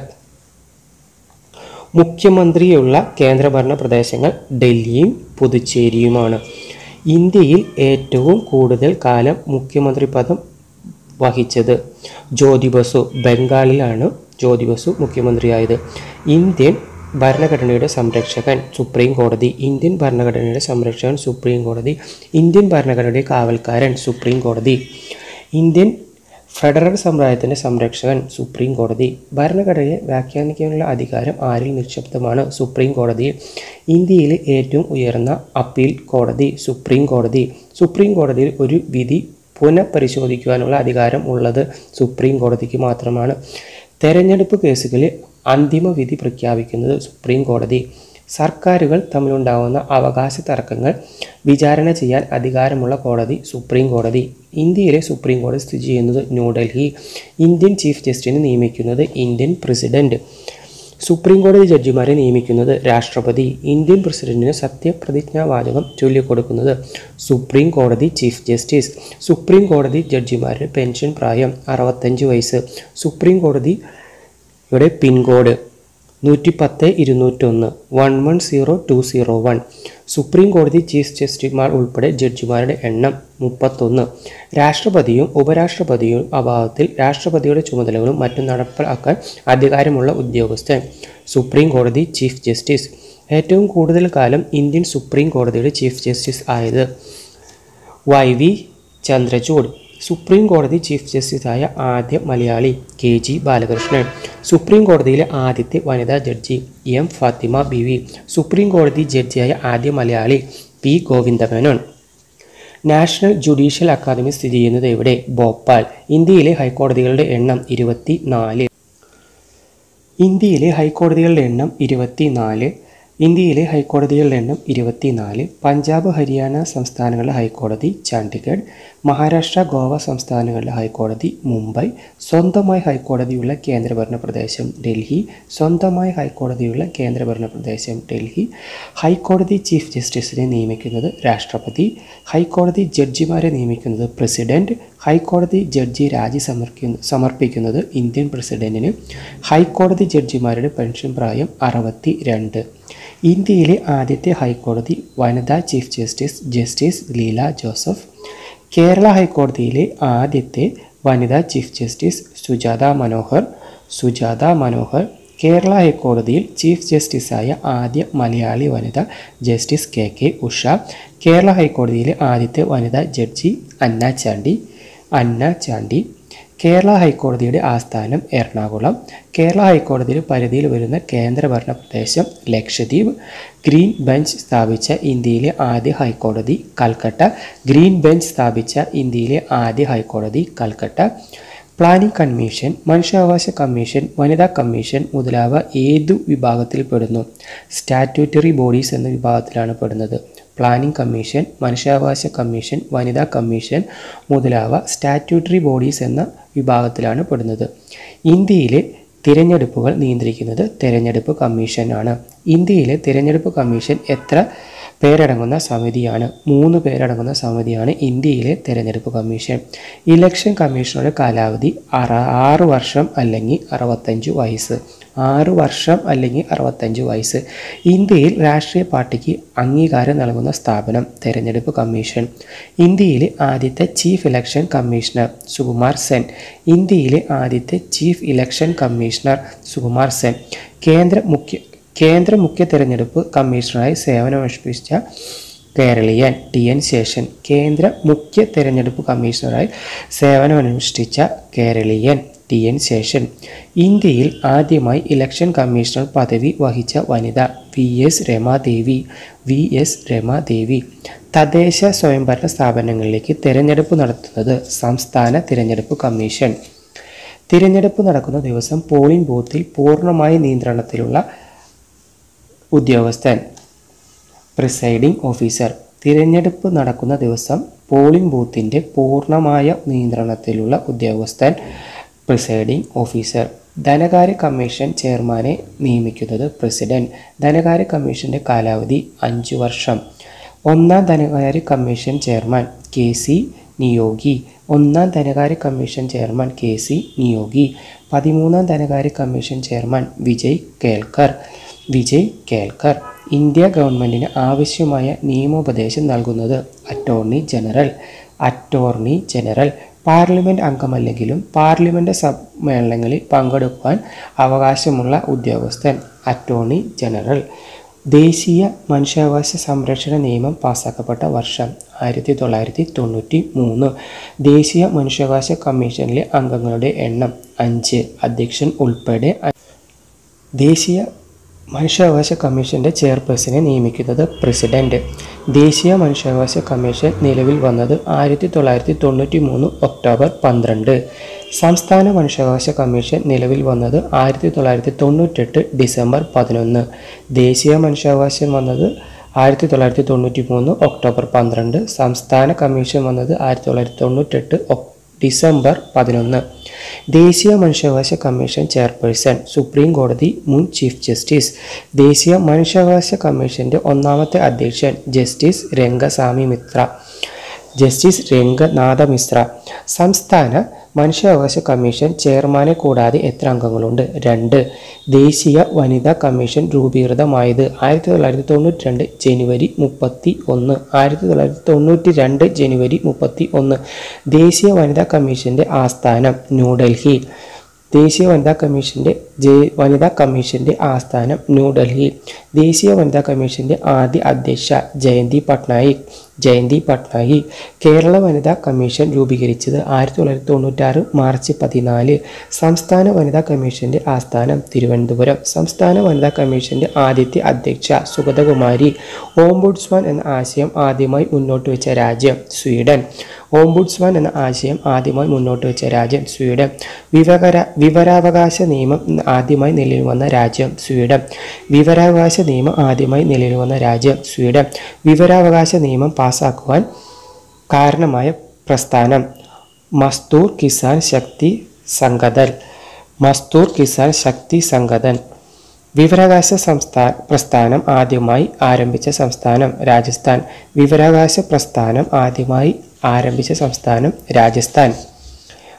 മുഖ്യമന്ത്രിയുള്ള കേന്ദ്രഭരണ പ്രദേശങ്ങൾ ഡൽഹിയും പുതുച്ചേരിയുമാണ് ഇന്ത്യയിൽ ഏറ്റവും കൂടുതൽ കാലം മുഖ്യമന്ത്രി പദം വഹിച്ചത് ജ്യോതി ബസു ബംഗാളിലാണ് ജ്യോതി ബസു മുഖ്യമന്ത്രിയായത് ഇന്ത്യൻ ഭരണഘടനയുടെ സംരക്ഷകൻ സുപ്രീം കോടതി ഇന്ത്യൻ ഭരണഘടനയുടെ സംരക്ഷകൻ സുപ്രീം കോടതി ഇന്ത്യൻ ഭരണഘടനയുടെ കാവൽക്കാരൻ സുപ്രീം കോടതി ഇന്ത്യൻ ഫെഡറൽ സമ്പ്രദായത്തിൻ്റെ സംരക്ഷകൻ സുപ്രീം കോടതി ഭരണഘടനയെ വ്യാഖ്യാനിക്കാനുള്ള അധികാരം ആരിൽ നിക്ഷിപ്തമാണ് സുപ്രീം കോടതിയിൽ ഇന്ത്യയിലെ ഏറ്റവും ഉയർന്ന അപ്പീൽ കോടതി സുപ്രീം കോടതി സുപ്രീം കോടതിയിൽ ഒരു വിധി പുനഃപരിശോധിക്കുവാനുള്ള അധികാരം ഉള്ളത് സുപ്രീം കോടതിക്ക് മാത്രമാണ് തെരഞ്ഞെടുപ്പ് കേസുകളിൽ അന്തിമ വിധി പ്രഖ്യാപിക്കുന്നത് സുപ്രീം കോടതി സർക്കാരുകൾ തമ്മിലുണ്ടാകുന്ന അവകാശ തർക്കങ്ങൾ വിചാരണ ചെയ്യാൻ അധികാരമുള്ള കോടതി സുപ്രീം കോടതി ഇന്ത്യയിലെ സുപ്രീം കോടതി സ്ഥിതി ചെയ്യുന്നത് ന്യൂഡൽഹി ഇന്ത്യൻ ചീഫ് ജസ്റ്റിസിനെ നിയമിക്കുന്നത് ഇന്ത്യൻ പ്രസിഡന്റ് സുപ്രീം കോടതി ജഡ്ജിമാരെ നിയമിക്കുന്നത് രാഷ്ട്രപതി ഇന്ത്യൻ പ്രസിഡന്റിന് സത്യപ്രതിജ്ഞാ വാചകം ചൊല്ലിക്കൊടുക്കുന്നത് സുപ്രീം കോടതി ചീഫ് ജസ്റ്റിസ് സുപ്രീം കോടതി ജഡ്ജിമാരുടെ പെൻഷൻ പ്രായം അറുപത്തഞ്ച് വയസ്സ് സുപ്രീം കോടതിയുടെ പിൻകോഡ് നൂറ്റി പത്ത് ഇരുന്നൂറ്റൊന്ന് one one zero two zero one supreme കോടതി ചീഫ് ജസ്റ്റിസുമാർ ഉൾപ്പെടെ ജഡ്ജിമാരുടെ എണ്ണം മുപ്പത്തൊന്ന് രാഷ്ട്രപതിയും ഉപരാഷ്ട്രപതിയും അഭാവത്തിൽ രാഷ്ട്രപതിയുടെ ചുമതലകളും മറ്റും നടപ്പിലാക്കാൻ അധികാരമുള്ള ഉദ്യോഗസ്ഥൻ സുപ്രീം കോടതി ചീഫ് ജസ്റ്റിസ് ഏറ്റവും കൂടുതൽ കാലം ഇന്ത്യൻ സുപ്രീം കോടതിയുടെ ചീഫ് ജസ്റ്റിസ് ആയത് വൈ വി ചന്ദ്രചൂഡ് സുപ്രീം കോടതി ചീഫ് ജസ്റ്റിസായ ആദ്യ Malayali K G Balakrishnan supreme കോടതിയിലെ ആദ്യത്തെ വനിതാ judge M Fathima B V supreme കോടതി ജഡ്ജിയായ ആദ്യ Malayali P Govinda Menon national judicial academy സ്ഥിതി ചെയ്യുന്നത് എവിടെ ഭോപ്പാൽ ഇന്ത്യയിലെ ഹൈക്കോടതികളുടെ എണ്ണം ഇരുപത്തി നാല് ഇന്ത്യയിലെ ഹൈക്കോടതികളുടെ എണ്ണം ഇരുപത്തിനാല് ഇന്ത്യയിലെ ഹൈക്കോടതികളുടെ എണ്ണം ഇരുപത്തിനാല് പഞ്ചാബ് ഹരിയാന സംസ്ഥാനങ്ങളുടെ ഹൈക്കോടതി ചണ്ഡീഗഡ് മഹാരാഷ്ട്ര ഗോവ സംസ്ഥാനങ്ങളുടെ ഹൈക്കോടതി മുംബൈ സ്വന്തമായി ഹൈക്കോടതിയുള്ള കേന്ദ്രഭരണ പ്രദേശം ഡൽഹി സ്വന്തമായി ഹൈക്കോടതിയുള്ള കേന്ദ്രഭരണ പ്രദേശം ഡൽഹി ഹൈക്കോടതി ചീഫ് ജസ്റ്റിസിനെ നിയമിക്കുന്നത് രാഷ്ട്രപതി ഹൈക്കോടതി ജഡ്ജിമാരെ നിയമിക്കുന്നത് പ്രസിഡന്റ് ഹൈക്കോടതി ജഡ്ജി രാജി സമർപ്പിക്കുന്ന സമർപ്പിക്കുന്നത് ഇന്ത്യൻ പ്രസിഡന്റിന് ഹൈക്കോടതി ജഡ്ജിമാരുടെ പെൻഷൻ പ്രായം അറുപത്തി രണ്ട് ഇന്ത്യയിലെ ആദ്യത്തെ ഹൈക്കോടതി വനിതാ chief justice justice Leela Joseph Kerala ഹൈക്കോടതിയിലെ ആദ്യത്തെ വനിതാ ചീഫ് ജസ്റ്റിസ് സുജാത മനോഹർ സുജാത മനോഹർ കേരള ഹൈക്കോടതിയിൽ ചീഫ് ജസ്റ്റിസായ ആദ്യ മലയാളി വനിത justice K K Usha Kerala ഹൈക്കോടതിയിലെ ആദ്യത്തെ വനിതാ ജഡ്ജി അന്ന ചാണ്ടി അന്ന ചാണ്ടി കേരള ഹൈക്കോടതിയുടെ ആസ്ഥാനം എറണാകുളം കേരള ഹൈക്കോടതിയുടെ പരിധിയിൽ വരുന്ന കേന്ദ്രഭരണ പ്രദേശം ലക്ഷദ്വീപ് ഗ്രീൻ ബെഞ്ച് സ്ഥാപിച്ച ഇന്ത്യയിലെ ആദ്യ ഹൈക്കോടതി കൽക്കട്ട ഗ്രീൻ ബെഞ്ച് സ്ഥാപിച്ച ഇന്ത്യയിലെ ആദ്യ ഹൈക്കോടതി കൽക്കട്ട പ്ലാനിംഗ് കമ്മീഷൻ മനുഷ്യാവകാശ കമ്മീഷൻ വനിതാ കമ്മീഷൻ മുതലായവ ഏതു വിഭാഗത്തിൽ പെടുന്നു സ്റ്റാറ്റ്യൂട്ടറി ബോഡീസ് എന്ന വിഭാഗത്തിലാണ് പെടുന്നത് പ്ലാനിംഗ് കമ്മീഷൻ മനുഷ്യാവകാശ കമ്മീഷൻ വനിതാ കമ്മീഷൻ മുതലായവ സ്റ്റാറ്റ്യൂട്ടറി ബോഡീസ് എന്ന വിഭാഗത്തിലാണ് പെടുന്നത് ഇന്ത്യയിലെ തിരഞ്ഞെടുപ്പുകൾ നിയന്ത്രിക്കുന്നത് തിരഞ്ഞെടുപ്പ് കമ്മീഷനാണ് ഇന്ത്യയിലെ തിരഞ്ഞെടുപ്പ് കമ്മീഷൻ എത്ര പേരടങ്ങുന്ന സമിതിയാണ് മൂന്ന് പേരടങ്ങുന്ന സമിതിയാണ് ഇന്ത്യയിലെ തിരഞ്ഞെടുപ്പ് കമ്മീഷൻ ഇലക്ഷൻ കമ്മീഷനുടെ കാലാവധി അറ ആറ് വർഷം അല്ലെങ്കിൽ അറുപത്തഞ്ച് വയസ്സ് ആറ് വർഷം അല്ലെങ്കിൽ അറുപത്തഞ്ച് വയസ്സ് ഇന്ത്യയിൽ രാഷ്ട്രീയ പാർട്ടിക്ക് അംഗീകാരം നൽകുന്ന സ്ഥാപനം തെരഞ്ഞെടുപ്പ് കമ്മീഷൻ ഇന്ത്യയിലെ ആദ്യത്തെ chief election commissioner Sukumar Sen ഇന്ത്യയിലെ ആദ്യത്തെ chief election commissioner Sukumar Sen കേന്ദ്ര മുഖ്യ കേന്ദ്ര മുഖ്യ തെരഞ്ഞെടുപ്പ് കമ്മീഷണറായി സേവനമനുഷ്ഠിച്ച കേരളീയൻ ടി എൻ ശേഷൻ കേന്ദ്ര മുഖ്യ തെരഞ്ഞെടുപ്പ് കമ്മീഷണറായി സേവനമനുഷ്ഠിച്ച കേരളീയൻ ടി എൻ ശേഷൻ ഇന്ത്യയിൽ ആദ്യമായി ഇലക്ഷൻ കമ്മീഷണർ പദവി വഹിച്ച വനിത V S Ramadevi V S Ramadevi തദ്ദേശ സ്വയംഭരണ സ്ഥാപനങ്ങളിലേക്ക് തിരഞ്ഞെടുപ്പ് നടത്തുന്നത് സംസ്ഥാന തിരഞ്ഞെടുപ്പ് കമ്മീഷൻ തിരഞ്ഞെടുപ്പ് നടക്കുന്ന ദിവസം പോളിംഗ് ബൂത്തിൽ പൂർണ്ണമായ നിയന്ത്രണത്തിലുള്ള ഉദ്യോഗസ്ഥൻ പ്രിസൈഡിംഗ് ഓഫീസർ തിരഞ്ഞെടുപ്പ് നടക്കുന്ന ദിവസം പോളിംഗ് ബൂത്തിൻ്റെ പൂർണ്ണമായ നിയന്ത്രണത്തിലുള്ള ഉദ്യോഗസ്ഥൻ പ്രിസൈഡിംഗ് ഓഫീസർ ധനകാര്യ കമ്മീഷൻ ചെയർമാനെ നിയമിക്കുന്നത് പ്രസിഡന്റ് ധനകാര്യ കമ്മീഷന്റെ കാലാവധി അഞ്ചു വർഷം ഒന്നാം ധനകാര്യ commission chairman K C Neogy ഒന്നാം ധനകാര്യ commission chairman K C Neogy പതിമൂന്നാം ധനകാര്യ commission chairman Vijay Kelkar Vijay Kelkar India ഗവൺമെൻറ്റിന് ആവശ്യമായ നിയമോപദേശം നൽകുന്നത് attorney general attorney general parliament അംഗമല്ലെങ്കിലും പാർലമെൻറ്റ് സമ്മേളനങ്ങളിൽ പങ്കെടുക്കുവാൻ അവകാശമുള്ള ഉദ്യോഗസ്ഥൻ അറ്റോർണി ജനറൽ ദേശീയ മനുഷ്യാവകാശ സംരക്ഷണ നിയമം പാസാക്കപ്പെട്ട വർഷം ആയിരത്തി തൊള്ളായിരത്തി തൊണ്ണൂറ്റി മൂന്ന് ദേശീയ മനുഷ്യാവകാശ കമ്മീഷനിലെ അംഗങ്ങളുടെ എണ്ണം അഞ്ച് അധ്യക്ഷൻ ഉൾപ്പെടെ അ- ദേശീയ മനുഷ്യാവകാശ കമ്മീഷന്റെ ചെയർപേഴ്സണെ നിയമിക്കുന്നത് പ്രസിഡന്റ് ദേശീയ മനുഷ്യാവകാശ കമ്മീഷൻ നിലവിൽ വന്നത് ആയിരത്തി തൊള്ളായിരത്തി തൊണ്ണൂറ്റി മൂന്ന് ഒക്ടോബർ പന്ത്രണ്ട് സംസ്ഥാന മനുഷ്യാവകാശ കമ്മീഷൻ നിലവിൽ വന്നത് ആയിരത്തി തൊള്ളായിരത്തി തൊണ്ണൂറ്റെട്ട് ഡിസംബർ പതിനൊന്ന് ദേശീയ മനുഷ്യാവകാശം വന്നത് ആയിരത്തി തൊള്ളായിരത്തി തൊണ്ണൂറ്റി മൂന്ന് ഒക്ടോബർ പന്ത്രണ്ട് സംസ്ഥാന കമ്മീഷൻ വന്നത് ആയിരത്തി തൊള്ളായിരത്തി തൊണ്ണൂറ്റെട്ട് ഒക് ഡിസംബർ പതിനൊന്ന് ദേശീയ മനുഷ്യാവകാശ കമ്മീഷൻ ചെയർപേഴ്സൺ സുപ്രീം കോടതി മുൻ ചീഫ് ജസ്റ്റിസ് ദേശീയ മനുഷ്യാവകാശ കമ്മീഷന്റെ ഒന്നാമത്തെ അധ്യക്ഷൻ ജസ്റ്റിസ് രംഗസ്വാമി മിത്ര ജസ്റ്റിസ് രംഗനാഥ മിശ്ര സംസ്ഥാന മനുഷ്യാവകാശ കമ്മീഷൻ ചെയർമാനെ കൂടാതെ എത്ര അംഗങ്ങളുണ്ട് രണ്ട് ദേശീയ വനിതാ കമ്മീഷൻ രൂപീകൃതമായത് ആയിരത്തി തൊള്ളായിരത്തി തൊണ്ണൂറ്റി രണ്ട് ജനുവരി മുപ്പത്തി ഒന്ന് ആയിരത്തി തൊള്ളായിരത്തി തൊണ്ണൂറ്റി രണ്ട് ജനുവരി മുപ്പത്തി ഒന്ന് ദേശീയ വനിതാ കമ്മീഷന്റെ ആസ്ഥാനം ന്യൂഡൽഹി ദേശീയ വനിതാ കമ്മീഷന്റെ ജെ വനിതാ കമ്മീഷന്റെ ആസ്ഥാനം ന്യൂഡൽഹി ദേശീയ വനിതാ കമ്മീഷന്റെ ആദ്യ അധ്യക്ഷ ജയന്തി പട്നായിക് ജയന്തി പട്നായിക് കേരള വനിതാ കമ്മീഷൻ രൂപീകരിച്ചത് ആയിരത്തി തൊള്ളായിരത്തി തൊണ്ണൂറ്റാറ് മാർച്ച് പതിനാല് സംസ്ഥാന വനിതാ കമ്മീഷന്റെ ആസ്ഥാനം തിരുവനന്തപുരം സംസ്ഥാന വനിതാ കമ്മീഷന്റെ ആദ്യത്തെ അധ്യക്ഷ സുഗതകുമാരി ഓംബുഡ്സ്മാൻ എന്ന ആശയം ആദ്യമായി മുന്നോട്ട് വെച്ച രാജ്യം സ്വീഡൻ ഓംബുഡ്സ്മാൻ എന്ന ആശയം ആദ്യമായി മുന്നോട്ട് വെച്ച രാജ്യം സ്വീഡൻ വിവകര വിവരാവകാശ നിയമം ആദ്യമായി നിലവിൽ വന്ന രാജ്യം സ്വീഡൻ വിവരാവകാശ നിയമം ആദ്യമായി നിലവിൽ വന്ന രാജ്യം സ്വീഡൻ വിവരാവകാശ നിയമം പാസാക്കുവാൻ കാരണമായ പ്രസ്ഥാനം മസ്തൂർ കിസാൻ ശക്തി സംഘതൻ മസ്തൂർ കിസാൻ ശക്തി സംഘതൻ വിവരാവകാശ സംസ്ഥാ പ്രസ്ഥാനം ആദ്യമായി ആരംഭിച്ച സംസ്ഥാനം രാജസ്ഥാൻ വിവരാവകാശ പ്രസ്ഥാനം ആദ്യമായി ആരംഭിച്ച സംസ്ഥാനം രാജസ്ഥാൻ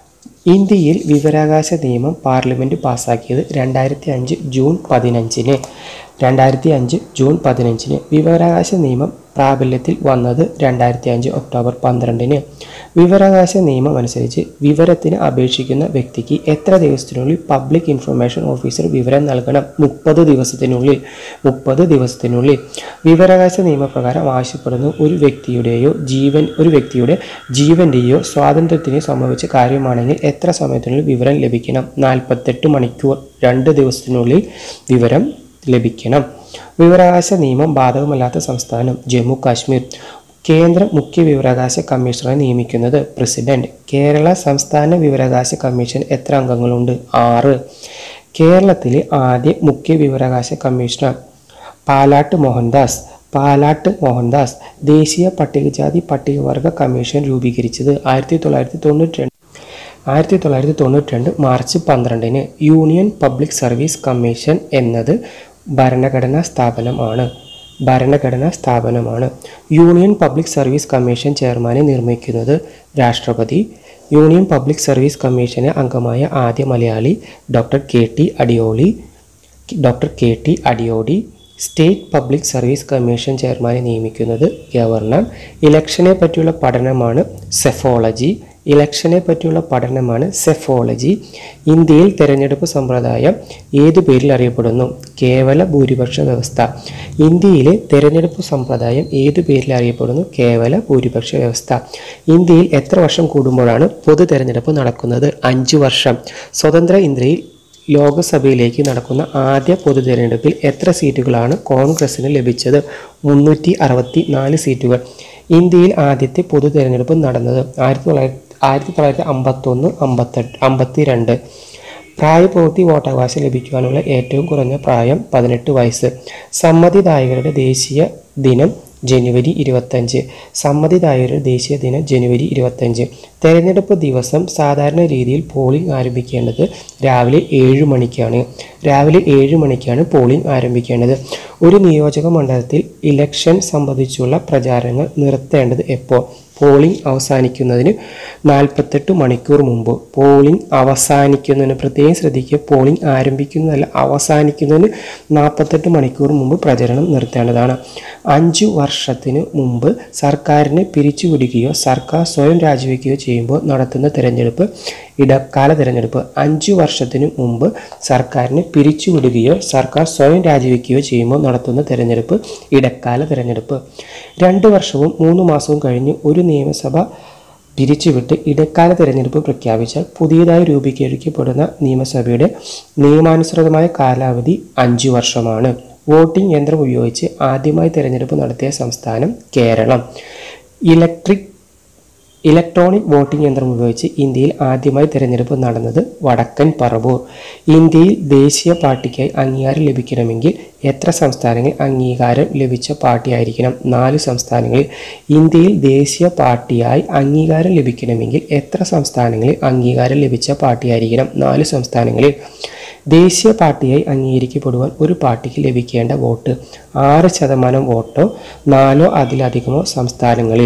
ഇന്ത്യയിൽ വിവരാവകാശ നിയമം പാർലമെൻറ്റ് പാസ്സാക്കിയത് രണ്ടായിരത്തി അഞ്ച് ജൂൺ പതിനഞ്ചിന് രണ്ടായിരത്തി അഞ്ച് ജൂൺ പതിനഞ്ചിന് വിവരാവകാശ നിയമം പ്രാബല്യത്തിൽ വന്നത് രണ്ടായിരത്തി അഞ്ച് ഒക്ടോബർ പന്ത്രണ്ടിന് വിവരാവകാശ നിയമം അനുസരിച്ച് വിവരത്തിന് അപേക്ഷിക്കുന്ന വ്യക്തിക്ക് എത്ര ദിവസത്തിനുള്ളിൽ പബ്ലിക് ഇൻഫർമേഷൻ ഓഫീസർ വിവരം നൽകണം മുപ്പത് ദിവസത്തിനുള്ളിൽ മുപ്പത് ദിവസത്തിനുള്ളിൽ വിവരാവകാശ നിയമപ്രകാരം ആവശ്യപ്പെടുന്ന ഒരു വ്യക്തിയുടെയോ ജീവൻ ഒരു വ്യക്തിയുടെ ജീവൻ്റെയോ സ്വാതന്ത്ര്യത്തിനെയോ സംഭവിച്ച കാര്യമാണെങ്കിൽ എത്ര സമയത്തിനുള്ളിൽ വിവരം ലഭിക്കണം നാൽപ്പത്തെട്ട് മണിക്കൂർ രണ്ട് ദിവസത്തിനുള്ളിൽ വിവരം ലഭിക്കണം വിവരാവകാശ നിയമം ബാധകമല്ലാത്ത സംസ്ഥാനം ജമ്മു കാശ്മീർ കേന്ദ്ര മുഖ്യ വിവരാവകാശ കമ്മീഷണറെ നിയമിക്കുന്നത് പ്രസിഡന്റ് കേരള സംസ്ഥാന വിവരാവകാശ കമ്മീഷൻ എത്ര അംഗങ്ങളുണ്ട് ആറ് കേരളത്തിലെ ആദ്യ മുഖ്യ വിവരാവകാശ കമ്മീഷണർ പാലാട്ട് മോഹൻദാസ് പാലാട്ട് മോഹൻദാസ് ദേശീയ പട്ടികജാതി പട്ടികവർഗ കമ്മീഷൻ രൂപീകരിച്ചത് ആയിരത്തി തൊള്ളായിരത്തി തൊണ്ണൂറ്റി രണ്ട് ആയിരത്തി തൊള്ളായിരത്തി തൊണ്ണൂറ്റി രണ്ട് മാർച്ച് പന്ത്രണ്ടിന് യൂണിയൻ പബ്ലിക് സർവീസ് കമ്മീഷൻ എന്നത് ഭരണഘടനാ സ്ഥാപനമാണ് ഭരണഘടനാ സ്ഥാപനമാണ് യൂണിയൻ പബ്ലിക് സർവീസ് കമ്മീഷൻ ചെയർമാനെ നിർമ്മിക്കുന്നത് രാഷ്ട്രപതി യൂണിയൻ പബ്ലിക് സർവീസ് കമ്മീഷന് അംഗമായ ആദ്യ Malayali doctor K T Adiyodi doctor K T Adiyodi state public service commission ചെയർമാനെ നിയമിക്കുന്നത് ഗവർണർ ഇലക്ഷനെ പറ്റിയുള്ള പഠനമാണ് സെഫോളജി ഇലക്ഷനെ പറ്റിയുള്ള പഠനമാണ് സെഫോളജി ഇന്ത്യയിൽ തെരഞ്ഞെടുപ്പ് സമ്പ്രദായം ഏതു പേരിൽ അറിയപ്പെടുന്നു കേവല ഭൂരിപക്ഷ വ്യവസ്ഥ ഇന്ത്യയിലെ തെരഞ്ഞെടുപ്പ് സമ്പ്രദായം ഏതു പേരിൽ അറിയപ്പെടുന്നു കേവല ഭൂരിപക്ഷ വ്യവസ്ഥ ഇന്ത്യയിൽ എത്ര വർഷം കൂടുമ്പോഴാണ് പൊതു തെരഞ്ഞെടുപ്പ് നടക്കുന്നത് അഞ്ച് വർഷം സ്വതന്ത്ര ഇന്ത്യയിൽ ലോക്സഭയിലേക്ക് നടക്കുന്ന ആദ്യ പൊതു തിരഞ്ഞെടുപ്പിൽ എത്ര സീറ്റുകളാണ് കോൺഗ്രസിന് ലഭിച്ചത് മുന്നൂറ്റി അറുപത്തി നാല് സീറ്റുകൾ ഇന്ത്യയിൽ ആദ്യത്തെ പൊതു തിരഞ്ഞെടുപ്പ് നടന്നത് ആയിരത്തി തൊള്ളായിരത്തി ആയിരത്തി തൊള്ളായിരത്തി അമ്പത്തൊന്ന് അമ്പത്തെട്ട് അമ്പത്തി രണ്ട് പ്രായപൂർത്തി വോട്ടവകാശം ലഭിക്കുവാനുള്ള ഏറ്റവും കുറഞ്ഞ പ്രായം പതിനെട്ട് വയസ്സ് സമ്മതിദായകരുടെ ദേശീയ ദിനം ജനുവരി ഇരുപത്തഞ്ച് സമ്മതിദായകരുടെ ദേശീയ ദിനം ജനുവരി ഇരുപത്തഞ്ച് തെരഞ്ഞെടുപ്പ് ദിവസം സാധാരണ രീതിയിൽ പോളിംഗ് ആരംഭിക്കേണ്ടത് രാവിലെ ഏഴ് മണിക്കാണ് രാവിലെ ഏഴ് മണിക്കാണ് പോളിംഗ് ആരംഭിക്കേണ്ടത് ഒരു നിയോജക മണ്ഡലത്തിൽ ഇലക്ഷൻ സംബന്ധിച്ചുള്ള പ്രചാരണങ്ങൾ നിർത്തേണ്ടത് എപ്പോൾ പോളിംഗ് അവസാനിക്കുന്നതിന് നാൽപ്പത്തെട്ട് മണിക്കൂർ മുമ്പ് പോളിംഗ് അവസാനിക്കുന്നതിന് പ്രത്യേകം ശ്രദ്ധിക്കുക പോളിംഗ് ആരംഭിക്കുന്നതല്ല അവസാനിക്കുന്നതിന് നാൽപ്പത്തെട്ട് മണിക്കൂർ മുമ്പ് പ്രചരണം നിർത്തേണ്ടതാണ് അഞ്ചു വർഷത്തിന് മുമ്പ് സർക്കാരിനെ പിരിച്ചുവിടുകയോ സർക്കാർ സ്വയം രാജിവെക്കുകയോ ചെയ്യുമ്പോൾ നടത്തുന്ന തിരഞ്ഞെടുപ്പ് ഇടക്കാല തിരഞ്ഞെടുപ്പ് അഞ്ചു വർഷത്തിന് മുമ്പ് സർക്കാരിനെ പിരിച്ചുവിടുകയോ സർക്കാർ സ്വയം രാജിവെക്കുകയോ ചെയ്യുമ്പോൾ നടത്തുന്ന തിരഞ്ഞെടുപ്പ് ഇടക്കാല തിരഞ്ഞെടുപ്പ് രണ്ട് വർഷവും മൂന്ന് മാസവും കഴിഞ്ഞ് ഒരു നിയമസഭ പിരിച്ചുവിട്ട് ഇടക്കാല തിരഞ്ഞെടുപ്പ് പ്രഖ്യാപിച്ചാൽ പുതിയതായി രൂപീകരിക്കപ്പെടുന്ന നിയമസഭയുടെ നിയമാനുസൃതമായ കാലാവധി അഞ്ചു വർഷമാണ് വോട്ടിംഗ് യന്ത്രം ഉപയോഗിച്ച് ആദ്യമായി തിരഞ്ഞെടുപ്പ് നടത്തിയ സംസ്ഥാനം കേരളം ഇലക്ട്രിക് ഇലക്ട്രോണിക് വോട്ടിംഗ് യന്ത്രം ഉപയോഗിച്ച് ഇന്ത്യയിൽ ആദ്യമായി തിരഞ്ഞെടുപ്പ് നടന്നത് വടക്കൻ പറവൂർ ഇന്ത്യയിൽ ദേശീയ പാർട്ടിക്കായി അംഗീകാരം ലഭിക്കണമെങ്കിൽ എത്ര സംസ്ഥാനങ്ങളിൽ അംഗീകാരം ലഭിച്ച പാർട്ടിയായിരിക്കണം നാല് സംസ്ഥാനങ്ങളിൽ ഇന്ത്യയിൽ ദേശീയ പാർട്ടിയായി അംഗീകാരം ലഭിക്കണമെങ്കിൽ എത്ര സംസ്ഥാനങ്ങളിൽ അംഗീകാരം ലഭിച്ച പാർട്ടിയായിരിക്കണം നാല് സംസ്ഥാനങ്ങളിൽ ദേശീയ പാർട്ടിയായി അംഗീകരിക്കപ്പെടുവാൻ ഒരു പാർട്ടിക്ക് ലഭിക്കേണ്ട വോട്ട് ആറ് ശതമാനം വോട്ടോ നാലോ അതിലധികമോ സംസ്ഥാനങ്ങളിൽ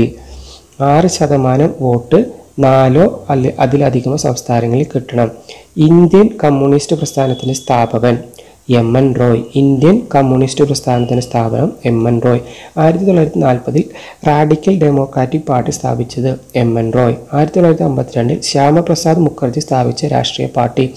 ആറ് ശതമാനം വോട്ട് നാലോ അല്ലെ അതിലധികമോ സംസ്ഥാനങ്ങളിൽ കിട്ടണം ഇന്ത്യൻ കമ്മ്യൂണിസ്റ്റ് പ്രസ്ഥാനത്തിൻ്റെ സ്ഥാപകൻ M N Roy Indian communist പ്രസ്ഥാനത്തിൻ്റെ സ്ഥാപനം എം എൻ റോയ് ആയിരത്തി തൊള്ളായിരത്തി നാൽപ്പതിൽ റാഡിക്കൽ ഡെമോക്രാറ്റിക് പാർട്ടി സ്ഥാപിച്ചത് എം എൻ റോയ് ആയിരത്തി തൊള്ളായിരത്തി അമ്പത്തിരണ്ടിൽ ശ്യാമപ്രസാദ് മുഖർജി സ്ഥാപിച്ച രാഷ്ട്രീയ പാർട്ടി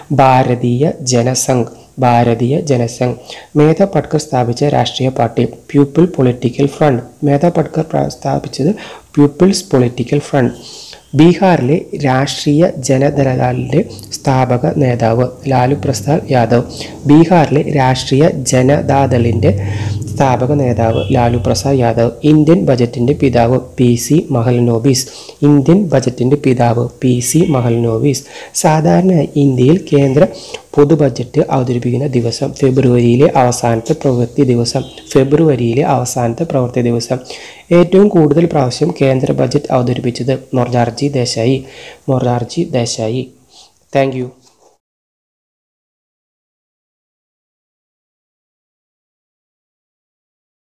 ഭാരതീയ ജനസംഘ് ഭാരതീയ ജനസംഘ് മേധ പട്കർ സ്ഥാപിച്ച രാഷ്ട്രീയ party people political front Medha Patkar പ്ര- സ്ഥാപിച്ചത് പീപ്പിൾസ് പൊളിറ്റിക്കൽ ഫ്രണ്ട് ബീഹാറിലെ രാഷ്ട്രീയ ജനദളിന്റെ സ്ഥാപക നേതാവ് ലാലു പ്രസാദ് യാദവ് ബീഹാറിലെ രാഷ്ട്രീയ ജനതാദളിന്റെ സ്ഥാപക നേതാവ് ലാലു പ്രസാദ് യാദവ് ഇന്ത്യൻ ബജറ്റിന്റെ പിതാവ് പി സി മഹൽനോബിസ് ഇന്ത്യൻ ബജറ്റിന്റെ പിതാവ് പി സി മഹൽനോബിസ് സാധാരണ ഇന്ത്യയിൽ കേന്ദ്ര പൊതു ബജറ്റ് അവതരിപ്പിക്കുന്ന ദിവസം ഫെബ്രുവരിയിലെ അവസാനത്തെ പ്രവൃത്തി ദിവസം ഫെബ്രുവരിയിലെ അവസാനത്തെ പ്രവൃത്തി ദിവസം ഏറ്റവും കൂടുതൽ പ്രാവശ്യം കേന്ദ്ര ബജറ്റ് അവതരിപ്പിച്ചത് മൊറാർജി ദേശായി മൊറാർജി ദേശായി താങ്ക് യു